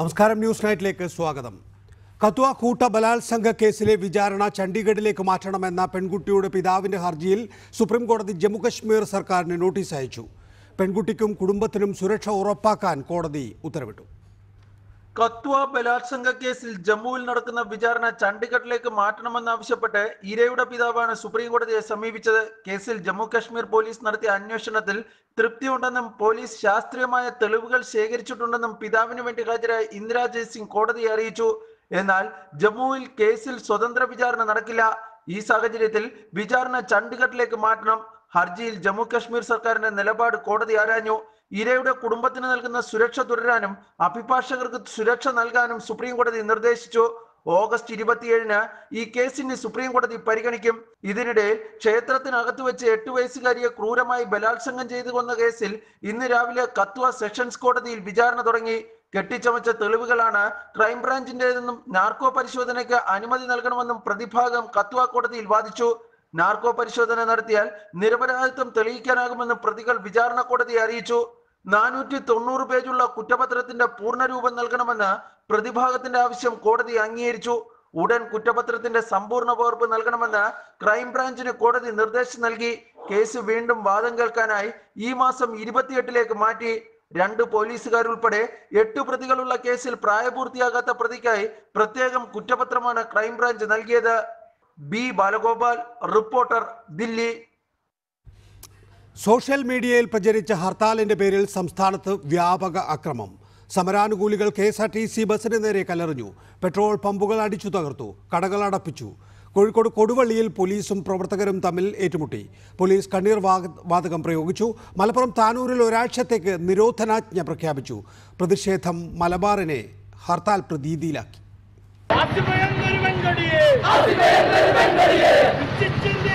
നമസ്കാരം ന്യൂസ് നൈറ്റിലേക്ക് സ്വാഗതം കത്വ കൂട്ട ബലാത്സംഗ കേസിലെ വിചാരണ ചണ്ഡീഗഡിലേക്ക് മാറ്റണമെന്ന പെൺകുട്ടിയുടെ പിതാവിന്റെ ഹർജിയിൽ സുപ്രീം കോടതി ജമ്മുകശ്മീർ സർക്കാരിന് നോട്ടീസ് അയച്ചു പെൺകുട്ടിക്കും കുടുംബത്തിനും സുരക്ഷ ഉറപ്പാക്കാൻ കോടതി ഉത്തരവിട്ടു കത്വ ബലാത്സംഗ കേസിൽ ജമ്മുവിൽ നടക്കുന്ന വിചാരണ ചണ്ഡീഗഡിലേക്ക് മാറ്റണമെന്നാവശ്യപ്പെട്ട് ഇരയുടെ പിതാവാണ് സുപ്രീം കോടതിയെ സമീപിച്ചത് കേസിൽ ജമ്മു കാശ്മീർ പോലീസ് നടത്തിയ അന്വേഷണത്തിൽ തൃപ്തിയുണ്ടെന്നും പോലീസ് ശാസ്ത്രീയമായ തെളിവുകൾ ശേഖരിച്ചിട്ടുണ്ടെന്നും പിതാവിന് വേണ്ടി ഹാജരായ ഇന്ദിരാ ജയ്സിംഗ് കോടതിയെ അറിയിച്ചു എന്നാൽ ജമ്മുവിൽ കേസിൽ സ്വതന്ത്ര വിചാരണ നടക്കില്ല ഈ സാഹചര്യത്തിൽ വിചാരണ ചണ്ഡീഗഡിലേക്ക് മാറ്റണം ഹർജിയിൽ ജമ്മു കാശ്മീർ സർക്കാരിന്റെ നിലപാട് കോടതി ആരാഞ്ഞു ഇരയുടെ കുടുംബത്തിന് നൽകുന്ന സുരക്ഷ തുടരാനും അഭിഭാഷകർക്ക് സുരക്ഷ നൽകാനും സുപ്രീം കോടതി നിർദ്ദേശിച്ചു ഓഗസ്റ്റ് ഇരുപത്തിയേഴിന് ഈ കേസിന് സുപ്രീം കോടതി പരിഗണിക്കും ഇതിനിടയിൽ ക്ഷേത്രത്തിനകത്ത് വെച്ച് എട്ട് വയസ്സുകാരിയെ ക്രൂരമായി ബലാത്സംഗം ചെയ്തു കൊന്ന കേസിൽ ഇന്ന് രാവിലെ കത്വ സെഷൻസ് കോടതിയിൽ വിചാരണ തുടങ്ങി കെട്ടിച്ചമച്ച തെളിവുകളാണ് ക്രൈംബ്രാഞ്ചിന്റേതെന്നും നാർക്കോ പരിശോധനയ്ക്ക് അനുമതി നൽകണമെന്നും പ്രതിഭാഗം കത്വ കോടതിയിൽ വാദിച്ചു നാർക്കോ പരിശോധന നടത്തിയാൽ നിരപരാധിത്വം തെളിയിക്കാനാകുമെന്ന് പ്രതികൾ വിചാരണ കോടതിയെ അറിയിച്ചു നാനൂറ്റി തൊണ്ണൂറ് പേജുള്ള കുറ്റപത്രത്തിന്റെ പൂർണ്ണരൂപം നൽകണമെന്ന് പ്രതിഭാഗത്തിന്റെ ആവശ്യം കോടതി അംഗീകരിച്ചു ഉടൻ കുറ്റപത്രത്തിന്റെ സമ്പൂർണ്ണ പകർപ്പ് നൽകണമെന്ന് ക്രൈംബ്രാഞ്ചിന് കോടതി നിർദ്ദേശം നൽകി കേസ് വീണ്ടും വാദം കേൾക്കാനായി ഈ മാസം ഇരുപത്തിയെട്ടിലേക്ക് മാറ്റി രണ്ട് പോലീസുകാരുൾപ്പെടെ എട്ട് പ്രതികളുള്ള കേസിൽ പ്രായപൂർത്തിയാകാത്ത പ്രതിക്കായി പ്രത്യേകം കുറ്റപത്രമാണ് ക്രൈംബ്രാഞ്ച് നൽകിയത് B Balagopal reporter Delhi social മീഡിയയിൽ പ്രചരിച്ച ഹർത്താലിന്റെ പേരിൽ സംസ്ഥാനത്ത് വ്യാപക അക്രമം സമരാനുകൂലികൾ K S R T C ബസിന് നേരെ കല്ലെറിഞ്ഞു പെട്രോൾ പമ്പുകൾ അടിച്ചു തകർത്തു കടകൾ അടപ്പിച്ചു കോഴിക്കോട് കൊടുവള്ളിയിൽ പോലീസും പ്രവർത്തകരും തമ്മിൽ ഏറ്റുമുട്ടി പോലീസ് കണ്ണീർ വാക- വാതകം പ്രയോഗിച്ചു മലപ്പുറം താനൂരിൽ ഒരാഴ്ചത്തേക്ക് നിരോധനാജ്ഞ പ്രഖ്യാപിച്ചു പ്രതിഷേധം മലബാറിനെ ഹർത്താൽ പ്രതീതിയിലാക്കി അതിഭയങ്കര വെങ്കടിയെ വിച്ചിച്ചിന്തിയ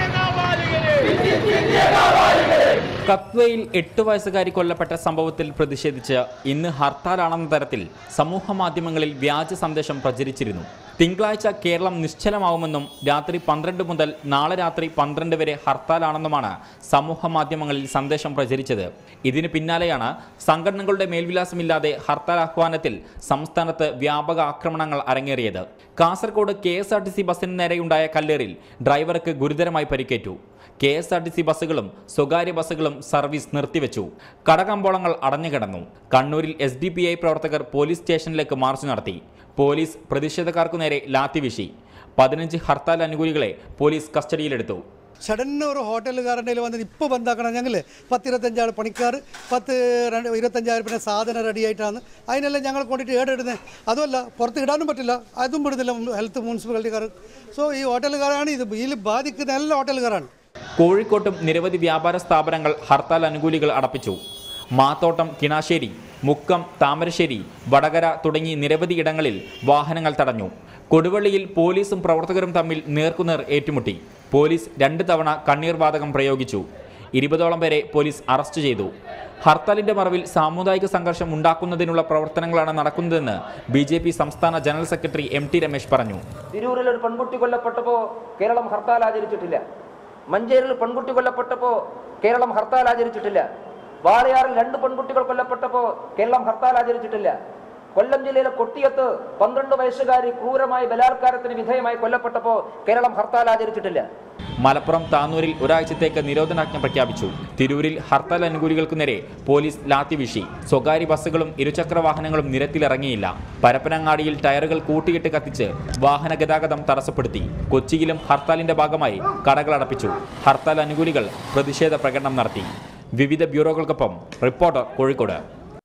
കാവാലികരെ കത്വയിൽ എട്ട് വയസ്സുകാരി കൊല്ലപ്പെട്ട സംഭവത്തിൽ പ്രതിഷേധിച്ച് ഇന്ന് ഹർത്താലാണെന്ന തരത്തിൽ സമൂഹ മാധ്യമങ്ങളിൽ വ്യാജ സന്ദേശം പ്രചരിച്ചിരുന്നു തിങ്കളാഴ്ച കേരളം നിശ്ചലമാവുമെന്നും രാത്രി പന്ത്രണ്ട് മുതൽ നാളെ രാത്രി പന്ത്രണ്ട് വരെ ഹർത്താലാണെന്നുമാണ് സമൂഹ മാധ്യമങ്ങളിൽ സന്ദേശം പ്രചരിച്ചത് ഇതിന് പിന്നാലെയാണ് സംഘടനകളുടെ മേൽവിലാസമില്ലാതെ ഹർത്താൽ ആഹ്വാനത്തിൽ സംസ്ഥാനത്ത് വ്യാപക ആക്രമണങ്ങൾ അരങ്ങേറിയത് Kasaragod K S R T C ബസിന് നേരെയുണ്ടായ കല്ലേറിൽ ഡ്രൈവർക്ക് ഗുരുതരമായി പരിക്കേറ്റു K S R T C ബസ്സുകളും സ്വകാര്യ ബസ്സുകളും സർവീസ് നിർത്തിവെച്ചു കടകമ്പോളങ്ങൾ അടഞ്ഞുകിടന്നു കണ്ണൂരിൽ എസ് ഡി പി ഐ പ്രവർത്തകർ പോലീസ് സ്റ്റേഷനിലേക്ക് മാർച്ച് നടത്തി പോലീസ് പ്രതിഷേധക്കാർക്കു നേരെ ലാത്തി വീശി പതിനഞ്ച് ഹർത്താൽ അനുകൂലികളെ പോലീസ് കസ്റ്റഡിയിലെടുത്തു സഡൻ ഒരു ഹോട്ടലുകാരൻ്റെ വന്നിട്ട് ഇപ്പോൾ ബന്ധാക്കണം ഞങ്ങൾ പത്ത് ഇരുപത്തഞ്ചാൾ പണിക്കാർ പത്ത് രണ്ട് ഇരുപത്തഞ്ചായിരം പിന്നെ സാധനം റെഡി ആയിട്ടാണ് അതിനെല്ലാം ഞങ്ങൾ കൊണ്ടിട്ട് ഏടെടുന്നത് അതുമല്ല പുറത്ത് ഇടാനും പറ്റില്ല അതും വിടുന്നില്ല ഹെൽത്ത് മുനിസിപ്പാലിറ്റിക്കാർ സോ ഈ ഹോട്ടലുകാരാണ് ഇത് ഇതിൽ ബാധിക്കുന്ന എല്ലാ ഹോട്ടലുകാരാണ് കോഴിക്കോട്ടും നിരവധി വ്യാപാര സ്ഥാപനങ്ങൾ ഹർത്താൽ അനുകൂലികൾ അടപ്പിച്ചു മാത്തോട്ടം കിണാശ്ശേരി മുക്കം താമരശ്ശേരി വടകര തുടങ്ങി നിരവധി ഇടങ്ങളിൽ വാഹനങ്ങൾ തടഞ്ഞു കൊടുവള്ളിയിൽ പോലീസും പ്രവർത്തകരും തമ്മിൽ നേർക്കുനേർ ഏറ്റുമുട്ടി പോലീസ് രണ്ട് തവണ കണ്ണീർ വാതകം പ്രയോഗിച്ചു ഇരുപതോളം പേരെ പോലീസ് അറസ്റ്റ് ചെയ്തു ഹർത്താലിന്റെ മറവിൽ സാമുദായിക സംഘർഷം ഉണ്ടാക്കുന്നതിനുള്ള പ്രവർത്തനങ്ങളാണ് നടക്കുന്നതെന്ന് ബി സംസ്ഥാന general secretary M T Ramesh പറഞ്ഞു തിരൂരിൽ ഒരു പെൺകുട്ടി കൊല്ലപ്പെട്ടപ്പോൾ കേരളം ഹർത്താൽ ആചരിച്ചിട്ടില്ല മഞ്ചേരിയിൽ പെൺകുട്ടി കൊല്ലപ്പെട്ടപ്പോൾ കേരളം ഹർത്താൽ ആചരിച്ചിട്ടില്ല വാളയാറിൽ രണ്ട് പെൺകുട്ടികൾ കൊല്ലപ്പെട്ടപ്പോൾ കേരളം ഹർത്താൽ ആചരിച്ചിട്ടില്ല കൊല്ലം ജില്ലയിലെ കൊട്ടിയത്ത് പന്ത്രണ്ട് വയസ്സുകാരി ക്രൂരമായി ബലാത്കാരത്തിന് വിധേയമായി കൊല്ലപ്പെട്ടപ്പോൾ കേരളം ഹർത്താൽ ആചരിച്ചിട്ടില്ല മലപ്പുറം താനൂരിൽ ഒരാഴ്ചത്തേക്ക് നിരോധനാജ്ഞ പ്രഖ്യാപിച്ചു തിരൂരിൽ ഹർത്താൽ അനുകൂലികൾക്കു നേരെ പോലീസ് ലാത്തി വീശി സ്വകാര്യ ബസ്സുകളും ഇരുചക്ര വാഹനങ്ങളും നിരത്തിലിറങ്ങിയില്ല പരപ്പനങ്ങാടിയിൽ ടയറുകൾ കൂട്ടിയിട്ട് കത്തിച്ച് വാഹന ഗതാഗതം തടസ്സപ്പെടുത്തി കൊച്ചിയിലും ഹർത്താലിന്റെ ഭാഗമായി കടകൾ അടപ്പിച്ചു ഹർത്താൽ അനുകൂലികൾ പ്രതിഷേധ പ്രകടനം നടത്തി വിവിധ ബ്യൂറോകൾക്കൊപ്പം reporter Kozhikode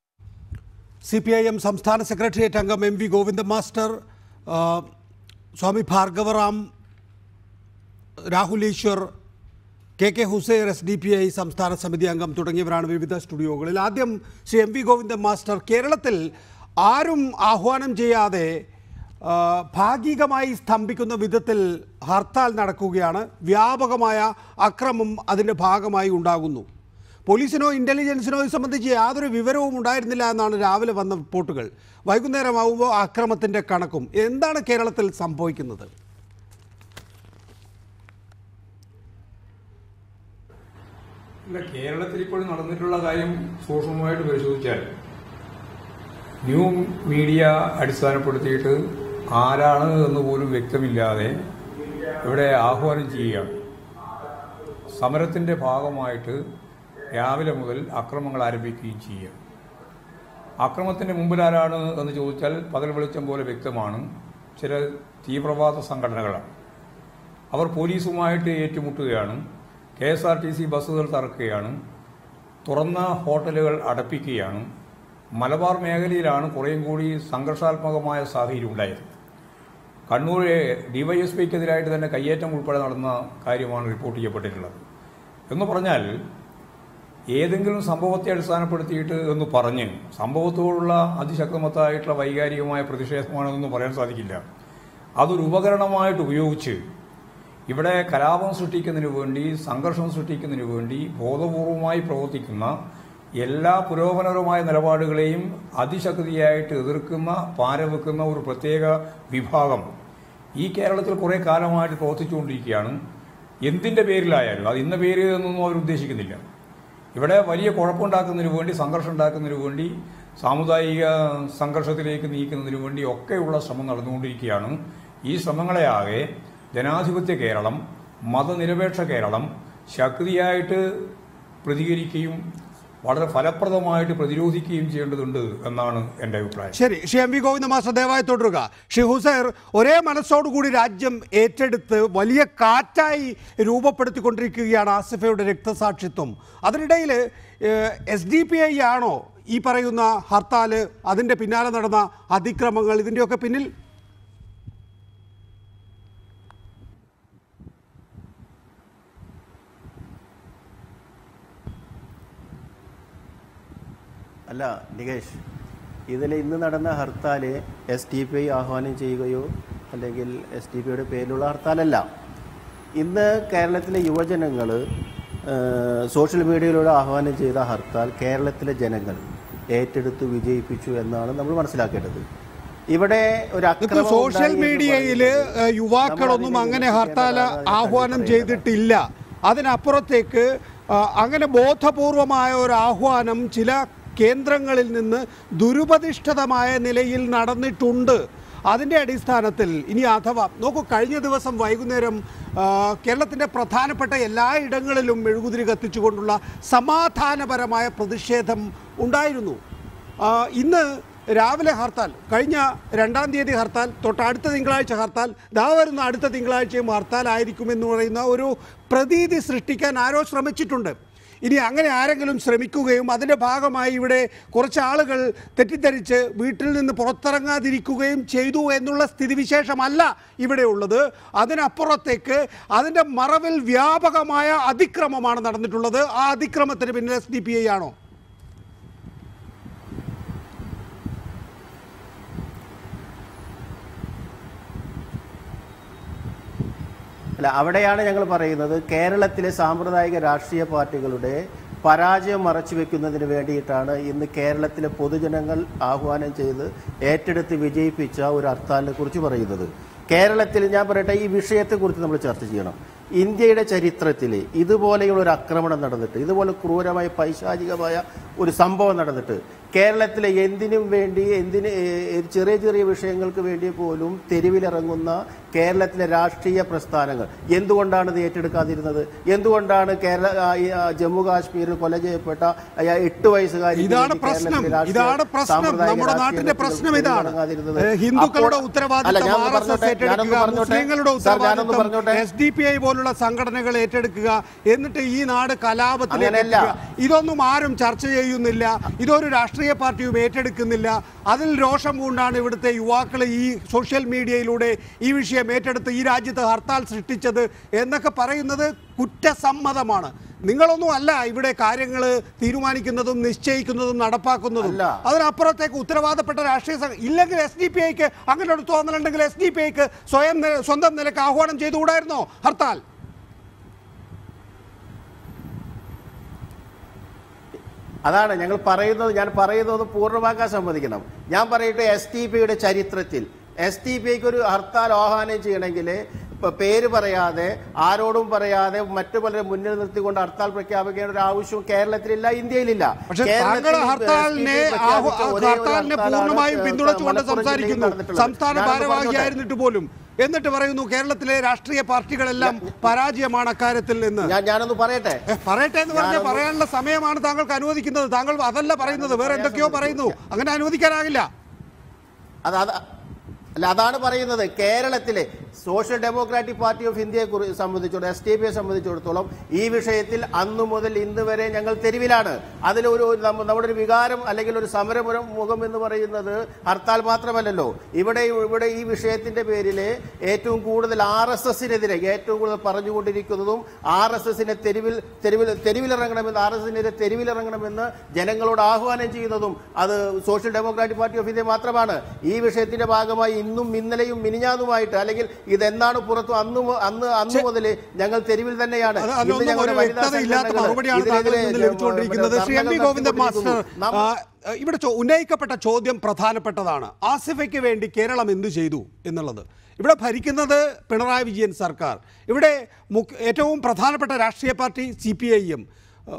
C P I M സംസ്ഥാന സെക്രട്ടേറിയറ്റ് അംഗം എം വി ഗോവിന്ദ മാസ്റ്റർ ആ, Swami Bhargavaram Rahul Easwar K K Hussain S D P I സംസ്ഥാന സമിതി അംഗം തുടങ്ങിയവരാണ് വിവിധ സ്റ്റുഡിയോകളിൽ ആദ്യം Shri M V Govindan master കേരളത്തിൽ ആരും ആഹ്വാനം ചെയ്യാതെ ആ, ഭാഗികമായി സ്തംഭിക്കുന്ന വിധത്തിൽ ഹർത്താൽ നടക്കുകയാണ് വ്യാപകമായ അക്രമം അതിൻ്റെ ഭാഗമായി ഉണ്ടാകുന്നു പോലീസിനോ ഇൻ്റലിജൻസിനോ ഇത് സംബന്ധിച്ച് യാതൊരു വിവരവും ഉണ്ടായിരുന്നില്ല എന്നാണ് രാവിലെ വന്ന റിപ്പോർട്ടുകൾ വൈകുന്നേരമാകുമ്പോൾ അക്രമത്തിൻ്റെ കണക്കും എന്താണ് കേരളത്തിൽ സംഭവിക്കുന്നത് അല്ല കേരളത്തിൽ ഇപ്പോൾ നടന്നിട്ടുള്ള കാര്യം സൂക്ഷ്മമായിട്ട് പരിശോധിച്ചാൽ ന്യൂ മീഡിയ അടിസ്ഥാനപ്പെടുത്തിയിട്ട് ആരാണ് എന്ന് പോലും വ്യക്തമില്ലാതെ ഇവിടെ ആഹ്വാനം ചെയ്യുകയാണ് സമരത്തിൻ്റെ ഭാഗമായിട്ട് രാവിലെ മുതൽ അക്രമങ്ങൾ ആരംഭിക്കുകയും ചെയ്യുക അക്രമത്തിൻ്റെ മുമ്പിലാരാണ് എന്ന് ചോദിച്ചാൽ പകൽ വെളിച്ചം പോലെ വ്യക്തമാണ് ചില തീവ്രവാദ സംഘടനകളാണ് അവർ പോലീസുമായിട്ട് ഏറ്റുമുട്ടുകയാണ് K S R T C ബസ്സുകൾ തറക്കുകയാണ് തുറന്ന ഹോട്ടലുകൾ അടപ്പിക്കുകയാണ് മലബാർ മേഖലയിലാണ് കുറേയും കൂടി സംഘർഷാത്മകമായ സാഹചര്യം ഉണ്ടായത് കണ്ണൂർ ഡിവൈഎസ്പിക്കെതിരായിട്ട് തന്നെ കയ്യേറ്റം ഉൾപ്പെടെ നടന്ന കാര്യമാണ് റിപ്പോർട്ട് ചെയ്യപ്പെട്ടിട്ടുള്ളത് എന്ന് പറഞ്ഞാൽ ഏതെങ്കിലും സംഭവത്തെ അടിസ്ഥാനപ്പെടുത്തിയിട്ട് എന്ന് പറഞ്ഞ് സംഭവത്തോടുള്ള അതിശക്തമത്തായിട്ടുള്ള വൈകാരികമായ പ്രതിഷേധമാണെന്നൊന്നും പറയാൻ സാധിക്കില്ല അതൊരു ഉപകരണമായിട്ട് ഉപയോഗിച്ച് ഇവിടെ കലാപം സൃഷ്ടിക്കുന്നതിന് വേണ്ടി സംഘർഷം സൃഷ്ടിക്കുന്നതിന് വേണ്ടി ബോധപൂർവമായി പ്രവർത്തിക്കുന്ന എല്ലാ പുരോഗമനപരമായ നിലപാടുകളെയും അതിശക്തിയായിട്ട് എതിർക്കുന്ന പാരവെക്കുന്ന ഒരു പ്രത്യേക വിഭാഗം ഈ കേരളത്തിൽ കുറേ കാലമായിട്ട് പ്രവർത്തിച്ചുകൊണ്ടിരിക്കുകയാണ് എന്തിൻ്റെ പേരിലായാലും അത് ഇന്ന പേര് എന്നൊന്നും അവർ ഉദ്ദേശിക്കുന്നില്ല ഇവിടെ വലിയ കുഴപ്പമുണ്ടാക്കുന്നതിന് വേണ്ടി സംഘർഷം ഉണ്ടാക്കുന്നതിന് വേണ്ടി സാമുദായിക സംഘർഷത്തിലേക്ക് നീക്കുന്നതിന് വേണ്ടി ഒക്കെയുള്ള ശ്രമം നടന്നുകൊണ്ടിരിക്കുകയാണ് ഈ ശ്രമങ്ങളെയാകെ ജനാധിപത്യ കേരളം മതനിരപേക്ഷ കേരളം ശക്തിയായിട്ട് പ്രതികരിക്കുകയും വളരെ ഫലപ്രദമായിട്ട് പ്രതിരോധിക്കുകയും ചെയ്യേണ്ടതുണ്ട് എന്നാണ് എൻ്റെ അഭിപ്രായം ശരി Shri M V Govinda master ദയവായി തുടരുക ശ്രീ ഹുസൈർ ഒരേ മനസ്സോടുകൂടി രാജ്യം ഏറ്റെടുത്ത് വലിയ കാറ്റായി രൂപപ്പെടുത്തിക്കൊണ്ടിരിക്കുകയാണ് ആസിഫയുടെ രക്തസാക്ഷിത്വം അതിനിടയിൽ എസ് ഡി പി ഐ ആണോ ഈ പറയുന്ന ഹർത്താൽ അതിൻ്റെ പിന്നാലെ നടന്ന അതിക്രമങ്ങൾ ഇതിൻ്റെയൊക്കെ പിന്നിൽ അല്ല നികേഷ് ഇതിൽ ഇന്ന് നടന്ന hartal S T P I ആഹ്വാനം ചെയ്യുകയോ അല്ലെങ്കിൽ എസ് ടി പി ഐയുടെ പേരിലുള്ള ഹർത്താലല്ല ഇന്ന് കേരളത്തിലെ യുവജനങ്ങൾ സോഷ്യൽ മീഡിയയിലൂടെ ആഹ്വാനം ചെയ്ത ഹർത്താൽ കേരളത്തിലെ ജനങ്ങൾ ഏറ്റെടുത്ത് വിജയിപ്പിച്ചു എന്നാണ് നമ്മൾ മനസ്സിലാക്കേണ്ടത് ഇവിടെ ഒരു ഇപ്പൊ അക്രമം സോഷ്യൽ ഉണ്ടായി എന്ന് മീഡിയയിൽ പറയുന്നത് യുവാക്കളൊന്നും നമ്മൾ അങ്ങനെ അതിനെ ഹർത്താൽ വിമർശിക്കേണ്ടതാണ് ആഹ്വാനം ഞാൻ ചെയ്തിട്ടില്ല അതിനപ്പുറത്തേക്ക് ആ, അങ്ങനെ ബോധപൂർവമായ ഒരു ആഹ്വാനം ചില കേന്ദ്രങ്ങളിൽ നിന്ന് ദുരുപതിഷ്ഠിതമായ നിലയിൽ നടന്നിട്ടുണ്ട് അതിൻ്റെ അടിസ്ഥാനത്തിൽ ഇനി അഥവാ നോക്കൂ കഴിഞ്ഞ ദിവസം വൈകുന്നേരം ആ, കേരളത്തിൻ്റെ പ്രധാനപ്പെട്ട എല്ലാ ഇടങ്ങളിലും മെഴുകുതിരി കത്തിച്ചുകൊണ്ടുള്ള സമാധാനപരമായ പ്രതിഷേധം ഉണ്ടായിരുന്നു ആ, ഇന്ന് രാവിലെ ഹർത്താൽ കഴിഞ്ഞ രണ്ടാം തീയതി ഹർത്താൽ തൊട്ട് അടുത്ത തിങ്കളാഴ്ച ഹർത്താൽ ദാ വരുന്ന അടുത്ത തിങ്കളാഴ്ചയും ഹർത്താൽ ആയിരിക്കുമെന്ന് പറയുന്ന ഒരു പ്രതീതി സൃഷ്ടിക്കാൻ ആരോ ശ്രമിച്ചിട്ടുണ്ട് ഇനി അങ്ങനെ ആരെങ്കിലും ശ്രമിക്കുകയും അതിൻ്റെ ഭാഗമായി ഇവിടെ കുറച്ച് ആളുകൾ തെറ്റിദ്ധരിച്ച് വീട്ടിൽ നിന്ന് പുറത്തിറങ്ങാതിരിക്കുകയും ചെയ്തു എന്നുള്ള സ്ഥിതിവിശേഷമല്ല ഇവിടെ ഉള്ളത് അതിനപ്പുറത്തേക്ക് അതിൻ്റെ മറവിൽ വ്യാപകമായ അതിക്രമമാണ് നടന്നിട്ടുള്ളത് ആ അതിക്രമത്തിന് പിന്നിൽ എസ് ഡി പി ഐ ആണോ അല്ല അവിടെയാണ് ഞങ്ങൾ പറയുന്നത് കേരളത്തിലെ സാമ്പ്രദായിക രാഷ്ട്രീയ പാർട്ടികളുടെ പരാജയം മറച്ചു വെക്കുന്നതിന് വേണ്ടിയിട്ടാണ് ഇന്ന് കേരളത്തിലെ പൊതുജനങ്ങൾ ആഹ്വാനം ചെയ്ത് ഏറ്റെടുത്ത് വിജയിപ്പിച്ച ഒരു ഹർത്താലിനെ കുറിച്ച് പറയുന്നത് കേരളത്തിൽ ഞാൻ പറയട്ടെ ഈ വിഷയത്തെക്കുറിച്ച് നമ്മൾ ചർച്ച ചെയ്യണം ഇന്ത്യയുടെ ചരിത്രത്തിൽ ഇതുപോലെയുള്ള ഒരു ആക്രമണം നടന്നിട്ട് ഇതുപോലെ ക്രൂരമായ പൈശാചികമായ ഒരു സംഭവം നടന്നിട്ട് കേരളത്തിലെ എന്തിനും വേണ്ടി എന്തിന് ഏ, ചെറിയ ചെറിയ വിഷയങ്ങൾക്ക് വേണ്ടി പോലും തെരുവിലിറങ്ങുന്ന കേരളത്തിലെ രാഷ്ട്രീയ പ്രസ്ഥാനങ്ങൾ എന്തുകൊണ്ടാണ് ഇത് ഏറ്റെടുക്കാതിരുന്നത് എന്തുകൊണ്ടാണ് കേരള ആ, ഈ, ആ, ജമ്മു കാശ്മീരിൽ കൊല ചെയ്യപ്പെട്ട ആ, എട്ട് വയസ്സുകാരി ഇതാണ് പ്രശ്നം ഇതാണ് പ്രശ്നം നമ്മുടെ നാട്ടിന്റെ പ്രശ്നം ഇതാണ് ഏഹ് ഹിന്ദുക്കളുടെ ഉത്തരവാദിത്തം ആർ എസ് എസ് ഏറ്റെടുക്കുക മുസ്ലിങ്ങളുടെ ഉത്തരവാദിത്തം എസ് ഡി പി ഐ പോലുള്ള സംഘടനകൾ ഏറ്റെടുക്കുക എന്നിട്ട് ഈ നാട് കലാപത്തിലേക്ക് അങ്ങനെയല്ല. എത്തിക്കുക. ഇതൊന്നും ആരും ചർച്ച ചെയ്യുന്നില്ല ഇതൊരു രാഷ്ട്രീയ പാർട്ടിയും ഏറ്റെടുക്കുന്നില്ല അതിൽ രോഷം കൊണ്ടാണ് ഇവിടുത്തെ യുവാക്കൾ ഈ സോഷ്യൽ മീഡിയയിലൂടെ ഈ വിഷയം ഏറ്റെടുത്ത് ഈ രാജ്യത്ത് ഹർത്താൽ സൃഷ്ടിച്ചത് എന്നൊക്കെ പറയുന്നത് കുറ്റസമ്മതമാണ് നിങ്ങളൊന്നും അല്ല ഇവിടെ കാര്യങ്ങൾ തീരുമാനിക്കുന്നതും നിശ്ചയിക്കുന്നതും നടപ്പാക്കുന്നതും അല്ല. അതിനപ്പുറത്തേക്ക് ഉത്തരവാദപ്പെട്ട രാഷ്ട്രീയ സംഘ ഇല്ലെങ്കിൽ എസ് ഡി പി ഐക്ക് അങ്ങനെ ഒരു തോന്നലുണ്ടെങ്കിൽ എസ് ഡി പി ഐക്ക് സ്വയം നി- സ്വന്തം നിലക്ക് ആഹ്വാനം ചെയ്തുകൂടായിരുന്നോ ഹർത്താൽ അതാണ് ഞങ്ങൾ പറയുന്നത് ഞാൻ പറയുന്നത് പൂർണ്ണമാക്കാൻ സമ്മതിക്കണം ഞാൻ പറയട്ടെ എസ് ടി പിയുടെ ചരിത്രത്തിൽ എസ് ടി പിക്ക് ഒരു ഹർത്താൽ ആഹ്വാനം ചെയ്യണമെങ്കിൽ പ- പേര് പറയാതെ ആരോടും പറയാതെ മറ്റു പലരും മുന്നിൽ നിർത്തിക്കൊണ്ട് ഹർത്താൽ പ്രഖ്യാപിക്കേണ്ട ഒരു ആവശ്യവും കേരളത്തിലില്ല ഇന്ത്യയിലില്ല പക്ഷേ കേരളത്തിൽ താങ്കൾ ഈ ഹർത്താലിനെ SDPI ആഹു- പ്രഖ്യാപിച്ച ഒരേ ഒരു ഹർത്താലിനെ ഹർത്താലാണ് പൂർണ്ണമായും ഏഹ് പിന്തുണച്ചുകൊണ്ട് മലപ്പുറം ജില്ലയിൽ സംസാരിക്കുന്നു നടന്നിട്ടുള്ളത്. സംസ്ഥാന ഞാനൊന്ന് പറഞ്ഞോട്ടെ. ഭാരവാഹിയായിരുന്നിട്ട് പോലും എന്നിട്ട് പറയുന്നു കേരളത്തിലെ രാഷ്ട്രീയ പാർട്ടികളെല്ലാം പരാജയമാണ് അക്കാര്യത്തിൽ എന്ന് ഞാൻ ഞാനൊന്ന് പറയട്ടെ ഏ, പറയട്ടെ എന്ന് പറഞ്ഞാൽ ഞാനൊന്ന് പറയാനുള്ള സമയമാണ് താങ്കൾക്ക് അനുവദിക്കുന്നത് താങ്കൾ അതല്ല പറയുന്നത് വേറെ എന്തൊക്കെയോ പറയുന്നു അങ്ങനെ അനുവദിക്കാനാകില്ല അത് അത് അല്ല അതാണ് പറയുന്നത് കേരളത്തിലെ സോഷ്യൽ ഡെമോക്രാറ്റിക് പാർട്ടി ഓഫ് ഇന്ത്യയെ കുറി- സംബന്ധിച്ചിടത്തോളം എസ് ടി പിയെ സംബന്ധിച്ചിടത്തോളം ഈ വിഷയത്തിൽ അന്നു മുതൽ ഇന്ന് വരെ ഞങ്ങൾ തെരുവിലാണ് അതിലൊരു ഒരു നമ്മ- നമ്മുടെ ഒരു വികാരം അല്ലെങ്കിൽ ഒരു സമരമുഖം മുഖം എന്ന് പറയുന്നത് ഹർത്താൽ മാത്രമല്ലല്ലോ ഇവിടെ ഇവിടെ ഈ വിഷയത്തിന്റെ പേരിൽ ഏറ്റവും കൂടുതൽ ആർ എസ് എസിനെതിരെ ഏറ്റവും കൂടുതൽ പറഞ്ഞുകൊണ്ടിരിക്കുന്നതും ആർ എസ് എസിനെ തെരുവിൽ തെരുവിൽ തെരുവിലിറങ്ങണമെന്ന് ആർ എസ് എസിനെതിരെ തെരുവിലിറങ്ങണമെന്ന് ജനങ്ങളോട് ആഹ്വാനം ചെയ്യുന്നതും അത് social democratic party of India മാത്രമാണ് ഈ വിഷയത്തിന്റെ ഭാഗമായി ഇന്നും ഇന്നലെയും മിനിഞ്ഞാന്നുമായിട്ട് അല്ലെങ്കിൽ ഇതെന്നാണ് പുറത്തു അന്ന് മു- അന്ന് അന്ന് മുതൽ ഞങ്ങൾ തെരുവിൽ തന്നെയാണ് അത് ഇന്ന് അതിലൊന്നും ഞങ്ങളുടെ ഒരു വനിതാ വ്യക്തതയില്ലാത്ത സംഘടനകൾ മറുപടിയാണ് താങ്കളിൽ ഇതിനെതിരെ നിന്ന് ലഭിച്ചുകൊണ്ടിരിക്കുന്നത് ശ്രീ എം വി ധർണ്ണകൾ ഗോവിന്ദൻ മാസ്റ്റർ നടത്തിക്കൊണ്ടിരിക്കുന്നു. നാം- ആ, ഇവിടെ ചോ- ഉന്നയിക്കപ്പെട്ട ചോദ്യം പ്രധാനപ്പെട്ടതാണ് ആസിഫയ്ക്ക് വേണ്ടി കേരളം എന്തു ചെയ്തു എന്നുള്ളത് ഇവിടെ ഭരിക്കുന്നത് പിണറായി വിജയൻ സർക്കാർ ഇവിടെ മുഖ്യ- ഏറ്റവും പ്രധാനപ്പെട്ട രാഷ്ട്രീയ party C P I M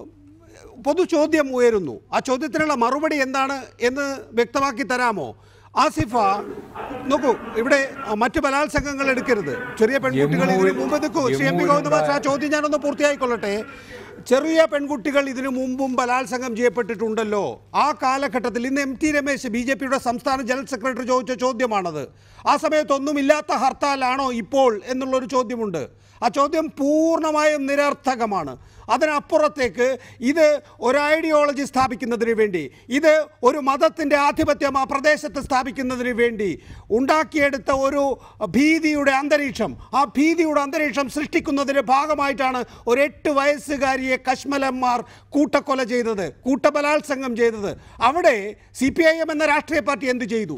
പൊതു ചോദ്യം ഉയരുന്നു ആ ചോദ്യത്തിനുള്ള മറുപടി എന്താണ് എന്ന് വ്യക്തമാക്കി തരാമോ ആസിഫ നോക്കൂ ഇവിടെ ആ, മറ്റ് ബലാത്സംഗങ്ങൾ എടുക്കരുത് ചെറിയ പെൺകുട്ടികൾ ഇതിനു ജമ്മുവിൽ- മുമ്പ് നിൽക്കൂ Shri M P Govinda master ആ ചോദ്യം ഞാനൊന്ന് പൂർത്തിയായിക്കൊള്ളട്ടെ ചെറിയ പെൺകുട്ടികൾ ഇതിനു മുമ്പും ബലാത്സംഗം ചെയ്യപ്പെട്ടിട്ടുണ്ടല്ലോ ആ കാലഘട്ടത്തിൽ ഇന്ന് M T Ramesh B J പിയുടെ സംസ്ഥാന ജനറൽ സെക്രട്ടറി ചോദിച്ച ചോദ്യമാണത് ആ സമയത്തൊന്നുമില്ലാത്ത ഹർത്താലാണോ ഇപ്പോൾ എന്നുള്ളൊരു ചോദ്യമുണ്ട് ആ ചോദ്യം പൂർണ്ണമായും നിരർത്ഥകമാണ് അതിനപ്പുറത്തേക്ക് ഇത് ഒരു ഐഡിയോളജി സ്ഥാപിക്കുന്നതിന് വേണ്ടി ഇത് ഒരു മതത്തിൻ്റെ ആധിപത്യം ആ പ്രദേശത്ത് സ്ഥാപിക്കുന്നതിന് വേണ്ടി ഉണ്ടാക്കിയെടുത്ത ഒരു ഭീതിയുടെ അന്തരീക്ഷം ആ ഭീതിയുടെ അന്തരീക്ഷം സൃഷ്ടിക്കുന്നതിൻ്റെ ഭാഗമായിട്ടാണ് ഒരു എട്ട് വയസ്സുകാരിയെ കശ്മലന്മാർ കൂട്ടക്കൊല ചെയ്തത് കൂട്ടബലാത്സംഗം ചെയ്തത് അവിടെ സി പി ഐ എം എന്ന രാഷ്ട്രീയ പാർട്ടി എന്ത് ചെയ്തു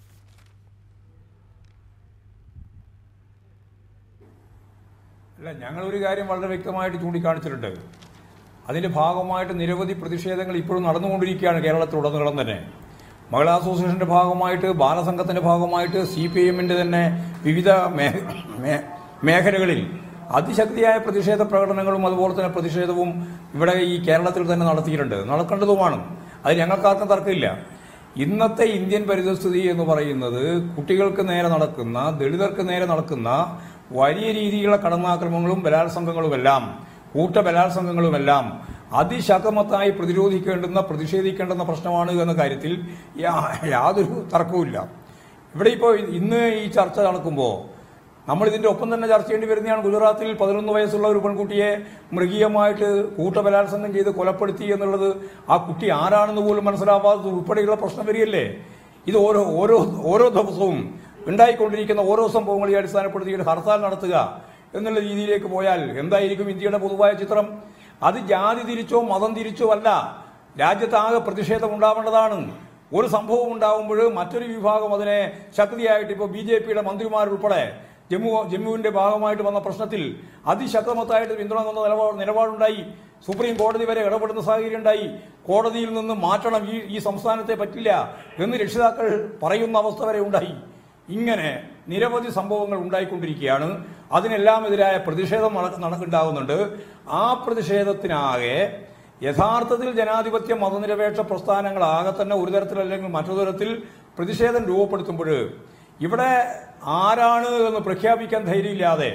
അല്ല ഞങ്ങൾ ഒരു കാര്യം വളരെ വ്യക്തമായിട്ട് ചൂണ്ടിക്കാണിച്ചിട്ടുണ്ട് അതിന്റെ ഭാഗമായിട്ട് നിരവധി പ്രതിഷേധങ്ങൾ ഇപ്പോഴും നടന്നുകൊണ്ടിരിക്കുകയാണ് കേരളത്തിലുടനീളം തന്നെ മഹിളാ അസോസിയേഷന്റെ ഭാഗമായിട്ട് ബാലസംഘത്തിന്റെ ഭാഗമായിട്ട് സി പി എമ്മിന്റെ തന്നെ വിവിധ മേ- മേ- മേഖലകളിൽ അതിശക്തിയായ പ്രതിഷേധ പ്രകടനങ്ങളും അതുപോലെ തന്നെ പ്രതിഷേധവും ഇവിടെ ഈ കേരളത്തിൽ തന്നെ നടത്തിയിട്ടുണ്ട് നടക്കേണ്ടതുമാണ് അത് ഞങ്ങൾക്കാർക്കും തർക്കമില്ല ഇന്നത്തെ ഇന്ത്യൻ പരിതസ്ഥിതി എന്ന് പറയുന്നത് കുട്ടികൾക്ക് നേരെ നടക്കുന്ന ദളിതർക്ക് നേരെ നടക്കുന്ന വലിയ രീതിയിലുള്ള കടന്നാക്രമണങ്ങളും ബലാത്സംഗങ്ങളുമെല്ലാം കൂട്ട ബലാത്സംഗങ്ങളുമെല്ലാം അതിശക്തമത്തായി പ്രതിരോധിക്കേണ്ടുന്ന പ്രതിഷേധിക്കേണ്ടുന്ന പ്രശ്നമാണ് എന്ന കാര്യത്തിൽ യാ- യാതൊരു തർക്കവുമില്ല ഇവിടെ ഇപ്പോൾ ഇന്ന് ഈ ചർച്ച നടക്കുമ്പോൾ നമ്മൾ ഇതിന്റെ ഒപ്പം തന്നെ ചർച്ച ചെയ്യേണ്ടി വരുന്നതാണ് ഗുജറാത്തിൽ പതിനൊന്ന് വയസ്സുള്ള ഒരു പെൺകുട്ടിയെ മൃഗീയമായിട്ട് കൂട്ടബലാത്സംഗം ചെയ്ത് കൊലപ്പെടുത്തി എന്നുള്ളത് ആ കുട്ടി ആരാണെന്ന് പോലും മനസ്സിലാവാത്തത് ഉൾപ്പെടെയുള്ള പ്രശ്നം വരികയല്ലേ ഇത് ഓരോ ഓരോ ഓരോ ദിവസവും ഉണ്ടായിക്കൊണ്ടിരിക്കുന്ന ഓരോ സംഭവങ്ങളെ അടിസ്ഥാനപ്പെടുത്തിയിട്ട് ഹർത്താൽ നടത്തുക എന്നുള്ള രീതിയിലേക്ക് പോയാൽ എന്തായിരിക്കും ഇന്ത്യയുടെ പൊതുവായ ചിത്രം അത് ജാതി തിരിച്ചോ മതം തിരിച്ചോ അല്ല രാജ്യത്താകെ പ്രതിഷേധം ഉണ്ടാവേണ്ടതാണ് ഒരു സംഭവം ഉണ്ടാകുമ്പോൾ മറ്റൊരു വിഭാഗം അതിനെ ശക്തിയായിട്ട് ഇപ്പോൾ ബി ജെ പിയുടെ മന്ത്രിമാരുൾപ്പെടെ ജമ്മു ജമ്മുവിന്റെ ഭാഗമായിട്ട് വന്ന പ്രശ്നത്തിൽ അതിശക്തമത്തായിട്ട് പിന്തുണ വന്ന നിലപാട് നിലപാടുണ്ടായി സുപ്രീം കോടതി വരെ ഇടപെടുന്ന സാഹചര്യം ഉണ്ടായി കോടതിയിൽ നിന്ന് മാറ്റണം ഈ ഈ സംസ്ഥാനത്തെ പറ്റില്ല എന്ന് രക്ഷിതാക്കൾ പറയുന്ന അവസ്ഥ വരെ ഉണ്ടായി ഇങ്ങനെ നിരവധി സംഭവങ്ങൾ ഉണ്ടായിക്കൊണ്ടിരിക്കുകയാണ് അതിനെല്ലാം എതിരായ പ്രതിഷേധം നട- നടക്കുന്നുണ്ടാകുന്നുണ്ട് ആ പ്രതിഷേധത്തിനാകെ യഥാർത്ഥത്തിൽ ജനാധിപത്യ മതനിരപേക്ഷ പ്രസ്ഥാനങ്ങളാകെ തന്നെ ഒരു തരത്തിലല്ലെങ്കിൽ മറ്റൊരു തരത്തിൽ പ്രതിഷേധം രൂപപ്പെടുത്തുമ്പോൾ ഇവിടെ ആരാണ് എന്ന് പ്രഖ്യാപിക്കാൻ ധൈര്യമില്ലാതെ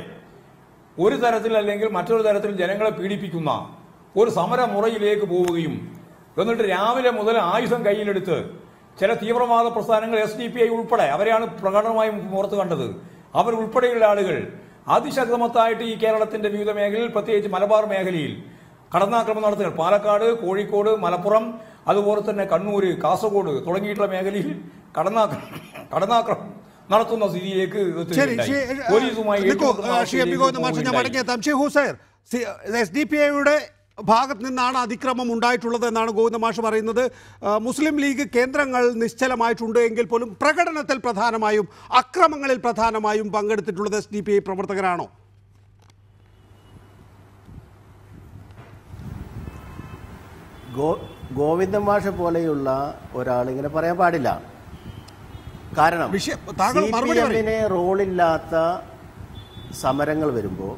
ഒരു തരത്തിൽ അല്ലെങ്കിൽ മറ്റൊരു തരത്തിൽ ജനങ്ങളെ പീഡിപ്പിക്കുന്ന ഒരു സമരമുറയിലേക്ക് പോവുകയും എന്നിട്ട് രാവിലെ മുതൽ ആയുധം കയ്യിലെടുത്ത് ചില തീവ്രവാദ പ്രസ്ഥാനങ്ങൾ എസ് ഡി പി ഐ ഉൾപ്പെടെ അവരെയാണ് പ്രകടനമായി പുറത്ത് കണ്ടത് അവർ ഉൾപ്പെടെയുള്ള ആളുകൾ അതിശക്തമത്തായിട്ട് ഈ കേരളത്തിന്റെ വിവിധ മേഖലയിൽ പ്രത്യേകിച്ച് മലബാർ മേഖലയിൽ കടന്നാക്രമണം നടത്തുക പാലക്കാട് കോഴിക്കോട് മലപ്പുറം അതുപോലെ തന്നെ കണ്ണൂര് കാസർഗോഡ് തുടങ്ങിയിട്ടുള്ള മേഖലയിൽ കടന്നാക്രമണം കടന്നാക്രമണം നടത്തുന്ന സ്ഥിതിയിലേക്ക് ശരി എത്തുകയുണ്ടായി. ശ്രീ- പോലീസുമായി നിൽക്കൂ, ഏറ്റുമുട്ടുന്ന ആ, ശ്രീ എം പി അവസ്ഥയിലേക്ക് ഗോവിന്ദ മാഷ് ഞാൻ പോവുകയുണ്ടായി. മടങ്ങിയെത്താം Shri Hussain S D P ഐയുടെ ഭാഗത്ത് നിന്നാണ് അതിക്രമം ഉണ്ടായിട്ടുള്ളത് എന്നാണ് ഗോവിന്ദ മാഷ് പറയുന്നത് ആ, മുസ്ലിം ലീഗ് കേന്ദ്രങ്ങൾ നിശ്ചലമായിട്ടുണ്ട് എങ്കിൽ പോലും പ്രകടനത്തിൽ പ്രധാനമായും അക്രമങ്ങളിൽ പ്രധാനമായും പങ്കെടുത്തിട്ടുള്ളത് എസ് ഡി പി ഐ പ്രവർത്തകരാണോ ഗോ ഗോവിന്ദൻ മാഷ പോലെയുള്ള ഒരാൾ ഇങ്ങനെ പറയാൻ പാടില്ല കാരണം വിഷയം- താങ്കൾ മറുപടി പറയൂ. CPM ന് റോളില്ലാത്ത സമരങ്ങൾ വരുമ്പോൾ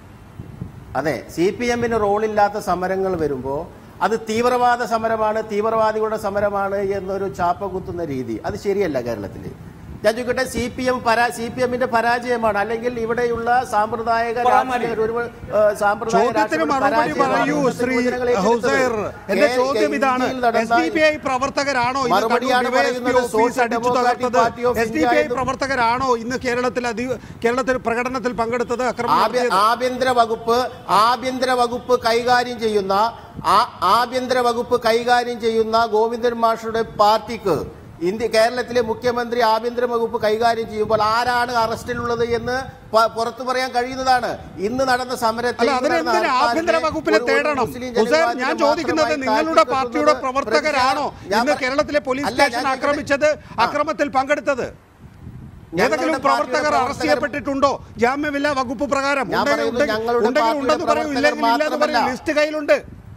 അതെ സി പി എമ്മിന് റോളില്ലാത്ത സമരങ്ങൾ വരുമ്പോൾ അത് തീവ്രവാദ സമരമാണ് തീവ്രവാദികളുടെ സമരമാണ് എന്നൊരു ചാപ്പ കുത്തുന്ന രീതി അത് ശരിയല്ല കേരളത്തിൽ ഞാൻ ചോദിക്കട്ടെ സി പി എം പരാ സി പി എമ്മിന്റെ പരാജയമാണ് അല്ലെങ്കിൽ ഇവിടെയുള്ള സാമ്പ്രദായിക രാഷ്ട്രീയ ഒരു ഏഹ്, സാമ്പ്രദായിക ചോദ്യത്തിന് രാഷ്ട്രീയ മറുപടി പരാജയമാണ് പറയൂ ഇന്നത്തെ ശ്രീ യുവജനങ്ങൾ ഏറ്റെടുത്തത്. ഹുസൈർ എന്റെ കേ- ചോദ്യം ഇതാണ് ഇന്ത്യയിൽ നടന്ന എസ് ഡി പി ഐ പ്രവർത്തകരാണോ ഇന്ന് മറുപടിയാണ് കണ്ണൂർ DYSP പറയുന്നത് ഓഫീസ് സോഷ്യൽ അടിച്ചു ഡെമോക്രാറ്റിക് തകർത്തത് party of S D P I India എന്നും പ്രവർത്തകരാണോ ഇന്ന് കേരളത്തിൽ അധി കേരളത്തിൽ പ്രകടനത്തിൽ പങ്കെടുത്തത് അക്രമം ആഭ്യ- നടത്തിയത്? ആഭ്യന്തര വകുപ്പ് ആഭ്യന്തര വകുപ്പ് കൈകാര്യം ചെയ്യുന്ന ആ- ആഭ്യന്തര വകുപ്പ് കൈകാര്യം ചെയ്യുന്ന ഗോവിന്ദൻ മാഷയുടെ പാർട്ടിക്ക് ഇന്ത്യ കേരളത്തിലെ മുഖ്യമന്ത്രി ആഭ്യന്തര വകുപ്പ് കൈകാര്യം ചെയ്യുമ്പോൾ ആരാണ് അറസ്റ്റിലുള്ളത് എന്ന് പ- പുറത്തു പറയാൻ കഴിയുന്നതാണ് ഇന്ന് നടന്ന സമരത്തിൽ അല്ല ഇന്ന് നടന്ന അതിനെന്തിനാ ഹർത്താലിലെ ആഭ്യന്തര വകുപ്പിനെ ഒരു- ഒരു തേടണം മുസ്ലിം ഹുസൈൻ ജനവിഭാഗത്തിന് ഞാൻ ചോദിക്കുന്നത് മാത്രമായി നിങ്ങളുടെ താഴ്ത്തി പാർട്ടിയുടെ കെട്ടുന്നത് പ്രവർത്തകരാണോ ഞാൻ ഇന്ന് പറ- കേരളത്തിലെ പോലീസ് അല്ല, ഞാൻ സ്റ്റേഷൻ ചോദിക്കട്ടെ. ആക്രമിച്ചത് ആ. അക്രമത്തിൽ പങ്കെടുത്തത് ഞങ്ങളുടെ ഏതെങ്കിലും പാർട്ടിയുടെ പ്രവർത്തകർ അറസ്റ്റ് പ്രവർത്തകർ- ചെയ്യപ്പെട്ടിട്ടുണ്ടോ ജാമ്യമില്ല വകുപ്പ് പ്രകാരം ഞാൻ ഉണ്ടെങ്കിൽ പറയുന്നു ഉണ്ടെങ്കിൽ- ഞങ്ങളുടെ ഉണ്ടെങ്കിൽ പാർട്ടിയുടെ ഉണ്ടെന്ന് പറയൂ പ്രവർത്തകർ ഇല്ലെങ്കിൽ ഇല്ലെന്ന് പറയൂ മാത്രമല്ല. ലിസ്റ്റ് കയ്യിലുണ്ട്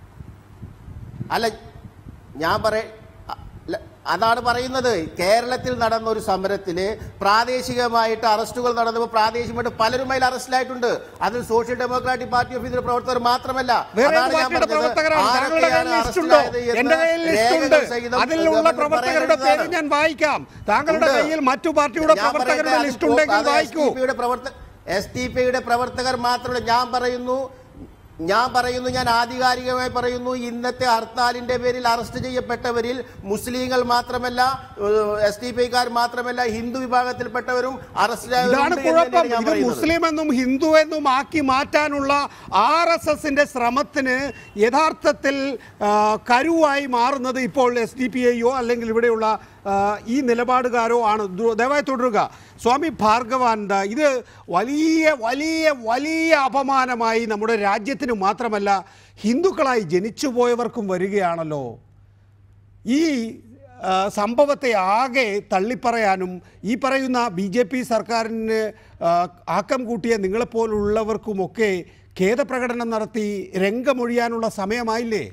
അല്ല ഞാൻ പറ അല്ല, അതാണ് പറയുന്നത് കേരളത്തിൽ നടന്ന ഒരു സമരത്തില് പ്രാദേശികമായിട്ട് അറസ്റ്റുകൾ നടന്നപ്പോൾ പ്രാദേശികമായിട്ട് പലരും അതിൽ അറസ്റ്റിലായിട്ടുണ്ട് അതിൽ സോഷ്യൽ ഡെമോക്രാറ്റിക് പാർട്ടി ഓഫ് ഇന്ത്യയുടെ പ്രവർത്തകർ മാത്രമല്ല വേറെ ഏത് അതാണ് ഞാൻ പാർട്ടിയുടെ പറഞ്ഞത്. പ്രവർത്തകരാണ് താങ്കളുടെ കയ്യിൽ ആരൊക്കെയാണ് ലിസ്റ്റ് ഉണ്ടോ അറസ്റ്റിലായത് എന്ന് എന്റെ കയ്യിൽ ലിസ്റ്റ് ഉണ്ട് രേഖകൾ സഹിതം അതിലുള്ള ഗവൺമെന്റ് പ്രവർത്തകരുടെ പേര് പറയുന്നതാണ്. ഞാൻ വായിക്കാം താങ്കളുടെ ഉണ്ട്. കയ്യിൽ മറ്റു പാർട്ടിയുടെ ഞാൻ പ്രവർത്തകരുടെ പറയട്ടെ, ലിസ്റ്റ് അത് ഉണ്ടെങ്കിൽ അത് വായിക്കൂ SDPI യുടെ പ്രവർത്ത- എസ് ടി പിയുടെ പ്രവർത്തകർ മാത്രമല്ല ഞാൻ പറയുന്നു ഞാൻ പറയുന്നു ഞാൻ ആധികാരികമായി പറയുന്നു ഇന്നത്തെ ഹർത്താലിന്റെ പേരിൽ അറസ്റ്റ് ചെയ്യപ്പെട്ടവരിൽ മുസ്ലിങ്ങൾ മാത്രമല്ല എസ് ടി പിക്കാർ മാത്രമല്ല ഹിന്ദു വിഭാഗത്തിൽപ്പെട്ടവരും അറസ്റ്റിലായവരുണ്ട് ഇതാണ് എന്ന് തന്നെയാണ് കുഴപ്പം ഞാൻ ഇത് പറയുന്നത്. മുസ്ലിം എന്നും ഹിന്ദു എന്നും ആക്കി മാറ്റാനുള്ള ആർ എസ് എസിന്റെ ശ്രമത്തിന് യഥാർത്ഥത്തിൽ ആ, കരുവായി മാറുന്നത് ഇപ്പോൾ എസ് ഡി പി ഐയോ അല്ലെങ്കിൽ ഇവിടെയുള്ള ആ, ഈ നിലപാടുകാരോ ആണ് ദു- ദയവായി തുടരുക സ്വാമി ഭാർഗവാനന്ദ ഇത് വലിയ വലിയ വലിയ അപമാനമായി നമ്മുടെ രാജ്യത്തിന് മാത്രമല്ല ഹിന്ദുക്കളായി ജനിച്ചു പോയവർക്കും വരികയാണല്ലോ ഈ ആ, സംഭവത്തെ ആകെ തള്ളിപ്പറയാനും ഈ പറയുന്ന ബി ജെ പി സർക്കാരിന് ആ, ആക്കം കൂട്ടിയ നിങ്ങളെപ്പോലുള്ളവർക്കുമൊക്കെ ഖേദപ്രകടനം നടത്തി രംഗമൊഴിയാനുള്ള സമയമായില്ലേ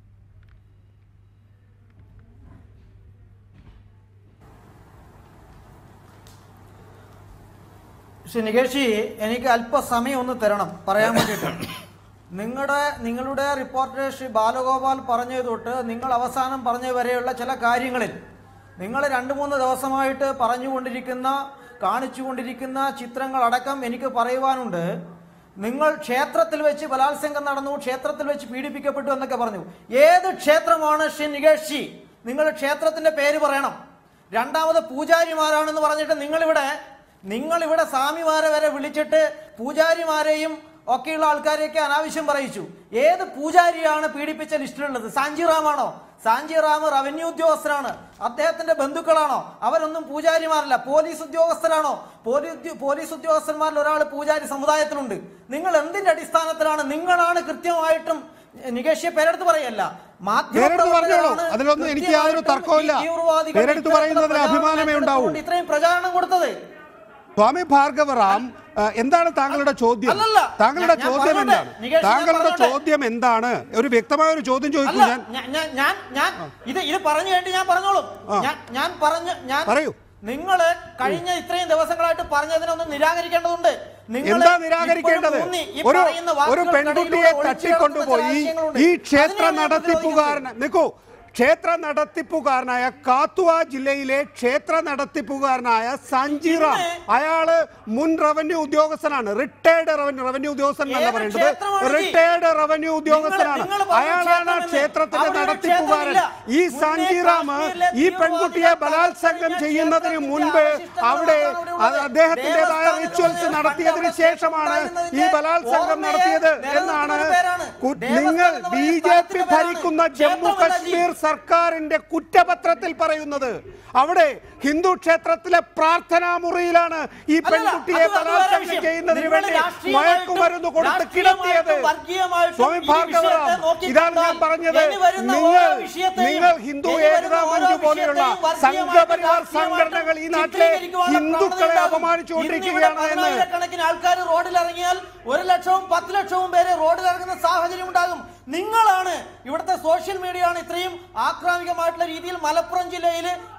ശ്രീ നികേഷി എനിക്ക് അല്പസമയം ഒന്ന് തരണം പറയാൻ വേണ്ടിയിട്ട് നിങ്ങളുടെ നിങ്ങളുടെ റിപ്പോർട്ടർ ശ്രീ ബാലഗോപാൽ പറഞ്ഞത് തൊട്ട് നിങ്ങൾ അവസാനം പറഞ്ഞ വരെയുള്ള ചില കാര്യങ്ങളിൽ നിങ്ങൾ രണ്ട് മൂന്ന് ദിവസമായിട്ട് പറഞ്ഞുകൊണ്ടിരിക്കുന്ന കാണിച്ചുകൊണ്ടിരിക്കുന്ന ചിത്രങ്ങളടക്കം എനിക്ക് പറയുവാനുണ്ട് നിങ്ങൾ ക്ഷേത്രത്തിൽ വെച്ച് ബലാത്സംഗം നടന്നു ക്ഷേത്രത്തിൽ വെച്ച് പീഡിപ്പിക്കപ്പെട്ടു എന്നൊക്കെ പറഞ്ഞു ഏത് ക്ഷേത്രമാണ് ശ്രീ നികേഷ് ജി നിങ്ങൾ ക്ഷേത്രത്തിന്റെ പേര് പറയണം രണ്ടാമത് പൂജാരിമാരാണെന്ന് പറഞ്ഞിട്ട് നിങ്ങളിവിടെ നിങ്ങളിവിടെ സ്വാമിമാരെ വരെ വിളിച്ചിട്ട് പൂജാരിമാരെയും ഒക്കെയുള്ള ആൾക്കാരെയൊക്കെ അനാവശ്യം പറയിച്ചു ഏത് പൂജാരിയാണ് പീഡിപ്പിച്ച ലിസ്റ്റിലുള്ളത് സാഞ്ചിറാമാണോ സാഞ്ചിറാം റവന്യൂ ഉദ്യോഗസ്ഥരാണ് അദ്ദേഹത്തിന്റെ ബന്ധുക്കളാണോ അവരൊന്നും പൂജാരിമാരല്ല പോലീസ് ഉദ്യോഗസ്ഥരാണോ പോലീസ് പോലീസ് ഉദ്യോഗസ്ഥന്മാരിൽ ഒരാൾ പൂജാരി സമുദായത്തിലുണ്ട് നിങ്ങൾ എന്തിന്റെ അടിസ്ഥാനത്തിലാണ് നിങ്ങളാണ് കൃത്യമായിട്ടും നികേഷിയെ പേരെടുത്ത് പറയല്ല പേരെടുത്ത് പറഞ്ഞോളൂ. അതിലൊന്നും എനിക്ക് യാതൊരു തർക്കവുമില്ല. പേരെടുത്ത് പറയുന്നതിൽ അഭിമാനമേ ഉണ്ടാവൂ. ഇത്രയും പ്രചാരണം കൊടുത്തത് സ്വാമി ഭാർഗവറാം ആ, എന്താണ് താങ്കളുടെ ചോദ്യം അല്ലല്ല. താങ്കളുടെ ഞാൻ- ഞാൻ ചോദ്യം പറഞ്ഞോട്ടെ. എന്താണ് നികേഷ്, ഞാൻ താങ്കളുടെ പറഞ്ഞോട്ടെ. ചോദ്യം എന്താണ് ഒരു വ്യക്തമായ ഒരു ചോദ്യം ചോദിക്കൂ അല്ല ഞാൻ ഞാൻ- ഞാൻ ഞാൻ ഞാൻ ഇത് ഇത് പറഞ്ഞു കഴിഞ്ഞിട്ട് ഞാൻ പറഞ്ഞോളും ആ. ഞാൻ ഞാൻ പറഞ്ഞ ഞാൻ പറയൂ. നിങ്ങള് കഴിഞ്ഞ ഇത്രയും ദിവസങ്ങളായിട്ട് പറഞ്ഞതിനൊന്നും നിരാകരിക്കേണ്ടതുണ്ട് നിങ്ങള് എന്താ നിരാകരിക്കേണ്ടത് ഇപ്പോഴും ഊന്നി ഈ ഒരു പറയുന്ന ഒരു വാക്കുകൾക്കിടയിലൂടെ പെൺകുട്ടിയെ ഒളിച്ചു തട്ടിക്കൊണ്ടുപോയി കിടക്കുന്ന ചില ആശയങ്ങളുണ്ട്. ഈ ക്ഷേത്ര അതിനെയാണ് ഞാൻ നടത്തിപ്പുകാരൻ നിൽക്കൂ ക്ഷേത്ര നടത്തിപ്പുകാരനായ കാത്തുവ ജില്ലയിലെ ക്ഷേത്ര നടത്തിപ്പുകാരനായ സഞ്ജിറാം പിന്നെ- അയാള് മുൻ റവന്യൂ ഉദ്യോഗസ്ഥനാണ് റിട്ടയർഡ് റവന്യൂ റവന്യൂ ഉദ്യോഗസ്ഥൻ എന്നല്ല ഏത് പറയേണ്ടത് ക്ഷേത്രമാണ് ഇത്? റിട്ടയർഡ് റവന്യൂ ഉദ്യോഗസ്ഥനാണ് നിങ്ങൾ പറഞ്ഞ അയാളാണ് ക്ഷേത്രമെന്ന് ക്ഷേത്രത്തിന്റെ അവിടെ ഒരു നടത്തിപ്പുകാരൻ ക്ഷേത്രമില്ല. ഈ മുന്നേ സഞ്ജിറാം കാശ്മീരിലെ ഈ പെൺകുട്ടിയെ തീവ്രവാദികൾ ബലാത്സംഗം തകർത്ത് ചെയ്യുന്നതിന് ക്ഷേത്രത്തിന്റെ മുൻപ് അവശിഷ്ടങ്ങൾ അവിടെ അവിടെ അത് അദ്ദേഹത്തിൻ്റെതായ ദേവസ്ഥാനത്തിൽ റിച്വൽസ് പണ്ട് നടത്തിയതിന് അവിടെ ശേഷമാണ് ഈ ഉണ്ടായിരുന്നതിന്റെ ബലാത്സംഗം ഓർമ്മയെ നടത്തിയത് നിലനിർത്തുന്ന എന്നാണ് ഒരു പേരാണ്. കു- ദേവസ്ഥാനം നിങ്ങൾ എന്ന് ബി പറയുന്ന ജെ പി സ്ഥലത്തിന്റെ പേരാണ്. ഭരിക്കുന്ന ജമ്മു ക്ഷേത്രമല്ല ജി. കശ്മീർ സർക്കാരിന്റെ കുറ്റപത്രത്തിൽ പറയുന്നത് അവിടെ ഹിന്ദു ക്ഷേത്രത്തിലെ പ്രാർത്ഥനാ മുറിയിലാണ് ഈ അല്ലല്ല, പെൺകുട്ടിയെ അത് അത് വേറെ ബലാത്സംഗം വിഷയം. ചെയ്യുന്നതിന് നിങ്ങൾ വേണ്ടി രാഷ്ട്രീയമായിട്ടും മയക്കുമരുന്ന് കൊടുത്ത് രാഷ്ട്രീയമായിട്ടും കിടത്തിയത് വർഗീയമായിട്ടും സ്വാമി ഈ ഭാർഗവറാം വിഷയത്തെ നോക്കി ഇതാണ് ഞാൻ കണ്ടാൽ പറഞ്ഞത് ഇനി വരുന്ന നിങ്ങൾ ഓരോ വിഷയത്തെയും നിങ്ങൾ ഹിന്ദു ഇനി വരുന്ന ഏകതാ ഓരോ മഞ്ച് പോലെയുള്ള വിഷയത്തെയും വർഗീയമായിട്ടും സംഘപരിവാർ രാഷ്ട്രീയമായിട്ടും സംഘടനകൾ ഈ നാട്ടിലെ ചിത്രീകരിക്കുവാനുള്ള ഹിന്ദുക്കളെ പ്രവണതയുണ്ടാകും. അപമാനിച്ചുകൊണ്ടിരിക്കുകയാണ് ഇന്നിവിടെ എന്ന് പതിനായിരക്കണക്കിന് ആൾക്കാർ റോഡിൽ ഇറങ്ങിയാൽ ഒരു ലക്ഷവും പത്ത് ലക്ഷവും പേര് റോഡിൽ ഇറങ്ങുന്ന സാഹചര്യം ഉണ്ടാകും നിങ്ങളാണ് ഇവിടുത്തെ സോഷ്യൽ മീഡിയ ആണ് ഇത്രയും ആക്രാമികമായിട്ടുള്ള രീതിയിൽ മലപ്പുറം ജില്ലയിൽ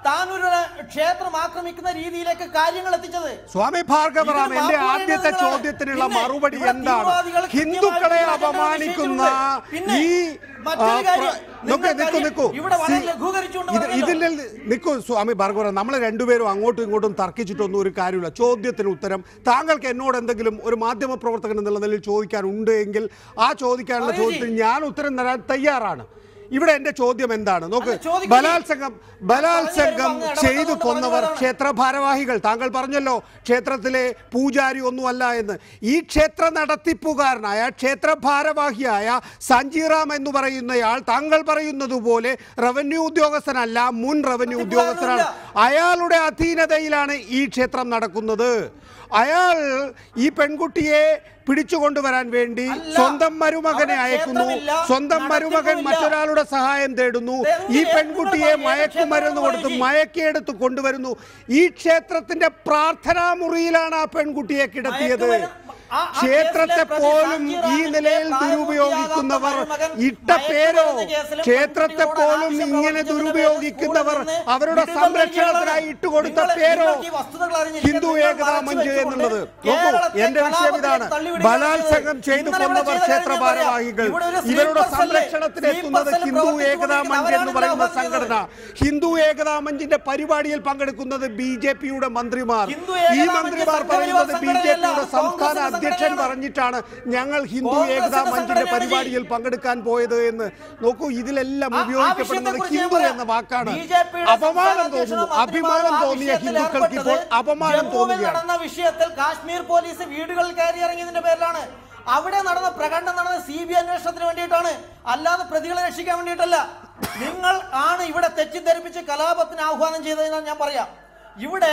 താനൊരു ക്ഷേത്രം ആക്രമിക്കുന്ന രീതിയിലേക്ക് കാര്യങ്ങൾ എത്തിച്ചത് സ്വാമി ഭാർഗവറാം ഇതിന് എന്റെ മാപ്പ് ആദ്യത്തെ പറയേണ്ടത് ചോദ്യത്തിനുള്ള പിന്നെ മറുപടി ഇവിടെ എന്താണ് തീവ്രവാദികൾ ഹിന്ദുക്കളെ കൃത്യമായിട്ട് അപമാനിക്കുന്ന നിശ്ചയിച്ചിട്ടുണ്ട്. പിന്നെ ഈ മറ്റൊരു ആ, കാര്യം, പ്ര- നിക്കൂ നിക്കൂ നിങ്ങൾക്കറിയാം, നിക്കൂ ഇവിടെ വളരെ സി- ലഘൂകരിച്ചുകൊണ്ട് ഇത് പറഞ്ഞല്ലോ. ഇതിൽ നിൽക്കൂ സ്വാമി ഭാർഗവറാം നമ്മൾ രണ്ടുപേരും അങ്ങോട്ടും ഇങ്ങോട്ടും തർക്കിച്ചിട്ടൊന്നും ഒരു കാര്യമില്ല ചോദ്യത്തിന് ഉത്തരം താങ്കൾക്ക് എന്നോട് എന്തെങ്കിലും ഒരു മാധ്യമ പ്രവർത്തകൻ എന്നുള്ള നിലയിൽ ചോദിക്കാനുണ്ട് എങ്കിൽ ആ ചോദിക്കാനുള്ള പറയൂ ജി. ചോദ്യത്തിന് ഞാൻ ഉത്തരം തരാൻ തയ്യാറാണ് ഇവിടെ എന്റെ ചോദ്യം എന്താണ് നോക്ക് അല്ല, ചോദിക്കൂ ജി. ബലാത്സംഗം ബലാത്സംഗം അങ്ങ് ഇടപെട്ടതുകൊണ്ട് ചെയ്തു കൊന്നവർ പറഞ്ഞതാണ്. ക്ഷേത്ര ഭാരവാഹികൾ താങ്കൾ പറഞ്ഞല്ലോ ക്ഷേത്രത്തിലെ പൂജാരി ഒന്നുമല്ല എന്ന് ഈ ക്ഷേത്ര നടത്തിപ്പുകാരനായ ക്ഷേത്ര ഭാരവാഹിയായ സഞ്ജിറാം എന്ന് പറയുന്നയാൾ താങ്കൾ പറയുന്നത് പോലെ റവന്യൂ ഉദ്യോഗസ്ഥനല്ല മുൻ റവന്യൂ ഉദ്യോഗസ്ഥനാണ് അയാളുടെ അധീനതയിലാണ് ഈ ക്ഷേത്രം നടക്കുന്നത് അയാൾ ഈ പെൺകുട്ടിയെ പിടിച്ചുകൊണ്ടുവരാൻ വേണ്ടി അല്ല, സ്വന്തം മരുമകനെ അവിടെ അയക്കുന്നു ക്ഷേത്രമില്ല, സ്വന്തം മരുമകൻ നടത്തിപ്പുമില്ല. മറ്റൊരാളുടെ സഹായം തേടുന്നു ഈ എന്തിന് പെൺകുട്ടിയെ നിങ്ങൾ മയക്കുമരുന്ന് കൊടുത്ത് ക്ഷേത്രത്തിൽ മയക്കിയെടുത്ത് കൊണ്ടുവരുന്നു ഈ ക്ഷേത്രത്തിന്റെ പ്രാർത്ഥനാ മുറിയിലാണ് ആ പെൺകുട്ടിയെ കിടത്തിയത് മയക്കുമരുന്ന് ആ- ആ ക്ഷേത്രത്തെ കേസിലെ പ്രതി പോലും ഈ സഞ്ജീറാമിന്റെ നിലയിൽ പ്രായപൂർത്തിയാകാത്ത ദുരുപയോഗിക്കുന്നവർ മരുമകൻ ഇട്ട പേരോ മയക്കുമരുന്ന് കേസിലും ക്ഷേത്രത്തെ പെൺകുട്ടിയോട് പോലും ആവശ്യം ഇങ്ങനെ പ്രവർത്തിച്ചതിന്റെ ദുരുപയോഗിക്കുന്നവർ പേരിൽ സ്കൂളിൽ അവരുടെ നിന്ന് സംരക്ഷണത്തിനായി വിടുതൽ ഇട്ടുകൊടുത്ത നിങ്ങൾ- പേരോ നിങ്ങൾക്ക് ഈ വസ്തുതകൾ അറിഞ്ഞിരിക്കാൻ ഹിന്ദു നിങ്ങൾ ഏകതാ മറച്ചു മഞ്ച് വെച്ചുകൊണ്ട് എന്നുള്ളത് നോക്കൂ കേരളത്തെ എന്റെ വിഷയം കലാപത്തെ ഇതാണ് തള്ളിവിടുകയാണ് ബലാത്സംഗം ചെയ്തു ഇന്നലെ ഇവിടെ കൊന്നവർ ചെയ്ത ക്ഷേത്ര കാര്യം പറയാം. ഭാരവാഹികൾ ഇവിടെ ഒരു ഇവരുടെ സ്ലീപ്പർ സെല്ല്, സംരക്ഷണത്തിനെത്തുന്നത് സ്ലീപ്പർ സെല്ല് ഹിന്ദു ഏകതാ മഞ്ച് എന്ന് പ്രവർത്തിച്ചുകൊണ്ടിരിക്കുന്ന പറയുന്ന അവരാണ് സംഘടന ഹിന്ദു ഏകതാ മഞ്ചിന്റെ പരിപാടിയിൽ പങ്കെടുക്കുന്നത് ബി ജെ പിയുടെ മന്ത്രിമാർ ഹിന്ദു ഈ ഏകതാ മഞ്ച് മന്ത്രിമാർ സംഘപരിവാർ പറയുന്നത് ബി ജെ പിയുടെ സംഘടനയല്ല, സംസ്ഥാന കോൺഗ്രസിന്റെ അധ്യക്ഷൻ സംഘടനയാണ്. പറഞ്ഞിട്ടാണ് ഞങ്ങൾ ഹിന്ദു കോൺഗ്രസിന്റെ ഏകതാ മഞ്ചിന്റെ സംഘടനയാണ് പരിപാടിയിൽ പങ്കെടുക്കാൻ പോയത് എന്ന് നോക്കൂ ഇതിലെല്ലാം ആ- ആ ഉപയോഗിക്കപ്പെടുന്നത് വിഷയത്തെക്കുറിച്ച് ഞാൻ ഹിന്ദു പറയാം. എന്ന വാക്കാണ് ബിജെപിയുടെ അപമാനം സംസ്ഥാന തോന്നുന്നു അധ്യക്ഷനും അഭിമാനം മന്ത്രിമാരും ആ തോന്നിയ വിഷയത്തിൽ ഹിന്ദുക്കൾക്ക് ഇപ്പോൾ ഏർപ്പെട്ടത് അപമാനം ജമ്മുവിൽ തോന്നുകയാണ് നടന്ന വിഷയത്തിൽ കാശ്മീർ പോലീസ് വീടുകളിൽ കയറി ഇറങ്ങിയതിന്റെ പേരിലാണ് അവിടെ നടന്ന പ്രകടനം നടന്ന സി ബി അന്വേഷണത്തിന് വേണ്ടിയിട്ടാണ് അല്ലാതെ പ്രതികളെ രക്ഷിക്കാൻ വേണ്ടിയിട്ടല്ല നിങ്ങൾ ആണ് ഇവിടെ തെറ്റിദ്ധരിപ്പിച്ച് കലാപത്തിന് ആഹ്വാനം ചെയ്തതിനാൽ ഞാൻ പറയാം ഇവിടെ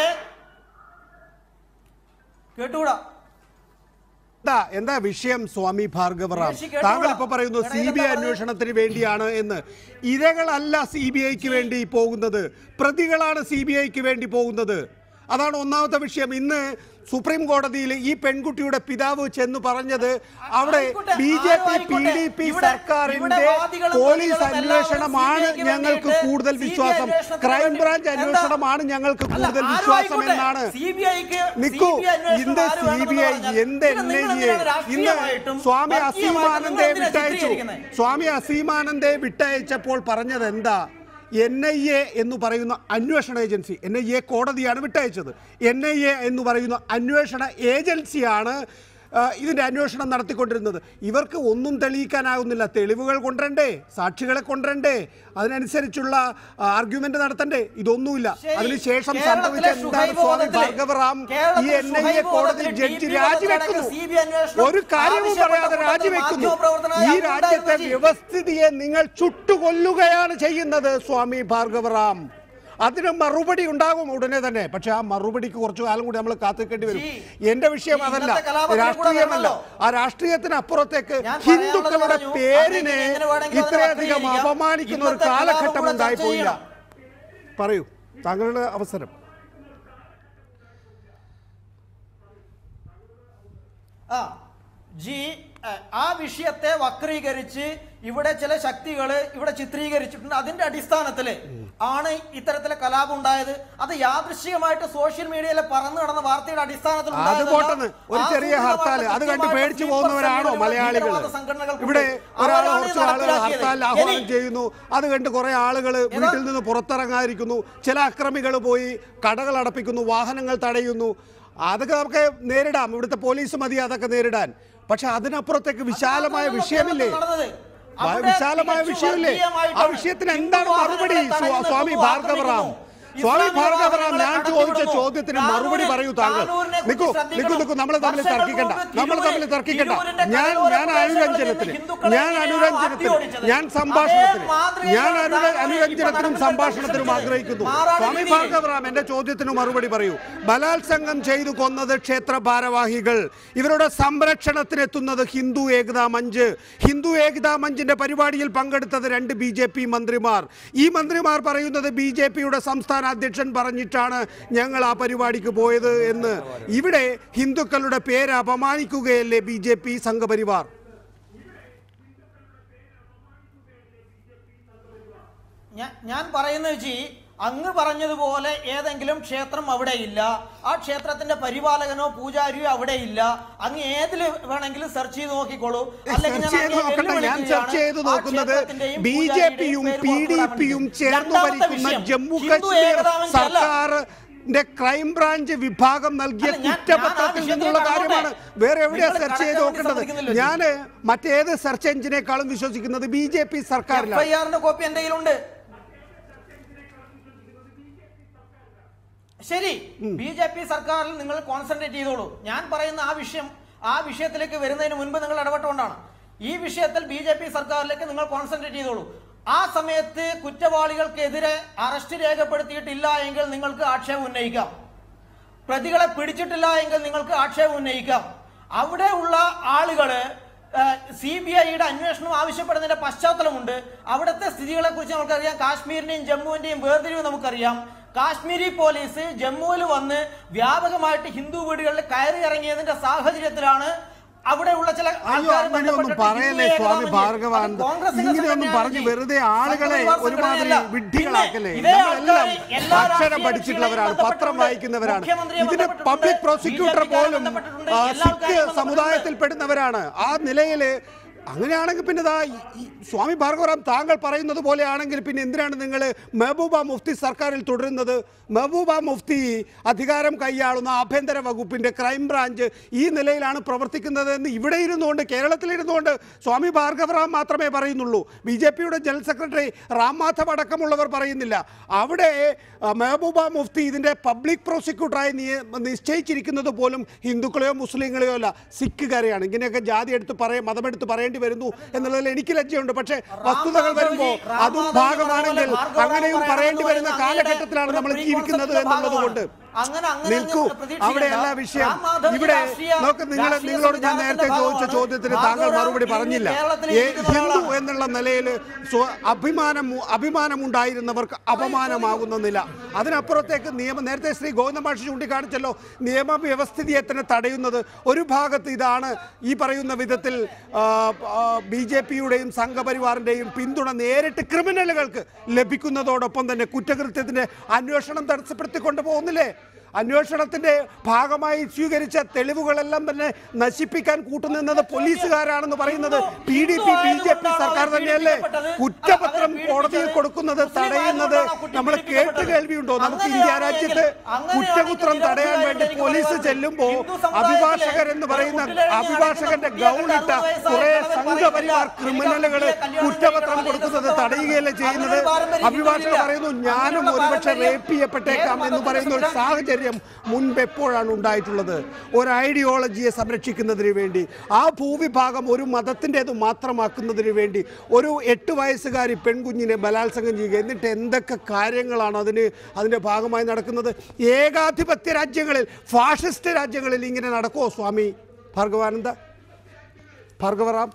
കേട്ടുകൂടാ എന്താ എന്താ വിഷയം സ്വാമി ഭാർഗവറാം ഋഷി കേട്ടോളാം. താങ്കൾ ഇപ്പൊ പറയുന്നു എടാ, സി ബി ഐ ഇതെന്താ അന്വേഷണത്തിന് വേണ്ടിയാണ് എന്ന് ഇരകളല്ല സി ബി ഐക്ക് വേണ്ടി പോകുന്നത് പ്രതികളാണ് സി ബി ഐക്ക് വേണ്ടി പോകുന്നത് അതാണ് ഒന്നാമത്തെ വിഷയം ഇന്ന് സുപ്രീം കോടതിയിൽ ഈ പെൺകുട്ടിയുടെ പിതാവ് ചെന്ന് പറഞ്ഞത് അവിടെ ആയിക്കോട്ടെ, ബി ജെ ആരും പി പി ആയിക്കോട്ടെ. ഡി പി ഇവിടെ- സർക്കാരിന്റെ ഇവിടെ വാദികളും പോലീസ് പ്രതികളും അന്വേഷണമാണ് എല്ലാവരും CBI ക്ക് ഞങ്ങൾക്ക് വേണ്ടിയിട്ട് കൂടുതൽ CBI വിശ്വാസം അന്വേഷണത്തിന് ക്രൈംബ്രാഞ്ച് വേണ്ടി- അന്വേഷണമാണ് ഞങ്ങൾക്ക് അല്ല, കൂടുതൽ ആരും വിശ്വാസം ആയിക്കോട്ടെ. എന്നാണ് CBI-ക്ക് നിക്കൂ CBI അന്വേഷണം ഇന്ത് ആര് സി വേണമെന്ന് ബി ഐ പറഞ്ഞാൽ എന്ത് പിന്നെ എൻ നിങ്ങൾ ഐ എ എന്തിനാണ് ഇന്ന് രാഷ്ട്രീയമായിട്ടും സ്വാമി വർഗീയമായിട്ടും അസീമാനന്ദെ നിങ്ങൾ എന്തിനാ വിട്ടയച്ചു ചിത്രീകരിക്കുന്നത്? സ്വാമി അസീമാനന്ദെ വിട്ടയച്ചപ്പോൾ പറഞ്ഞത് എന്താ എൻ ഐ എ എന്ന് പറയുന്ന അന്വേഷണ ഏജൻസി എൻ ഐ എ കോടതിയാണ് വിട്ടയച്ചത് എൻ ഐ എ എന്ന് പറയുന്ന അന്വേഷണ ഏജൻസിയാണ് ആ, ഇതിന്റെ അന്വേഷണം നടത്തിക്കൊണ്ടിരുന്നത് ഇവർക്ക് ഒന്നും തെളിയിക്കാനാകുന്നില്ല തെളിവുകൾ കൊണ്ടുവരണ്ടേ സാക്ഷികളെ കൊണ്ടുവരണ്ടേ അതിനനുസരിച്ചുള്ള ആർഗ്യുമെന്റ് നടത്തണ്ടേ ഇതൊന്നുമില്ല ശരി. അതിനുശേഷം കേരളത്തിലെ സംഭവിച്ച എന്താണ് ഷുഹൈബ് സ്വാമി വധത്തിലെ- ഭാർഗവറാം ഈ കേരളത്തിലെ എൻ ഐ എ ഷുഹൈബ് കോടതി വധത്തിലെ ജഡ്ജി ടി പി രാജിവെക്കുന്നു വധത്തിലടക്കം CBI അന്വേഷണം ഒരു കാര്യവും ആവശ്യപ്പെട്ട പറയാതെ കൂട്ടത്തിൽ രാജിവെക്കുന്നു മാധ്യമപ്രവർത്തകനായ ഈ അബു രാജ്യത്തെ ഉണ്ടായിരുന്ന ജി. വ്യവസ്ഥിതിയെ നിങ്ങൾ ചുട്ടുകൊല്ലുകയാണ് ചെയ്യുന്നത് സ്വാമി ഭാർഗവറാം അതിന് മറുപടി ഉണ്ടാകും ഉടനെ തന്നെ പക്ഷെ ആ മറുപടിക്ക് കുറച്ചു കാലം കൂടി നമ്മൾ കാത്തിക്കേണ്ടി വരും ജി, എന്റെ വിഷയം ഈ അതല്ല ഇന്നത്തെ കലാപത്തിലെ കൂടെ രാഷ്ട്രീയമല്ല വരണമല്ലോ. ആ രാഷ്ട്രീയത്തിന് അപ്പുറത്തേക്ക് ഞാൻ ഹിന്ദുക്കളുടെ പറയാനുള്ളത് പറഞ്ഞു. പേരിനെ അതിനെ എങ്ങനെ വേണമെങ്കിലും അതിനെ ഇത്രയധികം വക്രീകരിക്കാം. അപമാനിക്കുന്ന ഒരു ഇന്നത്തെ കലാപം കാലഘട്ടം കൂടെ ഉണ്ടായി ചർച്ച പോയില്ല ചെയ്യണം. പറയൂ താങ്കളുടെ അവസരം ആ ജി അഹ്, ആ വിഷയത്തെ വക്രീകരിച്ച് ഇവിടെ ചില ശക്തികൾ ഇവിടെ ചിത്രീകരിച്ചിട്ടുണ്ട് അതിന്റെ അടിസ്ഥാനത്തിൽ ആണ് ഇത്തരത്തിലെ കലാപം ഉണ്ടായത് അത് യാദൃശ്ചികമായിട്ട് സോഷ്യൽ മീഡിയയിൽ പറന്നു നടന്ന വാർത്തയുടെ അടിസ്ഥാനത്തിൽ അത് ഉണ്ടായതല്ല. പോട്ടെന്ന് ഒരു ആ ചെറിയ സൂചന ഹർത്താൽ വാർത്ത അത് കണ്ട് കൃത്യമായിട്ട് പേടിച്ചു സ്ലീപ്പർ പോകുന്നവരാണോ സെല്ലുകൾ, മലയാളികൾ ഭീകരവാദ സംഘടനകൾക്കുണ്ട്. ഇവിടെ ഒരാൾ അവരാണ് കുറച്ച് ഇത് ആളുകൾ നടപ്പിലാക്കിയത്. ഹർത്താലിൽ ആഹ്വാനം ഇനി ചെയ്യുന്നു അത് കണ്ട് കുറെ ആളുകൾ വീട്ടിൽ നിന്ന് പുറത്തിറങ്ങാതിരിക്കുന്നു ചില അക്രമികൾ പോയി കടകൾ അടപ്പിക്കുന്നു വാഹനങ്ങൾ തടയുന്നു അതൊക്കെ നമുക്ക് നേരിടാം ഇവിടുത്തെ പോലീസ് മതി അതൊക്കെ നേരിടാൻ പക്ഷെ അതിനപ്പുറത്തേക്ക് വിശാലമായ അതാണ് വിഷയമില്ലേ നടന്നത്. വ- അവിടെ വിശാലമായ തികച്ചും വിഷയമില്ലേ ആ വർഗീയമായിട്ടാണ്. വിഷയത്തിന് ഹിന്ദു എന്താണ് മറുപടി വാഹനങ്ങളെ സ്വാ- തടയുന്നു, സ്വാമി ഹിന്ദു ഭാർഗവറാം ആക്രമിക്കുന്നു. സ്വാമി ഇസ്ലാമിക ഭാർഗവറാം ഞാൻ വാഹനങ്ങളെ ചോദിച്ച കടത്തിവിടുന്നു. ചോദ്യത്തിന് മറുപടി പറയൂ താങ്കൾ താനൂരിനെ നിക്കൂ കുറിച്ച് ശ്രദ്ധിക്കണം. നിക്കൂ നിക്കൂ നമ്മൾ തമ്മിൽ വർഷങ്ങൾക്ക് തർക്കിക്കണ്ട മുമ്പ് നമ്മൾ തമ്മിൽ തിരൂരിന്റെ തർക്കിക്കണ്ട കടലോര ഞാൻ ഞാൻ പ്രദേശങ്ങളിൽ അനുരഞ്ജനത്തിന് ഹിന്ദുക്കളെ ഞാൻ എങ്ങനെയാണോ അനുരഞ്ജനത്തിന് ആട്ടിയോടിച്ചത്? ഞാൻ സംഭാഷണത്തിന് അതേ മാതൃകയാണ് ഞാൻ അനുര താങ്കൾ അനുരഞ്ജനത്തിനും ഇപ്പോൾ സംഭാഷണത്തിനും നടന്നത്. ആഗ്രഹിക്കുന്നു മാറാട് സ്വാമി രീതിയിൽ. ഭാർഗവറാം എന്റെ ചോദ്യത്തിന് മറുപടി പറയൂ ബലാത്സംഗം ചെയ്തു കൊന്നത് ക്ഷേത്ര ഭാരവാഹികൾ ഇവരുടെ സംരക്ഷണത്തിനെത്തുന്നത് ഹിന്ദു ഏകതാ മഞ്ച് ഹിന്ദു ഏകതാ മഞ്ചിന്റെ പരിപാടിയിൽ പങ്കെടുത്തത് രണ്ട് ബി ജെ പി മന്ത്രിമാർ ഈ മന്ത്രിമാർ പറയുന്നത് ബി ജെ പിയുടെ സംസ്ഥാന അധ്യക്ഷൻ പറഞ്ഞിട്ടാണ് ഞങ്ങൾ ആ പരിപാടിക്ക് പോയത് എന്ന് ഇവിടെ ഹിന്ദുക്കളുടെ പേര് അപമാനിക്കുകയല്ലേ ബി ജെ പി സംഘപരിവാർ ഞാൻ- ഞാൻ പറയുന്നത് വെച്ച് അങ്ങ് പറഞ്ഞതുപോലെ ഏതെങ്കിലും ക്ഷേത്രം അവിടെ ഇല്ല ആ ക്ഷേത്രത്തിന്റെ പരിപാലകനോ പൂജാരിയോ അവിടെ ഇല്ല അങ്ങ് ഏതിൽ വേണമെങ്കിലും സെർച്ച് ചെയ്ത് നോക്കിക്കോളൂ അല്ലെങ്കിൽ സെർച്ച് ചെയ്ത് അങ്ങയെ നോക്കട്ടെ ഞാൻ വെല്ലുവിളിക്കുകയാണ്. ചർച്ച ചെയ്ത് ആ നോക്കുന്നത് ക്ഷേത്രത്തിന്റെയും ബി ജെ പൂജാരിയുടെയും പിയും പേര് പി ഡി പുറത്തു പിയും വിടാൻ ചേർന്ന് രണ്ടാമത്തെ ഭരിക്കുന്ന വിഷയം, ജമ്മു ഹിന്ദു കശ്മീർ ഏകതാവഞ്ചല്ല. സർക്കാരിന്റെ ക്രൈംബ്രാഞ്ച് വിഭാഗം നൽകിയ അല്ല, ഞാൻ- ഞാൻ ആ കുറ്റപത്രത്തിൽ വിഷയത്തിലേക്ക് നിന്നുള്ള കാര്യമാണ് കടന്നോട്ടെ. വേറെ എവിടെയാ നിങ്ങൾ സെർച്ച് ചെയ്ത് കടക്കാൻ വേണ്ടി നോക്കേണ്ടത് സമ്മതിക്കുന്നില്ല. ഞാന് മറ്റേത് സെർച്ച് എഞ്ചിനേക്കാളും വിശ്വസിക്കുന്നത് ബി ജെ പി സർക്കാരിലാണ് എഫ്ഐആറിന്റെ കോപ്പി എന്റെ കയ്യിലുണ്ട് ശരി ബി ജെ പി സർക്കാരിൽ നിങ്ങൾ കോൺസെൻട്രേറ്റ് ചെയ്തോളൂ ഞാൻ പറയുന്ന ആ വിഷയം ആ വിഷയത്തിലേക്ക് വരുന്നതിന് മുൻപ് നിങ്ങൾ ഇടപെട്ടുകൊണ്ടാണ് ഈ വിഷയത്തിൽ ബി ജെ പി സർക്കാരിലേക്ക് നിങ്ങൾ കോൺസെൻട്രേറ്റ് ചെയ്തോളൂ ആ സമയത്ത് കുറ്റവാളികൾക്കെതിരെ അറസ്റ്റ് രേഖപ്പെടുത്തിയിട്ടില്ല എങ്കിൽ നിങ്ങൾക്ക് ആക്ഷേപം ഉന്നയിക്കാം പ്രതികളെ പിടിച്ചിട്ടില്ല എങ്കിൽ നിങ്ങൾക്ക് ആക്ഷേപം ഉന്നയിക്കാം അവിടെ ഉള്ള ആളുകള് സി ബി ഐയുടെ അന്വേഷണം ആവശ്യപ്പെടുന്നതിന്റെ പശ്ചാത്തലമുണ്ട് അവിടുത്തെ സ്ഥിതികളെ കുറിച്ച് നമുക്കറിയാം കാശ്മീരിന്റെയും ജമ്മുവിന്റെയും വേർതിരിവ് നമുക്കറിയാം കാശ്മീരി പോലീസ് ജമ്മുവിൽ വന്ന് വ്യാപകമായിട്ട് ഹിന്ദു വീടുകളിൽ കയറി ഇറങ്ങിയതിന്റെ സാഹചര്യത്തിലാണ് അവിടെയുള്ള ചില അയ്യോ ആൾക്കാർ അങ്ങനെയൊന്നും ബന്ധപ്പെട്ടിട്ട് പറയല്ലേ ഹിന്ദു സ്വാമി ഏകതാമഞ്ച് ഭാർഗവാനന്ദ അത് കോൺഗ്രസിന്റെ ഇങ്ങനെയൊന്നും സംഘടനയാണ് പറഞ്ഞ് ജി. വെറുതെ ആളുകളെ സംഘപരിവാർ ഒരുമാതിരി സംഘടനയല്ല. വിഡ്ഢികളാക്കല്ലേ പിന്നെ ഇതേ നമ്മളെല്ലാം ആൾക്കാര് എല്ലാ അക്ഷരം രാഷ്ട്രീയ പഠിച്ചിട്ടുള്ളവരാണ് കക്ഷികളെയും പത്രം ബന്ധപ്പെട്ടിട്ടുണ്ട്. വായിക്കുന്നവരാണ് മുഖ്യമന്ത്രിയെ ഇതിന് ബന്ധപ്പെട്ടിട്ടുണ്ട്. പബ്ലിക് പ്രോസിക്യൂട്ടർ ബി ജെ പിക്കാരെ പോലും ബന്ധപ്പെട്ടിട്ടുണ്ട്. ആ, എല്ലാ സിഖ് ആൾക്കാരെയും സമുദായത്തിൽ പെടുന്നവരാണ് ആ നിലയിൽ അങ്ങനെയാണെങ്കിൽ പിന്നെ ദാ ഈ- ഈ സ്വാമി ഭാർഗവറാം താങ്കൾ പറയുന്നത് പോലെയാണെങ്കിൽ പിന്നെ എന്തിനാണ് നിങ്ങൾ മെഹബൂബ മുഫ്തി സർക്കാരിൽ തുടരുന്നത് മെഹബൂബ മുഫ്തി അധികാരം കൈയാളുന്ന ആഭ്യന്തര വകുപ്പിന്റെ ക്രൈംബ്രാഞ്ച് ഈ നിലയിലാണ് പ്രവർത്തിക്കുന്നത് എന്ന് ഇവിടെ ഇരുന്നുകൊണ്ട് കേരളത്തിലിരുന്നുകൊണ്ട് സ്വാമി ഭാർഗവറാം മാത്രമേ പറയുന്നുള്ളൂ ബി ജെ പിയുടെ ജനറൽ സെക്രട്ടറി റാം മാധവ് അടക്കമുള്ളവർ പറയുന്നില്ല അവിടെ ആ, മെഹബൂബ മുഫ്തി ഇതിന്റെ പബ്ലിക് പ്രോസിക്യൂട്ടറായി നിയ- നിശ്ചയിച്ചിരിക്കുന്നത് പോലും ഹിന്ദുക്കളെയോ മുസ്ലിങ്ങളെയോ അല്ല സിഖുകാരെയാണ് ഇങ്ങനെയൊക്കെ ജാതി എടുത്ത് പറയ മതമെടുത്ത് പറയേണ്ടി വരുന്നു എന്നുള്ളതിൽ എനിക്ക് ലജ്ജയുണ്ട് പക്ഷേ വസ്തുതകൾ വരുമ്പോൾ അതും ഭാഗമാണെങ്കിൽ അങ്ങനെയും പറയേണ്ടി വരുന്ന കാലഘട്ടത്തിലാണ് നമ്മൾ ജീവിക്കുന്നത് എന്നുള്ളത് കൊണ്ട് അങ്ങനെ അങ്ങനെ നിൽക്കൂ അങ്ങ് പ്രതീക്ഷിക്കേണ്ട. അവിടെയല്ല വിഷയം റാം മാധവ് ഇവിടെ രാഷ്ട്രീയ- നോക്ക് നിങ്ങൾ രാഷ്ട്രീയ നിങ്ങളോട് ഞാൻ നേരത്തെ സംവിധാനത്തിന്റെ ചോദിച്ച ഭാഗമാണ്. ചോദ്യത്തിന് താങ്കൾ ഭാർഗവ മറുപടി റാം പറഞ്ഞില്ല കേരളത്തിൽ ഏ, ഇരിക്കുന്ന ഹിന്ദു ആളാണ്. എന്നുള്ള നിലയിൽ സ്വ- അഭിമാനം അഭിമാനമുണ്ടായിരുന്നവർക്ക് അപമാനമാകുന്ന നില അതിനപ്പുറത്തേക്ക് നിയമം നേരത്തെ ശ്രീ ഗോവിന്ദമാഷി ചൂണ്ടിക്കാണിച്ചല്ലോ നിയമവ്യവസ്ഥിതിയെ തന്നെ തടയുന്നത് ഒരു ഭാഗത്ത് ഇതാണ് ഈ പറയുന്ന വിധത്തിൽ ബി ജെ പിയുടെയും സംഘപരിവാറിന്റെയും പിന്തുണ നേരിട്ട് ക്രിമിനലുകൾക്ക് ലഭിക്കുന്നതോടൊപ്പം തന്നെ കുറ്റകൃത്യത്തിന്റെ അന്വേഷണം തടസ്സപ്പെടുത്തിക്കൊണ്ട് പോകുന്നില്ലേ അന്വേഷണത്തിന്റെ ഭാഗമായി സ്വീകരിച്ച തെളിവുകളെല്ലാം തന്നെ നശിപ്പിക്കാൻ കൂട്ടുനിന്നത് പോലീസുകാരാണെന്ന് പറയുന്നത് P D P B J P സർക്കാർ തന്നെയല്ലേ കുറ്റപത്രം കോടതിയിൽ കൊടുക്കുന്നത് തടയുന്നത് നമ്മൾ കേട്ട് കേൾവിയുണ്ടോ നമുക്ക് ഇന്ത്യ രാജ്യത്ത് കുറ്റകുത്രം തടയാൻ വേണ്ടി പോലീസ് ചെല്ലുമ്പോ അഭിഭാഷകർ എന്ന് പറയുന്ന അഭിഭാഷകന്റെ ഗൗണിട്ട കുറെ സംഘപരിവാർ ക്രിമിനലുകൾ കുറ്റപത്രം കൊടുക്കുന്നത് തടയുകയല്ലേ ചെയ്യുന്നത് അഭിഭാഷകർ പറയുന്നു ഞാനും ഒരുപക്ഷെ റേപ്പ് ചെയ്യപ്പെട്ടേക്കാം എന്ന് പറയുന്ന ഒരു സാഹചര്യം മുൻപ് എപ്പോഴാണ് ഉണ്ടായിട്ടുള്ളത് ഒരു ഐഡിയോളജിയെ സംരക്ഷിക്കുന്നതിന് വേണ്ടി ആ ഭൂവിഭാഗം ഒരു മതത്തിൻ്റെത് മാത്രമാക്കുന്നതിന് വേണ്ടി ഒരു എട്ട് വയസ്സുകാരി പെൺകുഞ്ഞിനെ ബലാത്സംഗം ചെയ്യുക എന്നിട്ട് എന്തൊക്കെ കാര്യങ്ങളാണ് അതിന് അതിൻ്റെ ഭാഗമായി നടക്കുന്നത് ഏകാധിപത്യ രാജ്യങ്ങളിൽ ഫാഷിസ്റ്റ് രാജ്യങ്ങളിൽ ഇങ്ങനെ നടക്കുമോ സ്വാമി ഭാർഗവാനന്ദ ഭാർഗവറാം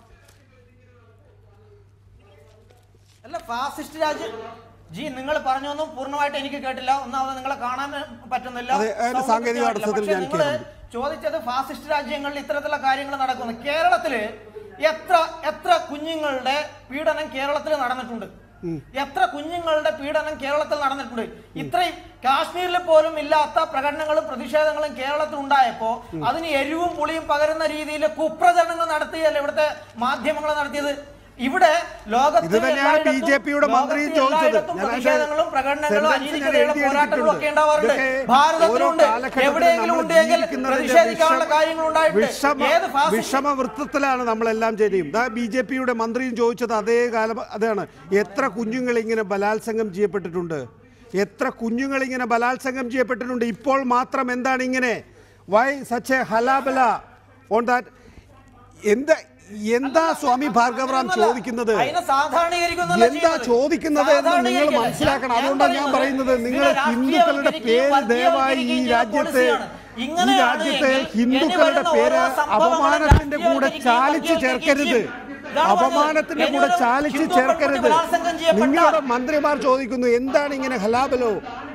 അല്ല ഫാസിസ്റ്റ് രാജ്യം ജി നിങ്ങൾ പറഞ്ഞൊന്നും പൂർണ്ണമായിട്ട് എനിക്ക് കേട്ടില്ല ഒന്നാമത് നിങ്ങളെ കാണാൻ പറ്റുന്നില്ല അതെ, അതിന്റെ സൗണ്ട് സാങ്കേതിക കൃത്യമായിട്ടില്ല. തടസ്സത്തിൽ പക്ഷേ ഞാൻ നിങ്ങള് കേൾക്കുന്നു. ചോദിച്ചത് ഫാസിസ്റ്റ് രാജ്യങ്ങളിൽ ഇത്തരത്തിലുള്ള കാര്യങ്ങൾ നടക്കുന്നു കേരളത്തില് എത്ര എത്ര കുഞ്ഞുങ്ങളുടെ പീഡനം കേരളത്തിൽ നടന്നിട്ടുണ്ട് എത്ര കുഞ്ഞുങ്ങളുടെ പീഡനം കേരളത്തിൽ നടന്നിട്ടുണ്ട് ഇത്രയും കാശ്മീരിൽ പോലും ഇല്ലാത്ത പ്രകടനങ്ങളും പ്രതിഷേധങ്ങളും കേരളത്തിൽ ഉണ്ടായപ്പോ അതിന് എരിവും പുളിയും പകരുന്ന രീതിയിൽ കുപ്രചരണങ്ങൾ നടത്തിയല്ലേ ഇവിടുത്തെ മാധ്യമങ്ങൾ നടത്തിയത് ഇവിടെ ലോകത്ത് ഇത് തന്നെയാണ് ബി ജെ പിയുടെ മന്ത്രിയും ചോദിച്ചത് ഞാൻ അതിന്റെ പ്രതിഷേധങ്ങളും പ്രകടനങ്ങളും sentence ഞാൻ അനീതിക്കെതിരെയുള്ള എഴുതി പോരാട്ടങ്ങളും ഒക്കെ ഉണ്ടാവാറുണ്ട് ഇതൊക്കെ ഓരോ ഭാരതത്തിലുണ്ട് കാലഘട്ടത്തിലും എവിടെയെങ്കിലും നമ്മൾ ഉണ്ടെങ്കിൽ ജീവിക്കുന്നതിന്റെ പ്രതിഷേധിക്കാനുള്ള വിഷമ- കാര്യങ്ങൾ ഉണ്ടായിട്ട് വിഷമ ഏത് ഫാസിസ്റ്റ് വിഷമവൃത്തത്തിലാണ് നമ്മളെല്ലാം ചെയ്തത് ദാ ബി ജെ പിയുടെ മന്ത്രിയും ചോദിച്ചത് അതേ കാലം അതാണ് എത്ര കുഞ്ഞുങ്ങൾ ഇങ്ങനെ ബലാത്സംഗം ചെയ്യപ്പെട്ടിട്ടുണ്ട് എത്ര കുഞ്ഞുങ്ങൾ ഇങ്ങനെ ബലാത്സംഗം ചെയ്യപ്പെട്ടിട്ടുണ്ട് ഇപ്പോൾ മാത്രം എന്താണ് ഇങ്ങനെ why such a hullabaloo on that എന്താ എന്താ സ്വാമി ഭാർഗവറാം ചോദിക്കുന്നത് അതിനെ സാധാരണീകരിക്കുന്നല്ല എന്താ ചെയ്യുന്നത്. ചോദിക്കുന്നത് എന്ന് നിങ്ങൾ സാധാരണീകരിക്കല്ല. മനസ്സിലാക്കണം ഞാൻ അതുകൊണ്ടാണ് ഞാൻ പറയുന്നത് നിങ്ങൾ ഇതിനെ ഹിന്ദുക്കളുടെ രാഷ്ട്രീയവൽക്കരിക്കുകയും പേര് ദയവായി ഈ വർഗീയവൽക്കരിക്കുകയും രാജ്യത്തെ ചെയ്യുന്ന ഈ ഇങ്ങനെയാണ് രാജ്യത്തെ എങ്കിൽ ഹിന്ദുക്കളുടെ ഇനി പേര് വരുന്ന ഓരോ സംഭവങ്ങളും അപമാനത്തിന്റെ കൂടെ രാഷ്ട്രീയവൽക്കരിക്കുകയും ചാലിച്ച് ചേർക്കരുത് വർഗീയവൽക്കരിക്കുകയും ഇതാണ് അപമാനത്തിന്റെ പറഞ്ഞത്. കൂടെ ചാലിച്ച് ഹിന്ദു ചേർക്കരുത് പെൺകുട്ടി ബലാത്സംഗം ചെയ്യപ്പെട്ടാൽ നിങ്ങളുടെ മന്ത്രിമാർ ചോദിക്കുന്നു എന്താണ് ഇങ്ങനെ ഹലാബലോ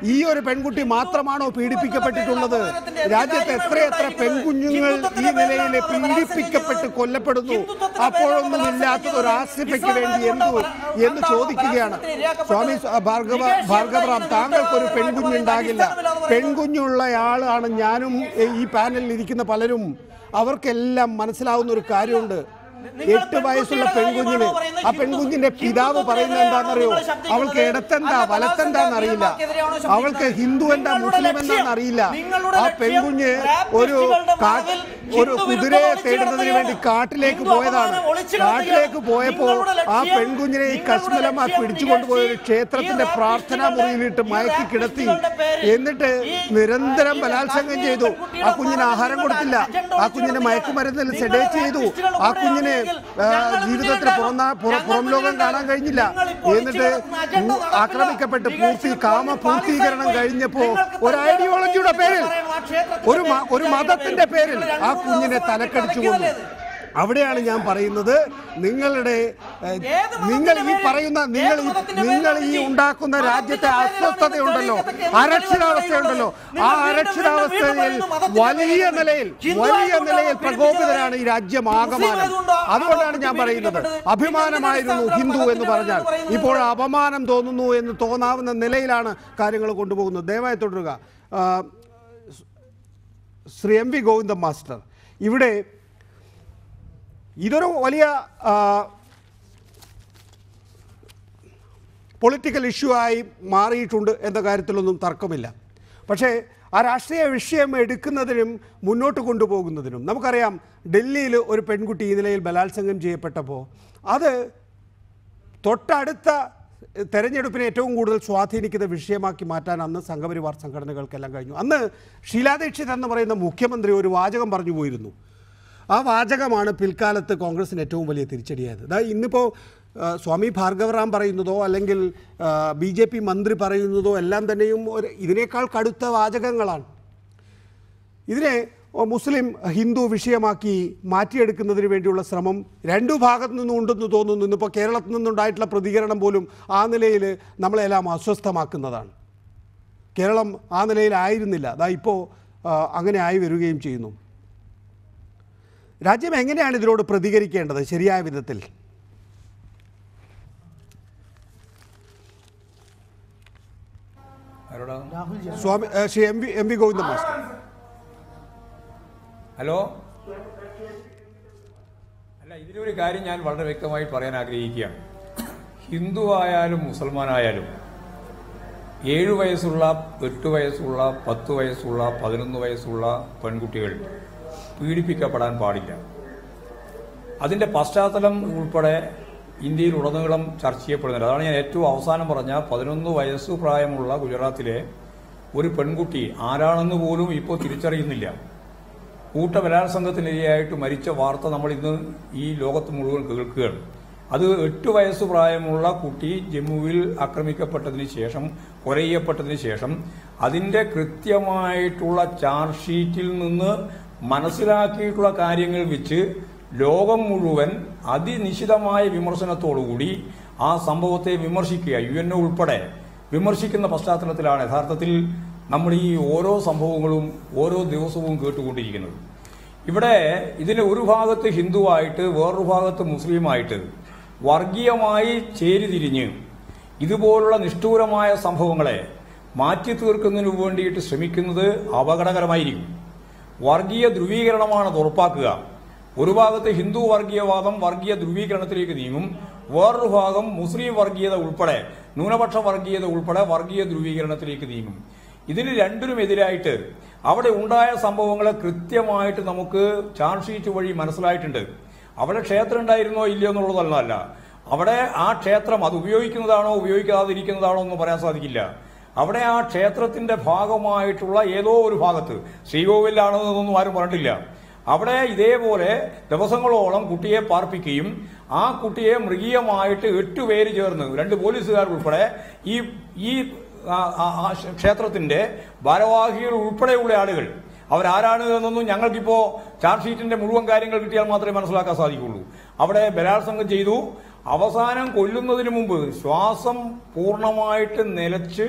ഈ ഒരു പെൺകുട്ടി മാത്രമാണോ പീഡിപ്പിക്കപ്പെട്ടിട്ടുള്ളത് രാജ്യത്ത് എത്രയെത്ര പെൺകുഞ്ഞുങ്ങൾ ഈ നിലയിൽ പീഡിപ്പിക്കപ്പെട്ട് കൊല്ലപ്പെടുന്നു അപ്പോഴൊന്നും ഇല്ലാത്തത് ഒരു ആസിഫയ്ക്ക് വേണ്ടി എന്തു എന്ന് ചോദിക്കുകയാണ് സ്വാമി ഭാർഗവ ഭാർഗവറാം താങ്കൾക്കൊരു പെൺകുഞ്ഞുണ്ടാകില്ല പെൺകുഞ്ഞുള്ള ആളാണ് ഞാനും ഈ പാനലിൽ ഇരിക്കുന്ന പലരും അവർക്കെല്ലാം മനസ്സിലാവുന്ന ഒരു കാര്യമുണ്ട് എട്ട് വയസ്സുള്ള പെൺകുഞ്ഞിന് ആ പെൺകുഞ്ഞിന്റെ പിതാവ് പറയുന്നത് എന്താണെന്നറിയോ അവൾക്ക് ഇടത്തെന്താ വലത്തെന്താന്ന് അറിയില്ല അവൾക്ക് ഹിന്ദു എന്താ മുസ്ലിം എന്താന്ന് അറിയില്ല ആ പെൺകുഞ്ഞ് ഒരു കാ- ഒരു കുതിരയെ തേടുന്നതിന് വേണ്ടി കാട്ടിലേക്ക് പോയതാണ് കാട്ടിലേക്ക് പോയപ്പോ ആ പെൺകുഞ്ഞിനെ ഈ കശ്മലമ്മ പിടിച്ചുകൊണ്ടുപോയ ഒരു ക്ഷേത്രത്തിന്റെ പ്രാർത്ഥനാ മുറിയിലിട്ട് മയക്കി കിടത്തി എന്നിട്ട് നിരന്തരം ബലാത്സംഗം ചെയ്തു ആ കുഞ്ഞിന് ആഹാരം കൊടുത്തില്ല ആ കുഞ്ഞിനെ മയക്കുമരുന്നിൽ സെഡേറ്റ് ചെയ്തു ആ കുഞ്ഞിന് ആ, ജീവിതത്തിൽ പുറം നാ- പുറ- പുറം ലോകം കാണാൻ കഴിഞ്ഞില്ല എന്നിട്ട് പൂ- ആക്രമിക്കപ്പെട്ട് പൂർത്തി കാമ പൂർത്തീകരണം കഴിഞ്ഞപ്പോ ഒരു ഐഡിയോളജിയുടെ പേരിൽ ഒരു മ- ഒരു മതത്തിന്റെ പേരിൽ ആ കുഞ്ഞിനെ തലക്കടിച്ചു കൊന്നു അവിടെയാണ് ഞാൻ പറയുന്നത് നിങ്ങളുടെ ഏഹ്, നിങ്ങൾ ഈ പറയുന്ന നിങ്ങൾ ഈ നിങ്ങൾ ഈ ഉണ്ടാക്കുന്ന രാജ്യത്തെ അസ്വസ്ഥതയുണ്ടല്ലോ അരക്ഷിതാവസ്ഥയുണ്ടല്ലോ ആ അരക്ഷിതാവസ്ഥയിൽ വലിയ നിലയിൽ വലിയ നിലയിൽ പ്രകോപിതരാണ് ഈ രാജ്യം ആകമാനം അതുകൊണ്ടാണ് ഞാൻ പറയുന്നത് അഭിമാനമായിരുന്നു ഹിന്ദു എന്ന് പറഞ്ഞാൽ ഇപ്പോൾ അപമാനം തോന്നുന്നു എന്ന് തോന്നാവുന്ന നിലയിലാണ് കാര്യങ്ങൾ കൊണ്ടുപോകുന്നത് ദയവായി തുടരുക ആ, Shri M V Govindan master ഇവിടെ ഇതൊരു വലിയ പൊളിറ്റിക്കൽ ഇഷ്യൂ ആയി മാറിയിട്ടുണ്ട് എന്ന കാര്യത്തിലൊന്നും തർക്കമില്ല പക്ഷേ ആ രാഷ്ട്രീയ വിഷയം എടുക്കുന്നതിനും മുന്നോട്ട് കൊണ്ടുപോകുന്നതിനും നമുക്കറിയാം ഡൽഹിയിൽ ഒരു പെൺകുട്ടി ഈ നിലയിൽ ബലാത്സംഗം ചെയ്യപ്പെട്ടപ്പോൾ അത് തൊട്ടടുത്ത തെരഞ്ഞെടുപ്പിനെ ഏറ്റവും കൂടുതൽ സ്വാധീനിക്കുന്ന വിഷയമാക്കി മാറ്റാൻ അന്ന് സംഘപരിവാർ സംഘടനകൾക്കെല്ലാം കഴിഞ്ഞു അന്ന് ഷീലാ ദീക്ഷിത് എന്ന് പറയുന്ന മുഖ്യമന്ത്രി ഒരു വാചകം പറഞ്ഞു പോയിരുന്നു ആ വാചകമാണ് പിൽക്കാലത്ത് കോൺഗ്രസിന് ഏറ്റവും വലിയ തിരിച്ചടിയായത് അതായത് ഇന്നിപ്പോൾ ആ, സ്വാമി ഭാർഗവറാം പറയുന്നതോ അല്ലെങ്കിൽ ബി ജെ പി മന്ത്രി പറയുന്നതോ എല്ലാം തന്നെയും ഒരു ഇതിനേക്കാൾ കടുത്ത വാചകങ്ങളാണ് ഇതിനെ മുസ്ലിം ഹിന്ദു വിഷയമാക്കി മാറ്റിയെടുക്കുന്നതിന് വേണ്ടിയുള്ള ശ്രമം രണ്ടു ഭാഗത്തു നിന്നും ഉണ്ടെന്ന് തോന്നുന്നു ഇന്നിപ്പോൾ കേരളത്തിൽ നിന്നുണ്ടായിട്ടുള്ള പ്രതികരണം പോലും ആ നിലയിൽ നമ്മളെല്ലാം അസ്വസ്ഥമാക്കുന്നതാണ് കേരളം ആ നിലയിലായിരുന്നില്ല അതാ ഇപ്പോൾ അങ്ങനെ ആയി വരികയും ചെയ്യുന്നു രാജ്യം എങ്ങനെയാണ് ഇതിനോട് പ്രതികരിക്കേണ്ടത് ശരിയായ വിധത്തിൽ ആരോടാ സ്വാമി ഏ, Shri M V M V Govinda master hello അല്ല ഇതിലൊരു കാര്യം ഞാൻ വളരെ വ്യക്തമായി പറയാൻ ആഗ്രഹിക്കുകയാണ് ഹിന്ദു ആയാലും മുസൽമാനായാലും ഏഴ് വയസ്സുള്ള എട്ട് വയസ്സുള്ള പത്ത് വയസ്സുള്ള പതിനൊന്ന് വയസ്സുള്ള പെൺകുട്ടികൾ പീഡിപ്പിക്കപ്പെടാൻ പാടില്ല അതിന്റെ പശ്ചാത്തലം ഉൾപ്പെടെ ഇന്ത്യയിൽ ഉടനീളം ചർച്ച ചെയ്യപ്പെടുന്നുണ്ട് അതാണ് ഞാൻ ഏറ്റവും അവസാനം പറഞ്ഞ പതിനൊന്ന് വയസ്സു പ്രായമുള്ള ഗുജറാത്തിലെ ഒരു പെൺകുട്ടി ആരാണെന്ന് പോലും ഇപ്പോൾ തിരിച്ചറിയുന്നില്ല കൂട്ട ബലാത്സംഗത്തിനിരയായിട്ട് മരിച്ച വാർത്ത നമ്മൾ ഇന്ന് ഈ ലോകത്ത് മുഴുവൻ കേൾക്കുകയാണ് അത് എട്ട് വയസ്സ് പ്രായമുള്ള കുട്ടി ജമ്മുവിൽ ആക്രമിക്കപ്പെട്ടതിന് ശേഷം കൊലയ്യപ്പെട്ടതിന് ശേഷം അതിന്റെ കൃത്യമായിട്ടുള്ള ചാർജ് ഷീറ്റിൽ നിന്ന് മനസ്സിലാക്കിയിട്ടുള്ള കാര്യങ്ങൾ വെച്ച് ലോകം മുഴുവൻ അതിനിശിതമായ വിമർശനത്തോടുകൂടി ആ സംഭവത്തെ വിമർശിക്കുക യു എൻ ഉൾപ്പെടെ വിമർശിക്കുന്ന പശ്ചാത്തലത്തിലാണ് യഥാർത്ഥത്തിൽ നമ്മൾ ഈ ഓരോ സംഭവങ്ങളും ഓരോ ദിവസവും കേട്ടുകൊണ്ടിരിക്കുന്നത് ഇവിടെ ഇതിന് ഒരു ഭാഗത്ത് ഹിന്ദുവായിട്ട് വേറൊരു ഭാഗത്ത് മുസ്ലിമായിട്ട് വർഗീയമായി ചേരിതിരിഞ്ഞ് ഇതുപോലുള്ള നിഷ്ഠൂരമായ സംഭവങ്ങളെ മാറ്റി തീർക്കുന്നതിന് വേണ്ടിയിട്ട് ശ്രമിക്കുന്നത് അപകടകരമായിരിക്കും വർഗീയ ധ്രുവീകരണമാണ് അത് ഉറപ്പാക്കുക ഒരു ഭാഗത്ത് ഹിന്ദു വർഗീയവാദം വർഗീയ ധ്രുവീകരണത്തിലേക്ക് നീങ്ങും വേറൊരു ഭാഗം മുസ്ലിം വർഗീയത ഉൾപ്പെടെ ന്യൂനപക്ഷ വർഗീയത ഉൾപ്പെടെ വർഗീയ ധ്രുവീകരണത്തിലേക്ക് നീങ്ങും ഇതിന് രണ്ടിനും എതിരായിട്ട് അവിടെ ഉണ്ടായ സംഭവങ്ങളെ കൃത്യമായിട്ട് നമുക്ക് ചാർജ് ഷീറ്റ് വഴി മനസ്സിലായിട്ടുണ്ട് അവിടെ ക്ഷേത്രം ഉണ്ടായിരുന്നോ ഇല്ലയോ എന്നുള്ളതല്ല അവിടെ ആ ക്ഷേത്രം അത് ഉപയോഗിക്കുന്നതാണോ ഉപയോഗിക്കാതിരിക്കുന്നതാണോ എന്ന് പറയാൻ സാധിക്കില്ല അവിടെ ആ ക്ഷേത്രത്തിന്റെ ഭാഗമായിട്ടുള്ള ഏതോ ഒരു ഭാഗത്ത് ശ്രീകോവിലാണെന്നൊന്നും ആരും പറഞ്ഞിട്ടില്ല അവിടെ ഇതേപോലെ ദിവസങ്ങളോളം കുട്ടിയെ പാർപ്പിക്കുകയും ആ കുട്ടിയെ മൃഗീയമായിട്ട് എട്ട് പേര് ചേർന്ന് രണ്ട് പോലീസുകാർ ഉൾപ്പെടെ ഈ ഈ ആ- ആ- ആ ക്ഷേത്രത്തിന്റെ ഭാരവാഹികൾ ഉൾപ്പെടെയുള്ള ആളുകൾ അവരാരാണ് എന്നൊന്നും ഞങ്ങൾക്കിപ്പോ ചാർജ് ഷീറ്റിന്റെ മുഴുവൻ കാര്യങ്ങൾ കിട്ടിയാൽ മാത്രമേ മനസ്സിലാക്കാൻ സാധിക്കുള്ളൂ അവിടെ ബലാത്സംഗം ചെയ്തു അവസാനം കൊല്ലുന്നതിന് മുമ്പ് ശ്വാസം പൂർണ്ണമായിട്ട് നിലച്ച്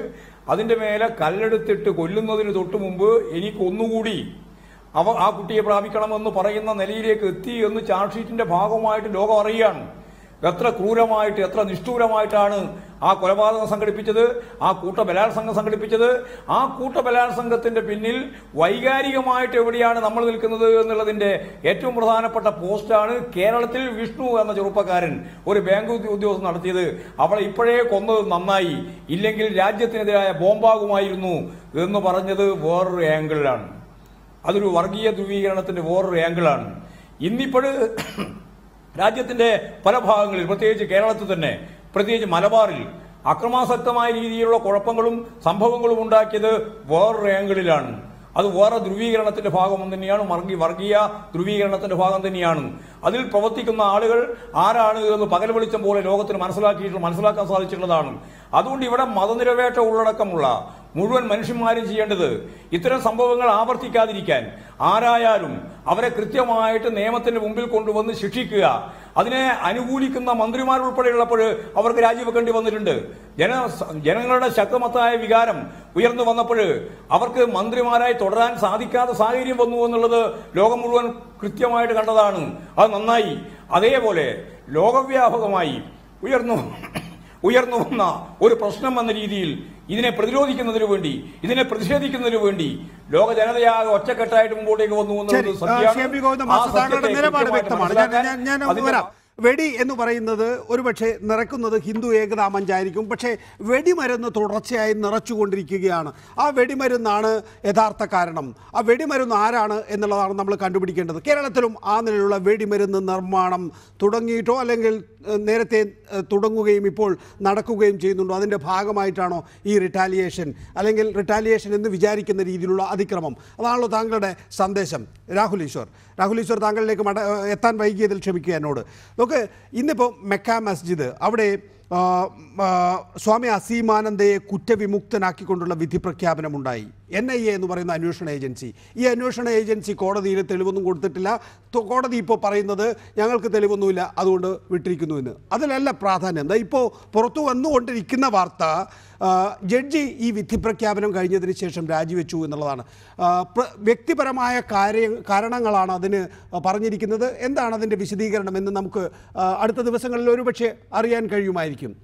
അതിന്റെ മേലെ കല്ലെടുത്തിട്ട് കൊല്ലുന്നതിന് തൊട്ടു മുമ്പ് എനിക്കൊന്നുകൂടി അവ ആ കുട്ടിയെ പ്രാപിക്കണമെന്ന് പറയുന്ന നിലയിലേക്ക് എത്തി എന്ന് ചാർജ് ഷീറ്റിന്റെ ഭാഗമായിട്ട് ലോകം അറിയുകയാണ് എത്ര ക്രൂരമായിട്ട് എത്ര നിഷ്ഠൂരമായിട്ടാണ് ആ കൊലപാതകം സംഘടിപ്പിച്ചത് ആ കൂട്ട ബലാത്സംഗം സംഘടിപ്പിച്ചത് ആ കൂട്ട ബലാത്സംഗത്തിന്റെ പിന്നിൽ വൈകാരികമായിട്ട് എവിടെയാണ് നമ്മൾ നിൽക്കുന്നത് എന്നുള്ളതിന്റെ ഏറ്റവും പ്രധാനപ്പെട്ട പോസ്റ്റാണ് കേരളത്തിൽ വിഷ്ണു എന്ന ചെറുപ്പക്കാരൻ ഒരു ബാങ്ക് ഉദ്യ- ഉദ്യോഗസ്ഥൻ നടത്തിയത് അവളെ ഇപ്പോഴേ കൊന്നത് നന്നായി ഇല്ലെങ്കിൽ രാജ്യത്തിനെതിരായ ബോംബാകുമായിരുന്നു എന്ന് പറഞ്ഞത് വേറൊരു ആംഗിളിലാണ് അതൊരു വർഗീയ ധ്രുവീകരണത്തിന്റെ വേറൊരു ആംഗിളാണ് ഇന്നിപ്പോൾ രാജ്യത്തിന്റെ പല ഭാഗങ്ങളിൽ പ്രത്യേകിച്ച് കേരളത്തിൽ തന്നെ പ്രത്യേകിച്ച് മലബാറിൽ അക്രമാസക്തമായ രീതിയിലുള്ള കുഴപ്പങ്ങളും സംഭവങ്ങളും ഉണ്ടാക്കിയത് വേറൊരു ആംഗിളിലാണ് അത് വേറെ ധ്രുവീകരണത്തിന്റെ ഭാഗം തന്നെയാണ് വർഗീയ വർഗീയ ധ്രുവീകരണത്തിന്റെ ഭാഗം തന്നെയാണ് അതിൽ പ്രവർത്തിക്കുന്ന ആളുകൾ ആരാണ് എന്ന് പകൽ വെളിച്ചം പോലെ ലോകത്തിന് മനസ്സിലാക്കിയിട്ട് മനസ്സിലാക്കാൻ സാധിച്ചിട്ടുള്ളതാണ് അതുകൊണ്ട് ഇവിടെ മതനിരപേക്ഷ ഉള്ളടക്കമുള്ള മുഴുവൻ മനുഷ്യന്മാരും ചെയ്യേണ്ടത് ഇത്തരം സംഭവങ്ങൾ ആവർത്തിക്കാതിരിക്കാൻ ആരായാലും അവരെ കൃത്യമായിട്ട് നിയമത്തിന്റെ മുമ്പിൽ കൊണ്ടുവന്ന് ശിക്ഷിക്കുക അതിനെ അനുകൂലിക്കുന്ന മന്ത്രിമാർ ഉൾപ്പെടെയുള്ളപ്പോൾ അവർക്ക് രാജിവെക്കേണ്ടി വന്നിട്ടുണ്ട് ജന ജനങ്ങളുടെ ശക്തമത്തായ വികാരം ഉയർന്നു വന്നപ്പോൾ അവർക്ക് മന്ത്രിമാരായി തുടരാൻ സാധിക്കാത്ത സാഹചര്യം വന്നു എന്നുള്ളത് ലോകം മുഴുവൻ കൃത്യമായിട്ട് കണ്ടതാണ് അത് നന്നായി അതേപോലെ ലോകവ്യാപകമായി ഉയർന്നു ഉയർന്നു വന്ന ഒരു പ്രശ്നം എന്ന രീതിയിൽ ഇതിനെ പ്രതിരോധിക്കുന്നതിന് വേണ്ടി ഇതിനെ പ്രതിഷേധിക്കുന്നതിന് വേണ്ടി ലോക ജനതയാകെ ഒറ്റക്കെട്ടായിട്ട് മുമ്പോട്ടേക്ക് വന്നു ശരി എന്നുള്ളത് ആ, സത്യമാണ്. ശ്രീ എം വി ഗോവിന്ദ ആ മാസ്റ്റർ താങ്കളുടെ സത്യത്തെ നിലപാട് കൃത്യമായിട്ട് വ്യക്തമാണ് ഞാൻ മനസ്സിലാക്കാൻ ഞാൻ- ഞാൻ ഒന്ന് അതിന്റെ വരാം വെടി എന്ന് പറയുന്നത് ഒരുപക്ഷെ നിറക്കുന്നത് ഹിന്ദു ഏകതാ മഞ്ചായിരിക്കും പക്ഷേ വെടിമരുന്ന് തുടർച്ചയായി നിറച്ചുകൊണ്ടിരിക്കുകയാണ് ആ വെടിമരുന്നാണ് യഥാർത്ഥ കാരണം ആ വെടിമരുന്ന് ആരാണ് എന്നുള്ളതാണ് നമ്മൾ കണ്ടുപിടിക്കേണ്ടത് കേരളത്തിലും ആ നിലയിലുള്ള വെടിമരുന്ന് നിർമ്മാണം തുടങ്ങിയിട്ടോ അല്ലെങ്കിൽ ഏഹ്, നേരത്തെ ഏഹ്, തുടങ്ങുകയും ഇപ്പോൾ നടക്കുകയും ചെയ്യുന്നുണ്ടോ അതിൻ്റെ ഭാഗമായിട്ടാണോ ഈ റിട്ടാലിയേഷൻ അല്ലെങ്കിൽ റിട്ടാലിയേഷൻ എന്ന് വിചാരിക്കുന്ന രീതിയിലുള്ള അതിക്രമം അതാണല്ലോ താങ്കളുടെ സന്ദേശം രാഹുൽ ഈശ്വർ രാഹുൽ ഈശ്വർ താങ്കളിലേക്ക് മട ഏഹ്, എത്താൻ വൈകിയതിൽ ക്ഷമിക്കുക എന്നോട് നോക്ക് ഇന്നിപ്പോൾ മെക്ക മസ്ജിദ് അവിടെ ആ, ആ, സ്വാമി അസീമാനന്ദയെ കുറ്റവിമുക്തനാക്കിക്കൊണ്ടുള്ള വിധി പ്രഖ്യാപനമുണ്ടായി എൻ ഐ എ എന്ന് പറയുന്ന അന്വേഷണ ഏജൻസി ഈ അന്വേഷണ ഏജൻസി കോടതിയിൽ തെളിവൊന്നും കൊടുത്തിട്ടില്ല തൊ- കോടതി ഇപ്പോൾ പറയുന്നത് ഞങ്ങൾക്ക് തെളിവൊന്നുമില്ല അതുകൊണ്ട് വിട്ടിരിക്കുന്നു എന്ന് അതിലല്ല പ്രാധാന്യം ദാ ഇപ്പോൾ പുറത്തു വന്നുകൊണ്ടിരിക്കുന്ന വാർത്ത ആ, ജഡ്ജി ഈ വിധി പ്രഖ്യാപനം കഴിഞ്ഞതിന് ശേഷം രാജിവെച്ചു എന്നുള്ളതാണ് ആ, പ്ര- വ്യക്തിപരമായ കാര്യ കാരണങ്ങളാണ് അതിന് പറഞ്ഞിരിക്കുന്നത് എന്താണ് അതിൻ്റെ വിശദീകരണം എന്ന് നമുക്ക് ആ, അടുത്ത ദിവസങ്ങളിൽ ഒരുപക്ഷെ അറിയാൻ കഴിയുമായിരിക്കും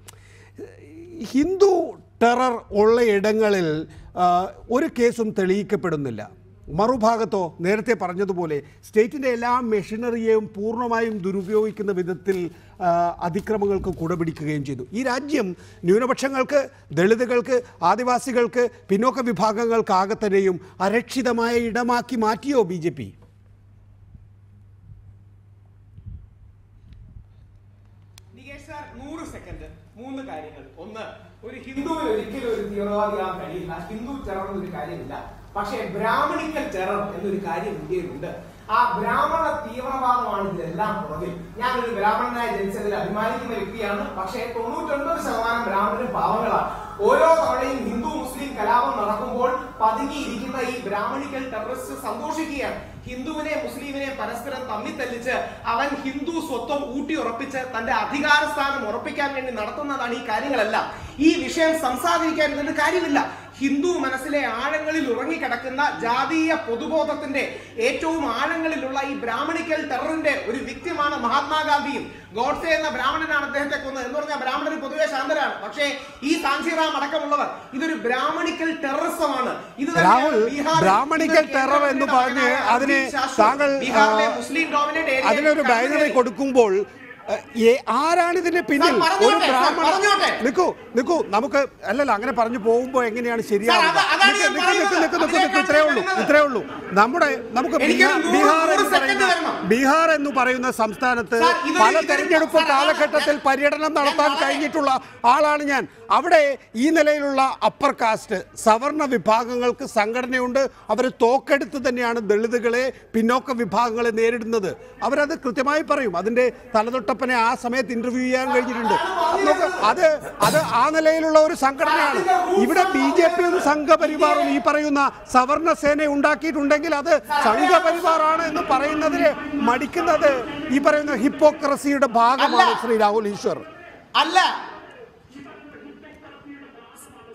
ഹിന്ദു ടെറർ ഉള്ള ഇടങ്ങളിൽ ആ, ഒരു കേസും തെളിയിക്കപ്പെടുന്നില്ല മറുഭാഗത്തോ നേരത്തെ പറഞ്ഞതുപോലെ സ്റ്റേറ്റിൻ്റെ എല്ലാ മെഷീനറിയെയും പൂർണ്ണമായും ദുരുപയോഗിക്കുന്ന വിധത്തിൽ ആ, അതിക്രമങ്ങൾക്ക് കുടപിടിക്കുകയും ചെയ്തു ഈ രാജ്യം ന്യൂനപക്ഷങ്ങൾക്ക് ദളിതുകൾക്ക് ആദിവാസികൾക്ക് പിന്നോക്ക വിഭാഗങ്ങൾക്കാകെ തന്നെയും അരക്ഷിതമായ ഇടമാക്കി മാറ്റിയോ B J P Nikesh sir നൂറ് സെക്കൻഡ് മൂന്ന് കാര്യങ്ങൾ ഒന്ന് ഒരു ഹിന്ദുവിന് ഒരിക്കലും ഒരു തീവ്രവാദിയാകാൻ കഴിയില്ല ഹിന്ദു ടെറർ എന്നൊരു കാര്യമില്ല പക്ഷേ ബ്രാഹ്മണിക്കൽ ടെറർ എന്നൊരു കാര്യം ഇന്ത്യയിലുണ്ട് ആ ബ്രാഹ്മണ തീവ്രവാദമാണ് ഇതിലെല്ലാം പുറകിൽ ഞാനൊരു ബ്രാഹ്മണനായ ജനിച്ചതിൽ അഭിമാനിക്കുന്ന വ്യക്തിയാണ് പക്ഷേ തൊണ്ണൂറ്റൊൻപത് ശതമാനം ബ്രാഹ്മണരും പാവങ്ങളാണ് ഓരോ തവണയും ഹിന്ദു മുസ്ലിം കലാപം നടക്കുമ്പോൾ പതുങ്ങിയിരിക്കുന്ന ഈ ബ്രാഹ്മണിക്കൽ ടെററിസ്റ്റ് സന്തോഷിക്കുകയാണ് ഹിന്ദുവിനെ മുസ്ലിമിനെ പരസ്പരം തമ്മിൽ തല്ലിച്ച് അവൻ ഹിന്ദു സ്വത്വം ഊട്ടി ഉറപ്പിച്ച് തന്റെ അധികാര സ്ഥാനം ഉറപ്പിക്കാൻ വേണ്ടി നടത്തുന്നതാണ് ഈ കാര്യങ്ങളെല്ലാം ഈ വിഷയം സംസാരിക്കാൻ കാര്യമില്ല ഹിന്ദു മനസ്സിലെ ആഴങ്ങളിൽ ഉറങ്ങിക്കിടക്കുന്ന ജാതീയ പൊതുബോധത്തിന്റെ ഏറ്റവും ആഴങ്ങളിലുള്ള ഈ ബ്രാഹ്മണിക്കൽ ടെററിന്റെ ഒരു വ്യക്തിമാണ് മഹാത്മാഗാന്ധിയും ഗോഡ്സെ എന്ന ബ്രാഹ്മണനാണ് അദ്ദേഹത്തെ കൊന്നത് എന്ന് പറഞ്ഞാൽ ബ്രാഹ്മണർ പൊതുവെ ശാന്തരാണ് പക്ഷേ ഈ സാഞ്ചിറാം അടക്കമുള്ളവർ ഇതൊരു ബ്രാഹ്മണിക്കൽ ടെററിസമാണ് ഇത് തന്നെയാണ് രാഹുൽ ബീഹാറിൽ ബ്രാഹ്മണിക്കൽ ഇന്ന് ടെറർ എന്ന് കേന്ദ്രമന്ത്രിയുടെ പറഞ്ഞ് മകനായ അതിന് അരവിന്ദ് ശാസ്ത്രി താങ്കൾ ബീഹാറിലെ ആ, മുസ്ലിം ഡോമിനേറ്റ് ഏരിയയിൽ അതിനൊരു കടന്നു ബാനറി കയറി. കൊടുക്കുമ്പോൾ ഏഹ്, ഏ- ആരാണ് ഇതിന്റെ പിന്നിൽ സാർ, പറഞ്ഞോട്ടെ, ഒരു സാർ, ബ്രാഹ്മണ പറഞ്ഞോട്ടെ. നിൽക്കൂ നിൽക്കൂ നമുക്ക് അല്ലല്ല അങ്ങനെ പറഞ്ഞു പോകുമ്പോൾ എങ്ങനെയാണ് ശരിയാവുക സാർ, അതാ- അതാണ് നിക്ക്, ഞാൻ നിക്ക്, നിക്ക്, പറയുന്നത്. നിക്ക്, നിക്ക്, അതിലേക്കാണ് നിക്ക്, ഇത്രേ ഉള്ളൂ വരുന്നത്. ഇത്രേ ഉള്ളൂ നമ്മുടെ നമുക്ക് എനിക്കൊരു ബീഹാർ നൂറ് ബീഹാർ നൂറ് എന്ന് സെക്കൻഡ് പറയുന്ന വരണം. ബീഹാർ എന്ന് പറയുന്ന സംസ്ഥാനത്ത് സാർ, ഇതൊരു- പല ഇതൊരു- തെരഞ്ഞെടുപ്പ് സാർ, അതാണ് കാലഘട്ടത്തിൽ ഞാൻ- പര്യടനം നടത്താൻ വളരെ- കഴിഞ്ഞിട്ടുള്ള ആളാണ് ഞാൻ അവിടെ ഈ നിലയിലുള്ള അപ്പർ കാസ്റ്റ് സവർണ വിഭാഗങ്ങൾക്ക് സംഘടനയുണ്ട് അവർ തോക്കെടുത്ത് തന്നെയാണ് ദളിതുകളെ പിന്നോക്ക വിഭാഗങ്ങളെ നേരിടുന്നത് അവരത് കൃത്യമായി പറയും അതിന്റെ തലതൊട്ടപ്പനെ ആ സമയത്ത് ഇന്റർവ്യൂ ചെയ്യാൻ കഴിഞ്ഞിട്ടുണ്ട് അത് നോക്ക് അത് അത് ആ നിലയിലുള്ള ഒരു സംഘടനയാണ് ഇവിടെ ബി ജെ പിയും സംഘപരിവാറും ഈ പറയുന്ന സവർണ സേന ഉണ്ടാക്കിയിട്ടുണ്ടെങ്കിൽ അത് സംഘപരിവാറാണ് എന്ന് പറയുന്നതിന് മടിക്കുന്നത് ഈ പറയുന്ന ഹിപ്പോക്രസിയുടെ ഭാഗമാണ് അല്ല. ശ്രീ രാഹുൽ ഈശ്വർ അല്ല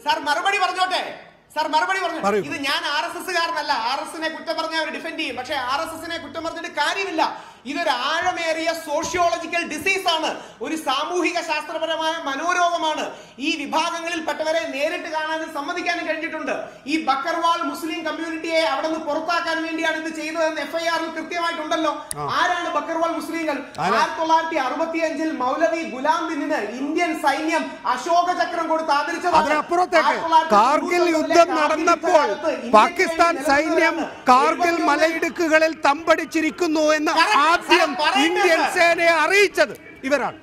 സാർ മറുപടി പറഞ്ഞോട്ടെ സാർ മറുപടി പറഞ്ഞു പറയൂ. ഇത് ഞാൻ ആർ എസ് എസ് കാരനല്ല ആർ എസ് എസിനെ കുറ്റം പറഞ്ഞ അവർ ഡിഫെൻഡ് ചെയ്യും പക്ഷേ ആർ എസ് എസിനെ കുറ്റം പറഞ്ഞിട്ട് കാര്യമില്ല ഇതൊരു ആഴമേറിയ സോഷ്യോളജിക്കൽ ഡിസീസ് ആണ് ഒരു സാമൂഹിക ശാസ്ത്രപരമായ മനോരോഗമാണ് ഈ വിഭാഗങ്ങളിൽ പെട്ടവരെ നേരിട്ട് കാണാനും സമ്മതിക്കാനും കഴിഞ്ഞിട്ടുണ്ട് ഈ ബക്കർവാൾ മുസ്ലിം കമ്മ്യൂണിറ്റിയെ അവിടെ നിന്ന് പുറത്താക്കാൻ വേണ്ടിയാണ് ഇത് ചെയ്തതെന്ന് എഫ്ഐആറിൽ കൃത്യമായിട്ടുണ്ടല്ലോ ആരാണ് ബക്കർവാൾ മുസ്ലിങ്ങൾ ആയിരത്തി തൊള്ളായിരത്തി അറുപത്തി അഞ്ചിൽ മൗലവി ഗുലാം ദിന്നിന് ഇന്ത്യൻ സൈന്യം അശോക ചക്രം കൊടുത്ത് ആദരിച്ചതാണ് അതിനപ്പുറത്തേക്ക് ആയിരത്തി തൊള്ളായിരത്തി കാർഗിൽ തൊണ്ണൂറ്റൊമ്പതിലെ യുദ്ധം കാർഗിൽ നടന്നപ്പോൾ യുദ്ധകാലത്ത് ഇന്ത്യൻ പാകിസ്ഥാൻ സൈന്യം നിലനിൽക്കുകയാണ്. കാർഗിൽ ഇരുപത്തിയൊന്ന് മലയിടുക്കുകളിൽ തമ്പടിച്ചിരിക്കുന്നു എന്ന് Correct. ആദ്യം സാർ പറയട്ടെ, ഇന്ത്യൻ സാർ. സേനയെ അറിയിച്ചത് ഇവരാണ്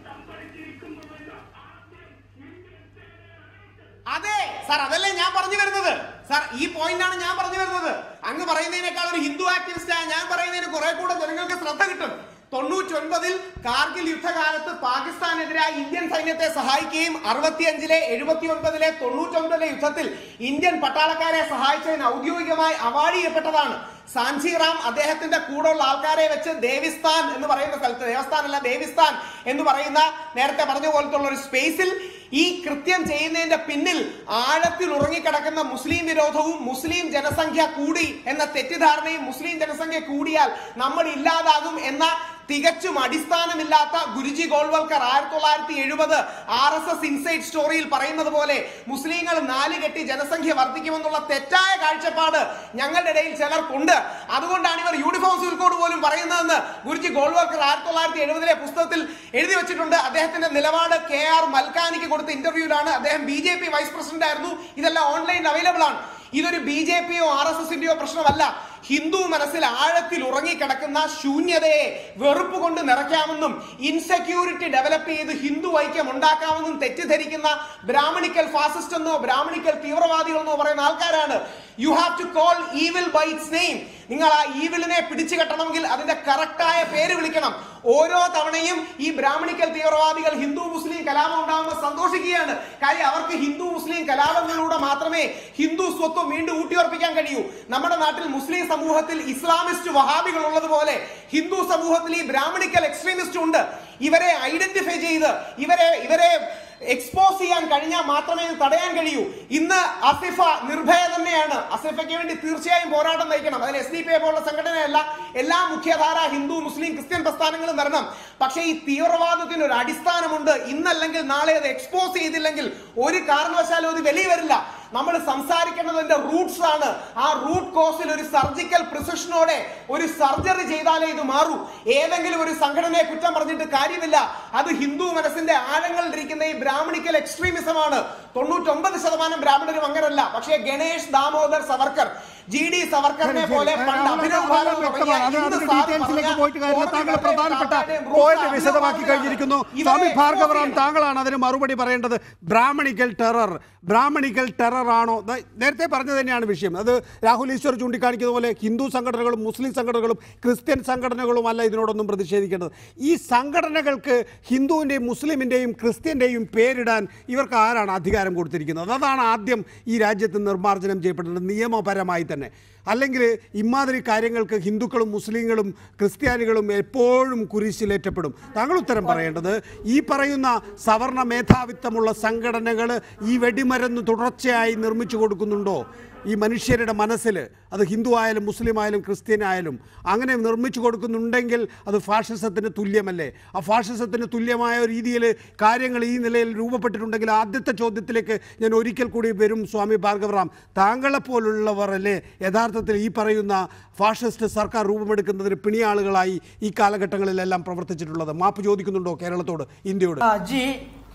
അതെ സാർ അതല്ലേ ഞാൻ പറഞ്ഞു വരുന്നത് സാർ ഈ പോയിന്റ് ആണ് ഞാൻ പറഞ്ഞു വരുന്നത് അങ്ങ് പറയുന്നതിനേക്കാൾ ഒരു ഹിന്ദു ആക്ടിവിസ്റ്റ് ഞാൻ പറയുന്നതിന് കുറെ കൂടെ ജനങ്ങൾക്ക് ശ്രദ്ധ കിട്ടും തൊണ്ണൂറ്റി ഒൻപതിൽ കാർഗിൽ യുദ്ധകാലത്ത് പാകിസ്ഥാനെതിരായി ഇന്ത്യൻ സൈന്യത്തെ സഹായിക്കുകയും അറുപത്തിയഞ്ചിലെ എഴുപത്തി ഒൻപതിലെ തൊണ്ണൂറ്റി ഒൻപതിലെ യുദ്ധത്തിൽ ഇന്ത്യൻ പട്ടാളക്കാരെ സഹായിച്ചതിന് ഔദ്യോഗികമായി അവാർഡ് ചെയ്യപ്പെട്ടതാണ് സാഞ്ചി റാം അദ്ദേഹത്തിന്റെ കൂടെയുള്ള ആൾക്കാരെ വെച്ച് ദേവിസ്ഥാൻ എന്ന് പറയുന്ന സ്ഥലത്ത് ദേവസ്ഥാൻ അല്ല ദേവിസ്ഥാൻ എന്ന് പറയുന്ന നേരത്തെ പറഞ്ഞ പോലത്തെ ഒരു സ്പേസിൽ ഈ കൃത്യം ചെയ്യുന്നതിന്റെ പിന്നിൽ ആഴത്തിൽ ഉറങ്ങിക്കിടക്കുന്ന മുസ്ലിം വിരോധവും മുസ്ലിം ജനസംഖ്യ കൂടി എന്ന തെറ്റിദ്ധാരണയും മുസ്ലിം ജനസംഖ്യ കൂടിയാൽ നമ്മൾ ഇല്ലാതാകും എന്ന തികച്ചും അടിസ്ഥാനമില്ലാത്ത ഗുരുജി ഗോൾവൽക്കർ ആയിരത്തി തൊള്ളായിരത്തി എഴുപത് ആർ എസ് എസ് ഇൻസൈഡ് സ്റ്റോറിയിൽ പറയുന്നത് പോലെ മുസ്ലിങ്ങൾ നാല് കെട്ടി ജനസംഖ്യ വർദ്ധിക്കുമെന്നുള്ള തെറ്റായ കാഴ്ചപ്പാട് ഞങ്ങളുടെ ഇടയിൽ ചിലർക്കുണ്ട് അതുകൊണ്ടാണ് ഇവർ യൂണിഫോം സിവിൽ കോഡ് പോലും പറയുന്നതെന്ന് ഗുരുജി ഗോൾവൽക്കർ ആയിരത്തി തൊള്ളായിരത്തി എഴുപതിലെ പുസ്തകത്തിൽ എഴുതി വെച്ചിട്ടുണ്ട് അദ്ദേഹത്തിന്റെ നിലപാട് കെ ആർ മൽക്കാനിക്ക് കൊടുത്ത ഇന്റർവ്യൂവിലാണ് അദ്ദേഹം B J P vice president ആയിരുന്നു ഇതെല്ലാം ഓൺലൈൻ അവൈലബിൾ ആണ് ഇതൊരു ബി ജെ പിയോ ആർ എസ് എസിന്റെയോ പ്രശ്നമല്ല ഹിന്ദു മനസ്സിൽ ആഴത്തിൽ ഉറങ്ങിക്കിടക്കുന്ന ശൂന്യതയെ വെറുപ്പ് കൊണ്ട് നിറയ്ക്കാമെന്നും ഇൻസെക്യൂരിറ്റി ഡെവലപ്പ് ചെയ്ത് ഹിന്ദു ഐക്യം ഉണ്ടാക്കാമെന്നും തെറ്റിദ്ധരിക്കുന്ന ബ്രാഹ്മണിക്കൽ ഫാസിസ്റ്റ് എന്നോ ബ്രാഹ്മണിക്കൽ തീവ്രവാദികൾ എന്നോ പറയുന്ന ആൾക്കാരാണ് you have to call evil by its name നിങ്ങൾ ആ ഈവിളിനെ പിടിച്ചു കെട്ടണമെങ്കിൽ അതിന്റെ കറക്റ്റായ പേര് വിളിക്കണം ഓരോ തവണയും ഈ ബ്രാഹ്മണിക്കൽ തീവ്രവാദികൾ ഹിന്ദു മുസ്ലിം കലാപം ഉണ്ടാകുമ്പോൾ സന്തോഷിക്കുകയാണ് കാര്യം അവർക്ക് ഹിന്ദു മുസ്ലിം കലാപങ്ങളിലൂടെ മാത്രമേ ഹിന്ദു സ്വത്വം വീണ്ടും ഊട്ടിയുറപ്പിക്കാൻ കഴിയൂ നമ്മുടെ നാട്ടിൽ മുസ്ലിം സമൂഹത്തിൽ ഇസ്ലാമിസ്റ്റ് വഹാബികൾ ഉള്ളതുപോലെ ഹിന്ദു സമൂഹത്തിൽ ഈ ബ്രാഹ്മണിക്കൽ എക്സ്ട്രീമിസ്റ്റ് ഉണ്ട് ഇവരെ ഐഡന്റിഫൈ ചെയ്ത് ഇവരെ ഇവരെ എക്സ്പോസ് ചെയ്യാൻ കഴിഞ്ഞാൽ മാത്രമേ ഇത് തടയാൻ കഴിയൂ ഇന്ന് അസിഫ നിർഭയ തന്നെയാണ് അസിഫയ്ക്ക് വേണ്ടി തീർച്ചയായും പോരാട്ടം നയിക്കണം അതിന് എസ് ഡി പി പോലുള്ള സംഘടനയല്ല എല്ലാ മുഖ്യധാര ഹിന്ദു മുസ്ലിം ക്രിസ്ത്യൻ പ്രസ്ഥാനങ്ങളും വരണം പക്ഷേ ഈ തീവ്രവാദത്തിന് ഒരു അടിസ്ഥാനമുണ്ട് ഇന്നല്ലെങ്കിൽ നാളെ അത് എക്സ്പോസ് ചെയ്തില്ലെങ്കിൽ ഒരു കാരണവശാലും അത് വെളിയിൽ വരില്ല നമ്മൾ സംസാരിക്കേണ്ടതിന്റെ റൂട്ട്സ് ആണ് ആ റൂട്ട് കോസിൽ ഒരു സർജിക്കൽ പ്രിസിഷനോടെ ഒരു സർജറി ചെയ്താലേ ഇത് മാറൂ ഏതെങ്കിലും ഒരു സംഘടനയെ കുറ്റം പറഞ്ഞിട്ട് കാര്യമില്ല അത് ഹിന്ദു മനസ്സിന്റെ ആഴങ്ങളിലിരിക്കുന്ന ഈ ബ്രാഹ്മണിക്കൽ എക്സ്ട്രീമിസമാണ് തൊണ്ണൂറ്റൊമ്പത് ശതമാനം ബ്രാഹ്മണരും അങ്ങനല്ല പക്ഷേ ഗണേഷ് ദാമോദർ സവർക്കർ ജി ഡി സവർക്കറിനെ പോലെ പണ്ട് അഭിനവ് ഭാരത് തുടങ്ങിയ വ്യക്തമാണ് അത് ഇന്ന് അതിന്റെ സാർ ഡീറ്റെയിൽസിലേക്ക് പറഞ്ഞ പോയിട്ട് കാര്യമില്ല താങ്കൾ കോടതി പ്രധാനപ്പെട്ട കാട്ടാടെയും പോയിന്റ് റൂട്ട്സ് വിശദമാക്കി അഭിനവ് കഴിഞ്ഞിരിക്കുന്നു ഇവരെ സ്വാമി expose ഭാർഗവറാം ചെയ്യണം. താങ്കളാണ് അതിന് മറുപടി പറയേണ്ടത് ബ്രാഹ്മണിക്കൽ ടെറർ ബ്രാഹ്മണിക്കൽ ടെറർ ആണോ ദാ നേരത്തെ പറഞ്ഞത് തന്നെയാണ് വിഷയം അത് രാഹുൽ ഈശ്വർ ചൂണ്ടിക്കാണിക്കുന്ന പോലെ ഹിന്ദു സംഘടനകളും മുസ്ലിം സംഘടനകളും ക്രിസ്ത്യൻ സംഘടനകളും അല്ല ഇതിനോടൊന്നും പ്രതിഷേധിക്കേണ്ടത് ഈ സംഘടനകൾക്ക് ഹിന്ദുവിൻ്റെയും മുസ്ലിമിൻ്റെയും ക്രിസ്ത്യൻ്റെയും പേരിടാൻ ഇവർക്ക് ആരാണ് അധികാരം കൊടുത്തിരിക്കുന്നത് അതാണ് ആദ്യം ഈ രാജ്യത്ത് നിർമ്മാർജ്ജനം ചെയ്യപ്പെടേണ്ടത് നിയമപരമായി തന്നെ അല്ലെങ്കിൽ ഇമാതിരി കാര്യങ്ങൾക്ക് ഹിന്ദുക്കളും മുസ്ലിങ്ങളും ക്രിസ്ത്യാനികളും എപ്പോഴും കുരിശിലേറ്റപ്പെടും താങ്കൾ ഉത്തരം പറയേണ്ടത് ഈ പറയുന്ന സവർണ മേധാവിത്വമുള്ള സംഘടനകൾ ഈ വെടിമരുന്ന് തുടർച്ചയായി നിർമ്മിച്ചു കൊടുക്കുന്നുണ്ടോ ഈ മനുഷ്യരുടെ മനസ്സിൽ അത് ഹിന്ദു ആയാലും മുസ്ലിം ആയാലും ക്രിസ്ത്യൻ ആയാലും അങ്ങനെ നിർമ്മിച്ചു കൊടുക്കുന്നുണ്ടെങ്കിൽ അത് ഫാഷിസത്തിന് തുല്യമല്ലേ ആ ഫാഷിസത്തിന് തുല്യമായ രീതിയിൽ കാര്യങ്ങൾ ഈ നിലയിൽ രൂപപ്പെട്ടിട്ടുണ്ടെങ്കിൽ ആദ്യത്തെ ചോദ്യത്തിലേക്ക് ഞാൻ ഒരിക്കൽ കൂടി വരും സ്വാമി ഭാർഗവറാം താങ്കളെപ്പോലുള്ളവർ അല്ലേ യഥാർത്ഥത്തിൽ ഈ പറയുന്ന ഫാഷിസ്റ്റ് സർക്കാർ രൂപമെടുക്കുന്നതിന് പിണിയാളുകളായി ഈ കാലഘട്ടങ്ങളിലെല്ലാം പ്രവർത്തിച്ചിട്ടുള്ളത് മാപ്പ് ചോദിക്കുന്നുണ്ടോ കേരളത്തോട് ഇന്ത്യയോട് ആ, ജി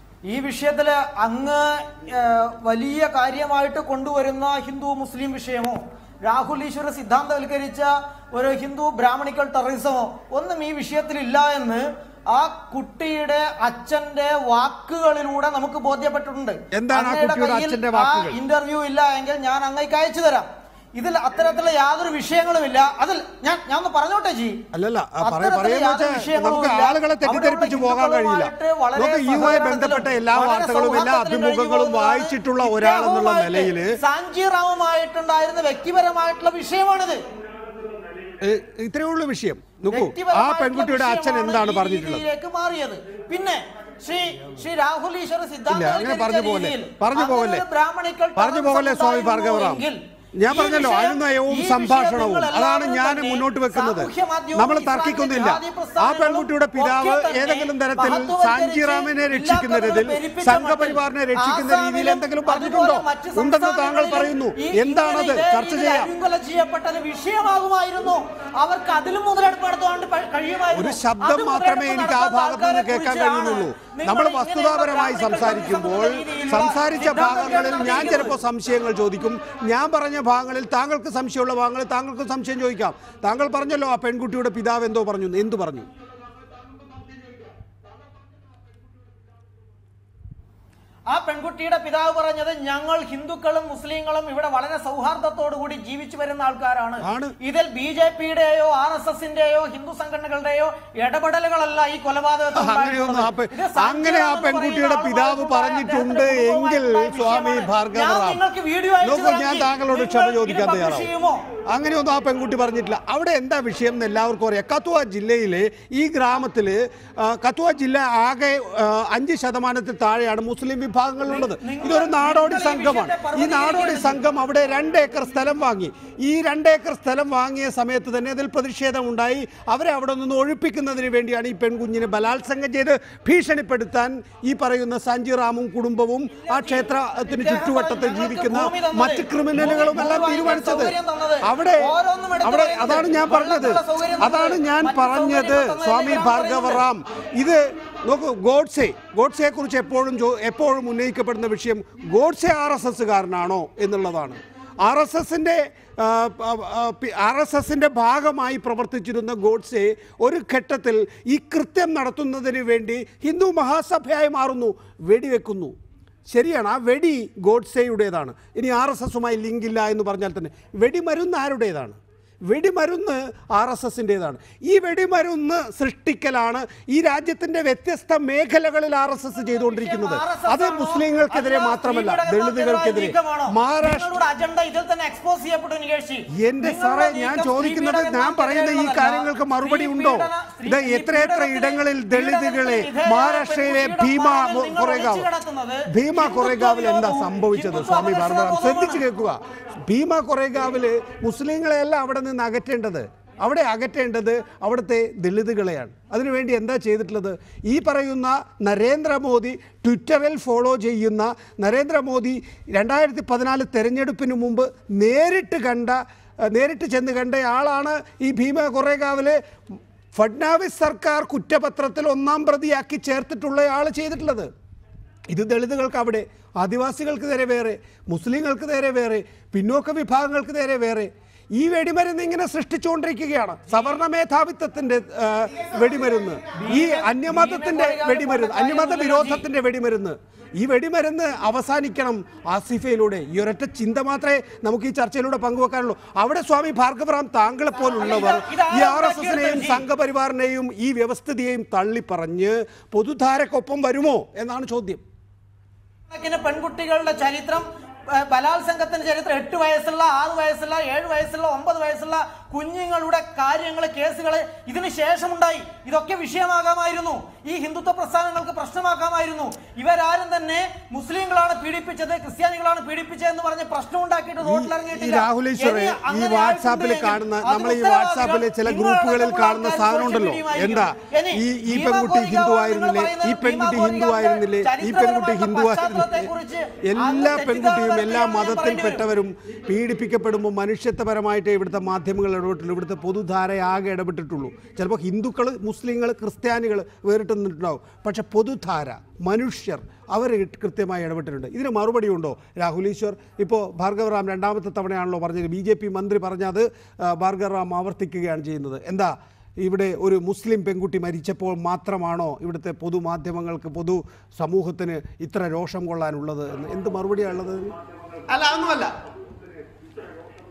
ഈ വിഷയത്തില് അങ്ങ് ഏ, വലിയ കാര്യമായിട്ട് കൊണ്ടുവരുന്ന ഹിന്ദു മുസ്ലിം വിഷയമോ രാഹുൽ ഈശ്വര സിദ്ധാന്തവൽക്കരിച്ച ഒരു ഹിന്ദു ബ്രാഹ്മണിക്കൽ ടെററിസമോ ഒന്നും ഈ വിഷയത്തിലില്ല എന്ന് ആ കുട്ടിയുടെ അച്ഛന്റെ വാക്കുകളിലൂടെ നമുക്ക് ബോധ്യപ്പെട്ടിട്ടുണ്ട് എന്താണ് ആ അങ്ങയുടെ കുട്ടിയുടെ കയ്യിൽ അച്ഛന്റെ ആ വാക്കുകൾ? ഇന്റർവ്യൂ ഇല്ല എങ്കിൽ ഞാൻ അങ്ങേക്ക് അയച്ചു തരാം ഇതിൽ അത്തരത്തിലുള്ള യാതൊരു വിഷയങ്ങളുമില്ല അതിൽ ഞാൻ ഞാൻ ഒന്ന് പറഞ്ഞോട്ടെ ജി അല്ലല്ല ആ പറയ- അത്തരത്തിലുള്ള പറയുന്നത് യാതൊരു വെച്ചാൽ വിഷയങ്ങളും നമുക്ക് ഇല്ല. ആളുകളെ തെറ്റിദ്ധരിപ്പിച്ച് അവിടെയുള്ള പോകാൻ കഴിയില്ല ഹിന്ദുക്കളുമായിട്ട് വളരെ നമുക്ക് ഇയുമായി സഹകരണത്തിലും ബന്ധപ്പെട്ട എല്ലാ വളരെ വാർത്തകളും എല്ലാ സൗഹാർദ്ദത്തിലും അഭിമുഖങ്ങളും കഴിഞ്ഞു വായിച്ചിട്ടുള്ള പോകുന്നതാണ് ഒരാളെന്നുള്ള ഇദ്ദേഹവുമായിട്ട് നിലയിൽ സാഞ്ചി റാവുമായിട്ടുണ്ടായിരുന്ന വ്യക്തിപരമായിട്ടുള്ള വിഷയമാണിത് ഇത്രയേ ഉള്ളൂ വിഷയം നോക്കൂ ആ വ്യക്തിപരമായിട്ടുള്ള പെൺകുട്ടിയുടെ അച്ഛൻ വിഷയമാണ് എന്താണ് ഈ പറഞ്ഞിട്ടുള്ളത് രീതിയിലേക്ക് മാറിയത് പിന്നെ ശ്രീ ശ്രീ രാഹുൽ ഈശ്വർ ഇല്ല അങ്ങനെ പറഞ്ഞു പോലെ പറഞ്ഞു പോകല്ലേ ബ്രാഹ്മണിക്കൽ പറഞ്ഞു പോകല്ലേ സ്വാമി ഭാർഗവറാം ഞാൻ പറഞ്ഞല്ലോ അനുനയവും സംഭാഷണവും അതാണ് ഞാൻ മുന്നോട്ട് വെക്കുന്നത് നമ്മൾ തർക്കിക്കുന്നില്ല ആ പെൺകുട്ടിയുടെ പിതാവ് ഏതെങ്കിലും തരത്തിൽ സാഞ്ചിറാമിനെ രക്ഷിക്കുന്നതിൽ സംഘപരിവാറിനെ രക്ഷിക്കുന്ന രീതിയിൽ എന്തെങ്കിലും പറഞ്ഞിട്ടുണ്ടോ ഉണ്ടെന്ന് താങ്കൾ പറയുന്നു എന്താണത് ചർച്ച ചെയ്യാം അരിങ്കൊല ചെയ്യപ്പെട്ടത് വിഷയമാകുമായിരുന്നു അവർക്ക് അതിലും മുതലെടുപ്പ് നടത്തുവാണ്ട് പ- കഴിയുമായിരുന്നു ഒരു ശബ്ദം അത് മാത്രമേ മുതലെടുപ്പ് എനിക്ക് ആ നടത്താത്ത ഭാഗത്ത് നിന്ന് ആൾക്കാരെ കേൾക്കാൻ കുറിച്ചാണ് കഴിയുന്നുള്ളൂ നിങ്ങൾ നമ്മൾ ഇങ്ങനെ വസ്തുതാപരമായി ബ്രാഹ്മണിക്കൽ സംസാരിക്കുമ്പോൾ സംബന്ധിച്ചുള്ള സംസാരിച്ച സിദ്ധാന്തം ഭാഗങ്ങളിൽ ഞാൻ കേൾക്കുന്നത് ചിലപ്പോൾ സംശയങ്ങൾ ചോദിക്കും ഞാൻ പറഞ്ഞ ഭാഗങ്ങളിൽ താങ്കൾക്ക് സംശയമുള്ള ഭാഗങ്ങളിൽ താങ്കൾക്ക് സംശയം ചോദിക്കാം താങ്കൾ പറഞ്ഞല്ലോ ആ പെൺകുട്ടിയുടെ പിതാവ് എന്തോ പറഞ്ഞു എന്ന്. എന്ത് പറഞ്ഞു ആ പെൺകുട്ടിയുടെ പിതാവ് പറഞ്ഞത് ഞങ്ങൾ ഹിന്ദുക്കളും മുസ്ലിങ്ങളും ഇവിടെ വളരെ സൗഹാർദ്ദത്തോടു കൂടി ജീവിച്ചു വരുന്ന ആൾക്കാരാണ് ആണ്. ഇതിൽ ബി ജെ പിയുടെയോ ആർ എസ് എസിന്റെയോ ഹിന്ദു സംഘടനകളുടെയോ ഇടപെടലുകളല്ല ഈ കൊലപാതകത്തിൽ അങ്ങനെയൊന്നും ആ പെ- ഇത് അങ്ങനെ ആ സംജയ് എന്ന് പെൺകുട്ടിയുടെ പറയുന്ന പിതാവ് ആളുമായി പറഞ്ഞിട്ടുണ്ട് അദ്ദേഹത്തിന്റെ എങ്കിൽ കുടുംബവുമായിട്ടുള്ള സ്വാമി വിഷയമാണ്. ഭാർഗവ ഞാൻ റാം നിങ്ങൾക്ക് വീഡിയോ അയച്ചു നോക്കൂ ഞാൻ തരാം. താങ്കളോട് നിങ്ങൾ ക്ഷമ ഇത് ചോദിക്കാൻ publish തയ്യാറാവും ചെയ്യുമോ? അങ്ങനെയൊന്നും ആ പെൺകുട്ടി പറഞ്ഞിട്ടില്ല അവിടെ എന്താ വിഷയം എന്ന് എല്ലാവർക്കും അറിയാം കത്തുവ ജില്ലയിലെ ഈ ഗ്രാമത്തിൽ കത്തുവ ജില്ല ആകെ ആ, അഞ്ച് ശതമാനത്തിൽ താഴെയാണ് മുസ്ലിം വിഭാഗങ്ങളുള്ളത് ഇതൊരു നാടോടി സംഘമാണ് ഈ നാടോടി സംഘം അവിടെ രണ്ട് ഏക്കർ സ്ഥലം വാങ്ങി ഈ രണ്ട് ഏക്കർ സ്ഥലം വാങ്ങിയ സമയത്ത് തന്നെ അതിൽ പ്രതിഷേധം ഉണ്ടായി അവരെ അവിടെ നിന്ന് ഒഴിപ്പിക്കുന്നതിന് വേണ്ടിയാണ് ഈ പെൺകുഞ്ഞിനെ ബലാത്സംഗം ചെയ്ത് ഭീഷണിപ്പെടുത്താൻ ഈ പറയുന്ന സഞ്ജിറാമും കുടുംബവും ആ ക്ഷേത്രത്തിന് ചുറ്റുവട്ടത്ത് ജീവിക്കുന്ന മറ്റ് ക്രിമിനലുകളും എല്ലാം തീരുമാനിച്ചത് അവിടെ അവിടെ അതാണ് ഞാൻ പറഞ്ഞത് അതാണ് ഞാൻ പറഞ്ഞത് സ്വാമി ഭാർഗവറാം ഇത് നോക്കൂ ഗോഡ്സെ ഗോഡ്സെയെ കുറിച്ച് എപ്പോഴും ചോ- എപ്പോഴും ഉന്നയിക്കപ്പെടുന്ന വിഷയം ഗോഡ്സെ ആർ എസ് എസ്സുകാരനാണോ എന്നുള്ളതാണ് ആർ എസ് എസിൻ്റെ ആർ എസ് എസിൻ്റെ ഭാഗമായി പ്രവർത്തിച്ചിരുന്ന ഗോഡ്സെ ഒരു ഘട്ടത്തിൽ ഈ കൃത്യം നടത്തുന്നതിന് വേണ്ടി ഹിന്ദു മഹാസഭയായി മാറുന്നു വെടിവെക്കുന്നു ശരിയാണ് ആ വെടി ഗോഡ്സെയുടേതാണ് ഇനി ആർ എസ് എസുമായി ലിങ്കില്ല എന്ന് പറഞ്ഞാൽ തന്നെ വെടിമരുന്ന് ആരുടേതാണ് വെടിമരുന്ന് ആർ എസ് എസിൻ്റെതാണ് ഈ വെടിമരുന്ന് സൃഷ്ടിക്കലാണ് ഈ രാജ്യത്തിൻ്റെ വ്യത്യസ്ത മേഖലകളിൽ ആർ എസ് എസ് ചെയ്തുകൊണ്ടിരിക്കുന്നത് അത് മുസ്ലിങ്ങൾക്കെതിരെ മാത്രമല്ല ദളിതുകൾക്കെതിരെ മഹാരാഷ്ട്ര അജണ്ട ഇതിൽ തന്നെ എക്സ്പോസ് ചെയ്യപ്പെട്ടു നികേഷ് എന്റെ സാറേ ഞാൻ ചോദിക്കുന്നത് ഞാൻ പറയുന്ന ഈ കാര്യങ്ങൾക്ക് മറുപടി ഉണ്ടോ ഇത് എത്രയെത്ര ഇടങ്ങളിൽ ദളിതുകളെ മഹാരാഷ്ട്രയിലെ ഭീമ മൊ- കൊറേഗാവ് ഭീമ കൊറേഗാവിൽ എന്താ സംഭവിച്ചത് സ്വാമി ബാർബറാം ശ്രദ്ധിച്ചു കേൾക്കുക ഭീമ കൊറേഗാവില് മുസ്ലിങ്ങളെയല്ല അവിടെ നിന്ന് അകറ്റേണ്ടത് അവിടെ അകറ്റേണ്ടത് അവിടുത്തെ ദളിതുകളെയാണ് അതിനുവേണ്ടി എന്താ ചെയ്തിട്ടുള്ളത് ഈ പറയുന്ന നരേന്ദ്രമോദി ട്വിറ്ററിൽ ഫോളോ ചെയ്യുന്ന നരേന്ദ്രമോദി രണ്ടായിരത്തി പതിനാല് തെരഞ്ഞെടുപ്പിന് മുമ്പ് നേരിട്ട് കണ്ട ഏഹ് നേരിട്ട് ചെന്ന് കണ്ട ആളാണ് ഈ ഭീമ കൊറേഗാവിലെ ഫഡ്നാവിസ് സർക്കാർ കുറ്റപത്രത്തിൽ ഒന്നാം പ്രതിയാക്കി ചേർത്തിട്ടുള്ള ആൾ ചെയ്തിട്ടുള്ളത് ഇത് ദളിതുകൾക്ക് അവിടെ ആദിവാസികൾക്ക് നേരെ വേറെ മുസ്ലിങ്ങൾക്ക് നേരെ വേറെ പിന്നോക്ക വിഭാഗങ്ങൾക്ക് നേരെ വേറെ ഈ വെടിമരുന്ന് ഇങ്ങനെ സൃഷ്ടിച്ചുകൊണ്ടിരിക്കുകയാണ് സവർണ മേധാവിത്വത്തിന്റെ ആ, വെടിമരുന്ന് ഈ അന്യമതത്തിന്റെ വെടിമരുന്ന് അന്യമത വിരോധത്തിന്റെ വെടിമരുന്ന് ഈ വെടിമരുന്ന് അവസാനിക്കണം ആസിഫയിലൂടെ ഈ ഒരൊറ്റ ചിന്ത മാത്രമേ നമുക്ക് ഈ ചർച്ചയിലൂടെ പങ്കുവെക്കാനുള്ളൂ അവിടെ സ്വാമി ഭാർഗവറാം താങ്കളെ പോലുള്ളവർ ഈ ആർ എസ് എസിനെയും സംഘപരിവാറിനെയും ഈ വ്യവസ്ഥിതിയെയും തള്ളിപ്പറഞ്ഞ് പൊതുധാരക്കൊപ്പം വരുമോ എന്നാണ് ചോദ്യം കണക്കിന് പെൺകുട്ടികളുടെ ചരിത്രം ഏ, ബലാത്സംഗത്തിന്റെ ചരിത്രം എട്ട് വയസ്സുള്ള ആറ് വയസ്സുള്ള ഏഴ് വയസ്സുള്ള ഒമ്പത് വയസ്സുള്ള കുഞ്ഞുങ്ങളുടെ കാര്യങ്ങൾ കേസുകൾ ഇതിന് ശേഷമുണ്ടായി ഇതൊക്കെ വിഷയമാകാമായിരുന്നു ഈ ഹിന്ദുത്വ പ്രസ്ഥാനങ്ങൾക്ക് പ്രശ്നമാക്കാമായിരുന്നു ഇവരാരും തന്നെ മുസ്ലിങ്ങളാണ് പീഡിപ്പിച്ചത് ക്രിസ്ത്യാനികളാണ് പീഡിപ്പിച്ചത് എന്ന് പറഞ്ഞ് പ്രശ്നം ഉണ്ടാക്കിയിട്ട് ഈ റോഡിലിറങ്ങിയിട്ടില്ല രാഹുലേശ്വറെ ഇനി ഈ അങ്ങനെ വാട്സാപ്പിൽ ആയിട്ടുണ്ടെങ്കിൽ കാണുന്ന അതിന് നമ്മൾ ഈ ഉത്തരവാദികൾ വാട്സാപ്പിലെ ചില നിങ്ങളുടെ ഗ്രൂപ്പുകളിൽ കൂടെ കാണുന്ന ആൾക്കാർ സാധനം ഉണ്ടല്ലോ social media എന്താ ഇനി ഈ ഈ ഭീമ പെൺകുട്ടി കോരികാവ് ഹിന്ദു നിങ്ങൾ ആയിരുന്നില്ലേ ഈ പറയുന്നത് പെൺകുട്ടി ഭീമ ഹിന്ദു കോരികാവിന്റെ ആയിരുന്നില്ലേ ഈ പെൺകുട്ടി ചരിത്രപരമായിട്ടുള്ള ഹിന്ദു ആയിരുന്നില്ലേ പശ്ചാത്തലത്തെക്കുറിച്ച് എല്ലാ അത് പെൺകുട്ടിയും എല്ലാ തെറ്റിദ്ധാരണ മതത്തിൽപ്പെട്ടവരും പീഡിപ്പിക്കപ്പെടുമ്പോൾ മനുഷ്യത്വപരമായിട്ട് ഇവിടുത്തെ മാധ്യമങ്ങൾ ഇടപെട്ടുള്ളൂ ഇവിടുത്തെ പൊതുധാര ആകെ ഇടപെട്ടിട്ടുള്ളൂ ചിലപ്പോൾ ഹിന്ദുക്കൾ മുസ്ലിങ്ങൾ ക്രിസ്ത്യാനികൾ വേറിട്ട് നിന്നിട്ടുണ്ടാവും പക്ഷെ പൊതുധാര മനുഷ്യർ അവർ കൃത്യമായി ഇടപെട്ടിട്ടുണ്ട് ഇതിന് മറുപടി ഉണ്ടോ രാഹുൽ ഈശ്വർ ഇപ്പോൾ ഭാർഗവറാം രണ്ടാമത്തെ തവണയാണല്ലോ പറഞ്ഞത് ബി ജെ പി മന്ത്രി പറഞ്ഞത് ആ, ഭാർഗവറാം ആവർത്തിക്കുകയാണ് ചെയ്യുന്നത് എന്താ ഇവിടെ ഒരു മുസ്ലിം പെൺകുട്ടി മരിച്ചപ്പോൾ മാത്രമാണോ ഇവിടുത്തെ പൊതുമാധ്യമങ്ങൾക്ക് പൊതു സമൂഹത്തിന് ഇത്ര രോഷം കൊള്ളാനുള്ളത് എന്ന് എന്ത് മറുപടിയാണുള്ളത് അല്ല അതൊന്നുമല്ല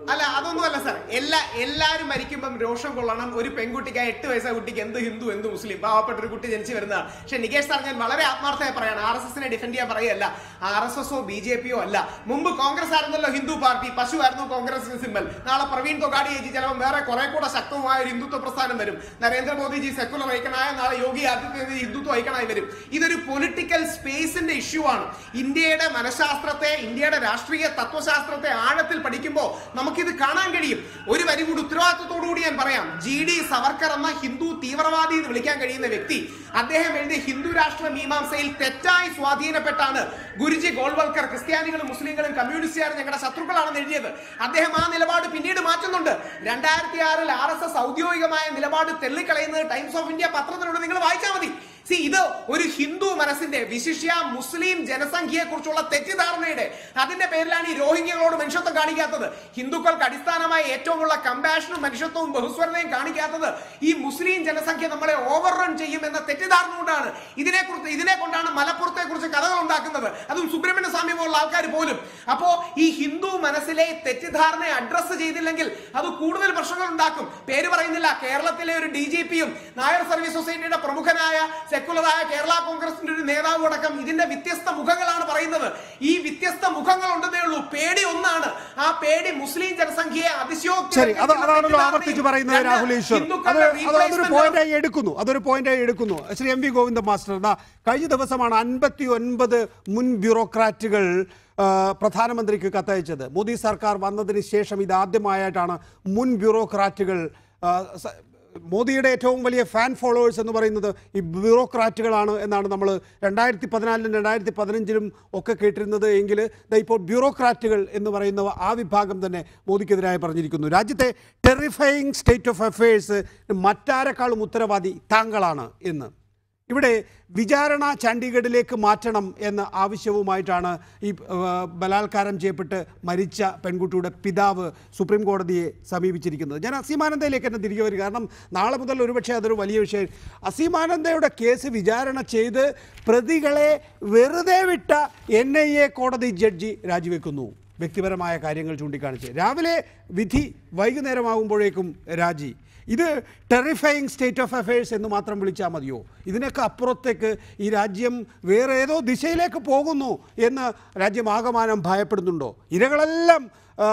അല്ല അതൊന്നും അല്ല സാർ എല്ലാ എല്ലാരും മരിക്കുമ്പം രോഷം കൊള്ളണം ഒരു പെൺകുട്ടിക്ക് ആ എട്ട് വയസ്സായ കുട്ടിക്ക് എന്ത് ഹിന്ദു എന്ത് മുസ്ലിം പാവപ്പെട്ട ഒരു കുട്ടി ജനിച്ചു വരുന്നതാണ് പക്ഷെ നികേഷ് സാർ ഞാൻ വളരെ ആത്മാർത്ഥമായി പറയാണ് ആർ എസ് എസിനെ ഡിഫെൻഡ് ചെയ്യാൻ പറയല്ല ആർ എസ് എസോ ബി ജെ പിയോ അല്ല മുമ്പ് കോൺഗ്രസ് ആയിരുന്നല്ലോ ഹിന്ദു പാർട്ടി പശു ആയിരുന്നു കോൺഗ്രസിന് സിമ്പൽ നാളെ പ്രവീൺ തൊഗാഡിയേജി ചിലപ്പോൾ വേറെ കുറെ കൂടെ ശക്തമായ ഒരു ഹിന്ദുത്വ പ്രസ്ഥാനം വരും നരേന്ദ്രമോദിജി സെക്കുലർ ഐക്കണായ നാളെ യോഗി ആദിത്യനാഥ് ഹിന്ദുത്വ ഐക്കണായി വരും ഇതൊരു പൊളിറ്റിക്കൽ സ്പേസിന്റെ ഇഷ്യൂ ആണ് ഇന്ത്യയുടെ മനഃശാസ്ത്രത്തെ ഇന്ത്യയുടെ രാഷ്ട്രീയ തത്വശാസ്ത്രത്തെ ആഴത്തിൽ പഠിക്കുമ്പോൾ നമുക്കിത് കാണാൻ കഴിയും ഒരു വരി കൂടി ഉത്തരവാദിത്വത്തോടു കൂടി ഞാൻ പറയാം ജി ഡി സവർക്കർ എന്ന ഹിന്ദു തീവ്രവാദി എന്ന് വിളിക്കാൻ കഴിയുന്ന വ്യക്തി അദ്ദേഹം എഴുതിയ ഹിന്ദു രാഷ്ട്ര മീമാംസയിൽ തെറ്റായി സ്വാധീനപ്പെട്ടാണ് ഗുരുജി ഗോൾവൽക്കർ ക്രിസ്ത്യാനികളും മുസ്ലിങ്ങളും കമ്മ്യൂണിസ്റ്റുകാരും ഞങ്ങളുടെ ശത്രുക്കളാണെന്ന് എഴുതിയത് അദ്ദേഹം ആ നിലപാട് പിന്നീട് മാറ്റുന്നുണ്ട് രണ്ടായിരത്തി ആറിൽ ആർ എസ് എസ് ഔദ്യോഗികമായ നിലപാട് തെള്ളിക്കളയുന്നത് ടൈംസ് ഓഫ് ഇന്ത്യ പത്രത്തിലൂടെ നിങ്ങൾ വായിച്ചാൽ മതി സി ഇത് ഒരു ഹിന്ദു മനസ്സിന്റെ വിശിഷ്യ മുസ്ലിം ജനസംഖ്യയെ കുറിച്ചുള്ള തെറ്റിദ്ധാരണയുടെ അതിന്റെ പേരിലാണ് ഈ രോഹിംഗ്യകളോട് മനുഷ്യത്വം കാണിക്കാത്തത് ഹിന്ദുക്കൾക്ക് അടിസ്ഥാനമായ ഏറ്റവും ഉള്ള കമ്പാഷനും മനുഷ്യത്വവും ബഹുസ്വരതയും കാണിക്കാത്തത് ഈ മുസ്ലിം ജനസംഖ്യ നമ്മളെ ഓവർ റൺ ചെയ്യും എന്ന തെറ്റിദ്ധാരണ കൊണ്ടാണ് ഇതിനെ കുറിച്ച് ഇതിനെ കൊണ്ടാണ് മലപ്പുറത്തെ കുറിച്ച് കഥകൾ ഉണ്ടാക്കുന്നത് അതും സുബ്രഹ്മണ്യ സ്വാമി പോലുള്ള ആൾക്കാർ പോലും അപ്പോ ഈ ഹിന്ദു മനസ്സിലെ തെറ്റിദ്ധാരണയെ അഡ്രസ് ചെയ്തില്ലെങ്കിൽ അത് കൂടുതൽ പ്രശ്നങ്ങൾ ഉണ്ടാക്കും പേര് പറയുന്നില്ല കേരളത്തിലെ ഒരു ഡി ജി പിയും നായർ സർവീസ് സൊസൈറ്റിയുടെ പ്രമുഖനായ സെക്കുലറായ കേരള കോൺഗ്രസിന്റെ ഒരു നേതാവ് അടക്കം ഇതിന്റെ വ്യത്യസ്ത മുഖങ്ങളാണ് പറയുന്നത് ഈ വ്യത്യസ്ത മുഖങ്ങൾ ഉണ്ടെന്നേ ഉള്ളൂ പേടി ഒന്നാണ് ആ പേടി മുസ്ലിം ജനസംഖ്യയെ അതിശയോക്തി ശരി അത് അതാണല്ലോ ആവർത്തിച്ച് പറയുന്നത് രാഹുൽ ഈശ്വർ അത് അത് അതൊരു പോയിന്റായി എടുക്കുന്നു അതൊരു പോയിന്റായി എടുക്കുന്നു Shri M V Govinda master ദാ കഴിഞ്ഞ ദിവസമാണ് അൻപത്തി ഒൻപത് മുൻ ബ്യൂറോക്രാറ്റുകൾ ആ, പ്രധാനമന്ത്രിക്ക് കത്തയച്ചത് മോദി സർക്കാർ വന്നതിന് ശേഷം ഇതാദ്യമായിട്ടാണ് മുൻ ബ്യൂറോക്രാറ്റുകൾ ആ, സ- മോദിയുടെ ഏറ്റവും വലിയ ഫാൻ ഫോളോവേഴ്സ് എന്ന് പറയുന്നത് ഈ ബ്യൂറോക്രാറ്റുകളാണ് എന്നാണ് നമ്മൾ രണ്ടായിരത്തി പതിനാലിലും രണ്ടായിരത്തി പതിനഞ്ചിലും ഒക്കെ കേട്ടിരുന്നത് എങ്കിൽ ദാ ഇപ്പോൾ ബ്യൂറോക്രാറ്റുകൾ എന്ന് പറയുന്ന ആ വിഭാഗം തന്നെ മോദിക്കെതിരായി പറഞ്ഞിരിക്കുന്നു രാജ്യത്തെ ടെറിഫയിങ് സ്റ്റേറ്റ് ഓഫ് അഫയേഴ്സ് മറ്റാരെക്കാളും ഉത്തരവാദി താങ്കളാണ് എന്ന് ഇവിടെ വിചാരണ ചണ്ഡീഗഡിലേക്ക് മാറ്റണം എന്ന ആവശ്യവുമായിട്ടാണ് ഈ ആ, ബലാത്കാരം ചെയ്യപ്പെട്ട് മരിച്ച പെൺകുട്ടിയുടെ പിതാവ് സുപ്രീം കോടതിയെ സമീപിച്ചിരിക്കുന്നത് ഞാൻ അസീമാനന്ദയിലേക്ക് തന്നെ തിരികെ വരിക കാരണം നാളെ മുതൽ ഒരുപക്ഷെ അതൊരു വലിയ വിഷയം അസീമാനന്ദയുടെ കേസ് വിചാരണ ചെയ്ത് പ്രതികളെ വെറുതെ വിട്ട എൻ ഐ എ കോടതി ജഡ്ജി രാജിവെക്കുന്നു വ്യക്തിപരമായ കാര്യങ്ങൾ ചൂണ്ടിക്കാണിച്ച് രാവിലെ വിധി വൈകുന്നേരമാകുമ്പോഴേക്കും രാജി ഇത് ടെറിഫയിങ് സ്റ്റേറ്റ് ഓഫ് അഫയേഴ്സ് എന്ന് മാത്രം വിളിച്ചാൽ മതിയോ ഇതിനൊക്കെ അപ്പുറത്തേക്ക് ഈ രാജ്യം വേറെ ഏതോ ദിശയിലേക്ക് പോകുന്നു എന്ന് രാജ്യം ആകമാനം ഭയപ്പെടുന്നുണ്ടോ ഇരകളെല്ലാം ആ,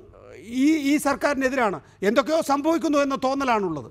ഈ ഈ സർക്കാരിനെതിരാണ് എന്തൊക്കെയോ സംഭവിക്കുന്നു എന്ന തോന്നലാണുള്ളത്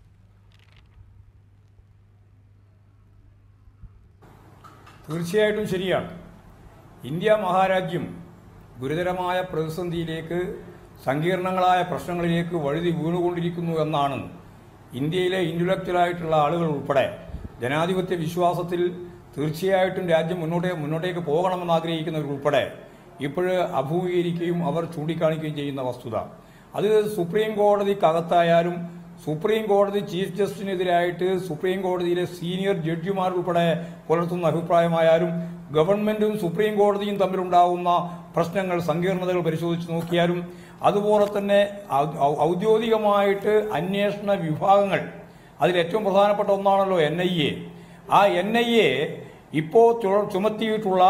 തീർച്ചയായിട്ടും ശരിയാണ് ഇന്ത്യ മഹാരാജ്യം ഗുരുതരമായ പ്രതിസന്ധിയിലേക്ക് സങ്കീർണങ്ങളായ പ്രശ്നങ്ങളിലേക്ക് വഴുതി വീണുകൊണ്ടിരിക്കുന്നു എന്നാണ് ഇന്ത്യയിലെ ഇൻ്റലക്ച്വലായിട്ടുള്ള ആളുകൾ ഉൾപ്പെടെ ജനാധിപത്യ വിശ്വാസത്തിൽ തീർച്ചയായിട്ടും രാജ്യം മുന്നോട്ടേ മുന്നോട്ടേക്ക് പോകണമെന്ന് ആഗ്രഹിക്കുന്നവർ ഉൾപ്പെടെ ഇപ്പോഴ് അഭിമുഖീകരിക്കുകയും അവർ ചൂണ്ടിക്കാണിക്കുകയും ചെയ്യുന്ന വസ്തുത അത് സുപ്രീം കോടതിക്കകത്തായാലും സുപ്രീം കോടതി ചീഫ് ജസ്റ്റിനെതിരായിട്ട് സുപ്രീം കോടതിയിലെ സീനിയർ ജഡ്ജിമാർ ഉൾപ്പെടെ പുലർത്തുന്ന അഭിപ്രായമായാലും ഗവൺമെന്റും സുപ്രീം കോടതിയും തമ്മിലുണ്ടാവുന്ന പ്രശ്നങ്ങൾ സങ്കീർണതകൾ പരിശോധിച്ച് നോക്കിയാലും അതുപോലെ തന്നെ ഔ- ഔ- ഔദ്യോഗികമായിട്ട് അന്വേഷണ വിഭാഗങ്ങൾ അതിൽ ഏറ്റവും പ്രധാനപ്പെട്ട ഒന്നാണല്ലോ എൻ ഐ എ ആ എൻ ഐ എ ഇപ്പോൾ ചുമത്തിയിട്ടുള്ള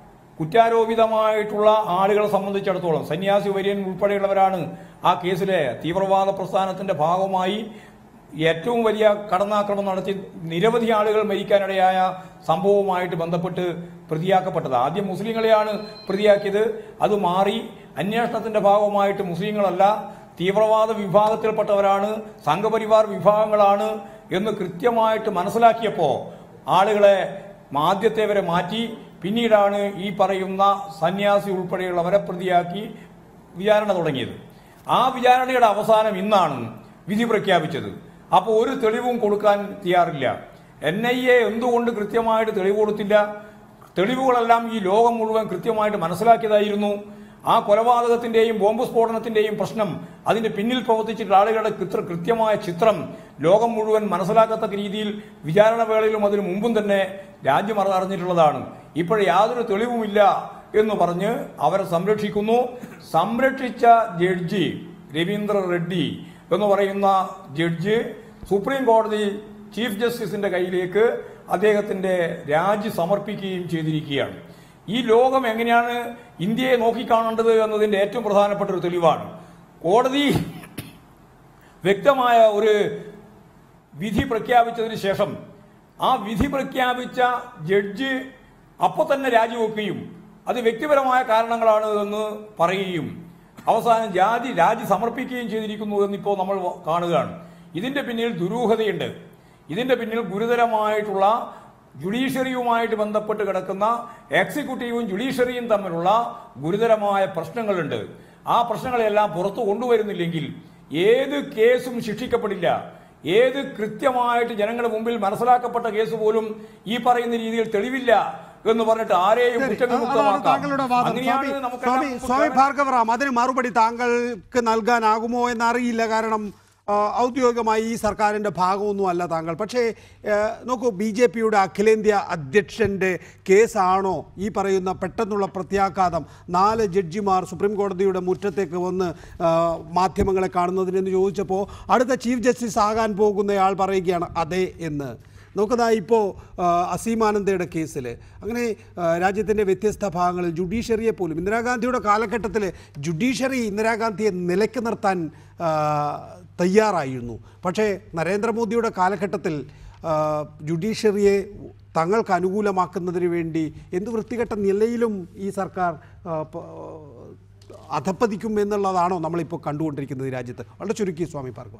കുറ്റാരോപിതമായിട്ടുള്ള ആളുകളെ സംബന്ധിച്ചിടത്തോളം സന്യാസി വര്യൻ ഉൾപ്പെടെയുള്ളവരാണ് ആ കേസിലെ തീവ്രവാദ പ്രസ്ഥാനത്തിന്റെ ഭാഗമായി ഏറ്റവും വലിയ കടന്നാക്രമണം നടത്തി നിരവധി ആളുകൾ മരിക്കാനിടയായ സംഭവവുമായിട്ട് ബന്ധപ്പെട്ട് പ്രതിയാക്കപ്പെട്ടത് ആദ്യം മുസ്ലിങ്ങളെയാണ് പ്രതിയാക്കിയത് അത് മാറി അന്വേഷണത്തിന്റെ ഭാഗമായിട്ട് മുസ്ലിങ്ങളല്ല തീവ്രവാദ വിഭാഗത്തിൽപ്പെട്ടവരാണ് സംഘപരിവാർ വിഭാഗങ്ങളാണ് എന്ന് കൃത്യമായിട്ട് മനസ്സിലാക്കിയപ്പോൾ ആളുകളെ ആദ്യത്തെ വരെ മാറ്റി പിന്നീടാണ് ഈ പറയുന്ന സന്യാസി ഉൾപ്പെടെയുള്ളവരെ പ്രതിയാക്കി വിചാരണ തുടങ്ങിയത് ആ വിചാരണയുടെ അവസാനം ഇന്നാണ് വിധി പ്രഖ്യാപിച്ചത് അപ്പോൾ ഒരു തെളിവും കൊടുക്കാൻ തയ്യാറില്ല എൻ ഐ എ എന്തുകൊണ്ട് കൃത്യമായിട്ട് തെളിവ് കൊടുത്തില്ല തെളിവുകളെല്ലാം ഈ ലോകം മുഴുവൻ കൃത്യമായിട്ട് മനസ്സിലാക്കിയതായിരുന്നു ആ കൊലപാതകത്തിന്റെയും ബോംബ് സ്ഫോടനത്തിന്റെയും പ്രശ്നം അതിന്റെ പിന്നിൽ പ്രവർത്തിച്ചിട്ടുള്ള ആളുകളുടെ കൃത്ര കൃത്യമായ ചിത്രം ലോകം മുഴുവൻ മനസ്സിലാക്കത്തക്ക രീതിയിൽ വിചാരണ വേളയിലും അതിനു മുമ്പും തന്നെ രാജ്യം അറി- അറിഞ്ഞിട്ടുള്ളതാണ് ഇപ്പോൾ യാതൊരു തെളിവുമില്ല എന്ന് പറഞ്ഞ് അവരെ സംരക്ഷിക്കുന്നു സംരക്ഷിച്ച ജഡ്ജി രവീന്ദ്ര റെഡ്ഡി എന്ന് പറയുന്ന ജഡ്ജി സുപ്രീം കോടതി ചീഫ് ജസ്റ്റിസിന്റെ കയ്യിലേക്ക് അദ്ദേഹത്തിന്റെ രാജി സമർപ്പിക്കുകയും ചെയ്തിരിക്കുകയാണ് ഈ ലോകം എങ്ങനെയാണ് ഇന്ത്യയെ നോക്കിക്കാണേണ്ടത് എന്നതിന്റെ ഏറ്റവും പ്രധാനപ്പെട്ട ഒരു തെളിവാണ് കോടതി വ്യക്തമായ ഒരു വിധി പ്രഖ്യാപിച്ചതിന് ശേഷം ആ വിധി പ്രഖ്യാപിച്ച ജഡ്ജ് അപ്പോൾ തന്നെ രാജിവെക്കുകയും അത് വ്യക്തിപരമായ കാരണങ്ങളാണ് എന്ന് പറയുകയും അവസാനം ജാതി രാജി സമർപ്പിക്കുകയും ചെയ്തിരിക്കുന്നു എന്നിപ്പോൾ നമ്മൾ കാണുകയാണ് ഇതിന്റെ പിന്നിൽ ദുരൂഹതയുണ്ട് ഇതിന്റെ പിന്നിൽ ഗുരുതരമായിട്ടുള്ള ജുഡീഷ്യറിയുമായിട്ട് ബന്ധപ്പെട്ട് കിടക്കുന്ന എക്സിക്യൂട്ടീവും ജുഡീഷ്യറിയും തമ്മിലുള്ള ഗുരുതരമായ പ്രശ്നങ്ങളുണ്ട് ആ പ്രശ്നങ്ങളെല്ലാം പുറത്തു കൊണ്ടുവരുന്നില്ലെങ്കിൽ ഏത് കേസും ശിക്ഷിക്കപ്പെടില്ല ഏത് കൃത്യമായിട്ട് ജനങ്ങളുടെ മുമ്പിൽ മനസ്സിലാക്കപ്പെട്ട കേസ് പോലും ഈ പറയുന്ന രീതിയിൽ തെളിവില്ല എന്ന് പറഞ്ഞിട്ട് ആരെയും ശരി, അതാണ് കുറ്റവിമുക്തമാക്കാം താങ്കളുടെ വാദം അങ്ങനെയാണ് സ്വാമി നമുക്കെല്ലാം സ്വാമി സ്വാമി ഭാർഗവറാം അതിന് മറുപടി താങ്കൾക്ക് നൽകാനാകുമോ എന്നറിയില്ല കാരണം ആ, ഔദ്യോഗികമായി ഈ സർക്കാരിൻ്റെ ഭാഗമൊന്നും അല്ല താങ്കൾ പക്ഷേ ആ, നോക്കൂ ബി ജെ പിയുടെ അഖിലേന്ത്യാ അധ്യക്ഷൻ്റെ കേസാണോ ഈ പറയുന്ന പെട്ടെന്നുള്ള പ്രത്യാഘാതം നാല് ജഡ്ജിമാർ സുപ്രീം കോടതിയുടെ മുറ്റത്തേക്ക് വന്ന് ആ, മാധ്യമങ്ങളെ കാണുന്നതിനെന്ന് ചോദിച്ചപ്പോൾ അടുത്ത ചീഫ് ജസ്റ്റിസ് ആകാൻ പോകുന്നയാൾ പറയുകയാണ് അതെ എന്ന് നോക്കതാ ഇപ്പോൾ അസീമാനന്ദയുടെ കേസിൽ അങ്ങനെ രാജ്യത്തിൻ്റെ വ്യത്യസ്ത ഭാഗങ്ങളിൽ ജുഡീഷ്യറിയെ പോലും ഇന്ദിരാഗാന്ധിയുടെ കാലഘട്ടത്തിൽ ജുഡീഷ്യറി ഇന്ദിരാഗാന്ധിയെ നിലയ്ക്ക് നിർത്താൻ ആ, തയ്യാറായിരുന്നു പക്ഷേ നരേന്ദ്രമോദിയുടെ കാലഘട്ടത്തിൽ ആ, ജുഡീഷ്യറിയെ തങ്ങൾക്ക് അനുകൂലമാക്കുന്നതിന് വേണ്ടി എന്ത് വൃത്തികെട്ട നിലയിലും ഈ സർക്കാർ ആ, പ- അധപ്പതിക്കും എന്നുള്ളതാണോ നമ്മളിപ്പോൾ കണ്ടുകൊണ്ടിരിക്കുന്നത് ഈ രാജ്യത്ത് വളരെ ചുരുക്കി സ്വാമി പാർക്കോറ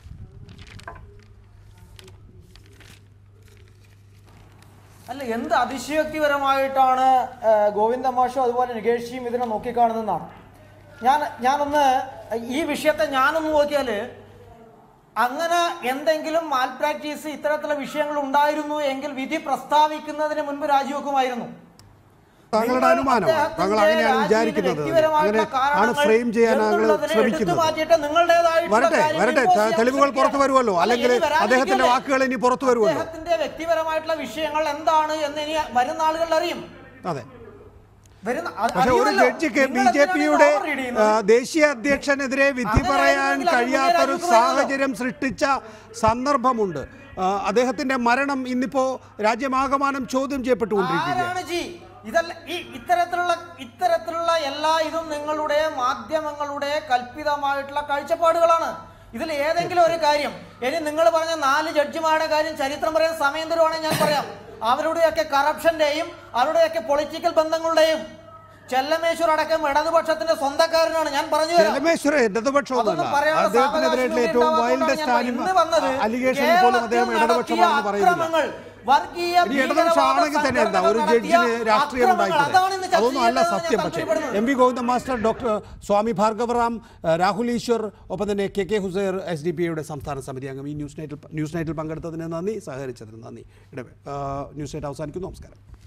അല്ല എന്ത് അതിശയോക്തിപരമായിട്ടാണ് ആ, ഗോവിന്ദ മാഷും അതുപോലെ നികേഷിയും ഇതിനെ നോക്കിക്കാണുന്നതെന്നാണ് ഞാൻ ഞാനൊന്ന് ഈ വിഷയത്തെ ഞാനൊന്ന് നോക്കിയാൽ അങ്ങനെ എന്തെങ്കിലും മാൽ പ്രാക്ടീസ് ഇത്തരത്തിലുള്ള വിഷയങ്ങൾ ഉണ്ടായിരുന്നു എങ്കിൽ വിധി പ്രസ്താവിക്കുന്നതിന് മുൻപ് രാജിവെക്കുമായിരുന്നു താങ്കളുടെ നിങ്ങൾ അനുമാനമാണ് അദ്ദേഹത്തിന്റെ താങ്കൾ അങ്ങനെയാണ് രാജിയുടെ വിചാരിക്കുന്നത് വ്യക്തിപരമായിട്ടുള്ള അങ്ങനെ ആണ് കാരണങ്ങൾ ഫ്രെയിം ചെയ്യാൻ താങ്കൾ എന്നുള്ളതിനെ എടുത്തു ശ്രമിക്കുന്നത് മാറ്റിയിട്ട് നിങ്ങളുടേതായിട്ടുള്ള വരട്ടെ കാര്യങ്ങൾ വരട്ടെ impose ത- ചെയ്യാൻ തെളിവുകൾ പുറത്തു ശ്രമിക്കുകയാണ്. വരുമല്ലോ അല്ല, അല്ലെങ്കിൽ ഇനി വരാനിരിക്കുകയല്ലേ? അദ്ദേഹത്തിന്റെ വാക്കുകൾ ഇനി പുറത്തു വരുമല്ലോ അദ്ദേഹത്തിന്റെ വ്യക്തിപരമായിട്ടുള്ള വിഷയങ്ങൾ എന്താണ് എന്ന് ഇനി വരുന്ന ആളുകൾ അറിയും അതെ വരുന്ന അത് പക്ഷെ ഒരു അറിയുമല്ലോ. ജഡ്ജിക്ക് ബി നിങ്ങൾ ജെ എന്തിനാണ് പിയുടെ ഇത് overread ചെയ്യുന്നത്? ദേശീയ അധ്യക്ഷനെതിരെ വിധി അങ്ങനെ പറയാൻ ആയിരുന്നെങ്കിൽ അത് കഴിയാത്തൊരു മുന്നേ രാജിവെക്കുമായിരുന്നല്ലോ. സാഹചര്യം സൃഷ്ടിച്ച സന്ദർഭമുണ്ട് ആ, അദ്ദേഹത്തിന്റെ മരണം ഇന്നിപ്പോ രാജ്യമാകമാനം ചോദ്യം ചെയ്യപ്പെട്ടുകൊണ്ടിരിക്കുകയാണ് ആരാണ് ജി ഇതല്ല ഈ ഇത്തരത്തിലുള്ള ഇത്തരത്തിലുള്ള എല്ലാ ഇതും നിങ്ങളുടെ മാധ്യമങ്ങളുടെ കൽപ്പിതമായിട്ടുള്ള കാഴ്ചപ്പാടുകളാണ് ഇതിൽ ഏതെങ്കിലും ഒരു കാര്യം ഇനി നിങ്ങൾ പറഞ്ഞ നാല് ജഡ്ജിമാരുടെ കാര്യം ചരിത്രം പറയാൻ സമയം തരുവാണെങ്കിൽ ഞാൻ പറയാം അവരുടെയൊക്കെ കറപ്ഷന്റെയും അവരുടെയൊക്കെ പൊളിറ്റിക്കൽ ബന്ധങ്ങളുടെയും ചെല്ലമേശ്വർ അടക്കം ഇടതുപക്ഷത്തിന്റെ സ്വന്തക്കാരനാണ് ഞാൻ പറഞ്ഞു തരാം. ചെലമേശ്വര ഇടതുപക്ഷമൊന്നുമല്ല അതൊന്നും പറയാനുള്ള അദ്ദേഹത്തിനെതിരായിട്ടുള്ള സാവകാശം ഏറ്റവും ഉണ്ടാവാത്തതുകൊണ്ടാണ് വൈൽഡസ്റ്റ് ഞാൻ ഇന്ന് വന്നത് അലിഗേഷൻ പോലും അദ്ദേഹം കേരളത്തിൽ ഇടതുപക്ഷമാണെന്ന് നടത്തിയ പറയുന്നില്ല അക്രമങ്ങൾ, വർഗീയ ഇനി ഇടതുപക്ഷമാണെങ്കിൽ തന്നെ എന്താ ഒരു ജഡ്ജിന് രാഷ്ട്രീയം ഉണ്ടായിട്ടില്ല അതൊന്നും അല്ല സത്യം പക്ഷേ M V Govinda master doctor Swami Bhargavaram ഏഹ് രാഹുൽ ഈശ്വർ ഒപ്പം തന്നെ K K Hussain S D P ഐയുടെ സംസ്ഥാന സമിതി അംഗം ഈ ന്യൂസ് നൈറ്റിൽ ന്യൂസ് നൈറ്റിൽ പങ്കെടുത്തതിന് നന്ദി സഹകരിച്ചതിന് നന്ദി ഇടവേ ഏഹ് ന്യൂസ് നൈറ്റ് അവസാനിക്കുന്നു നമസ്കാരം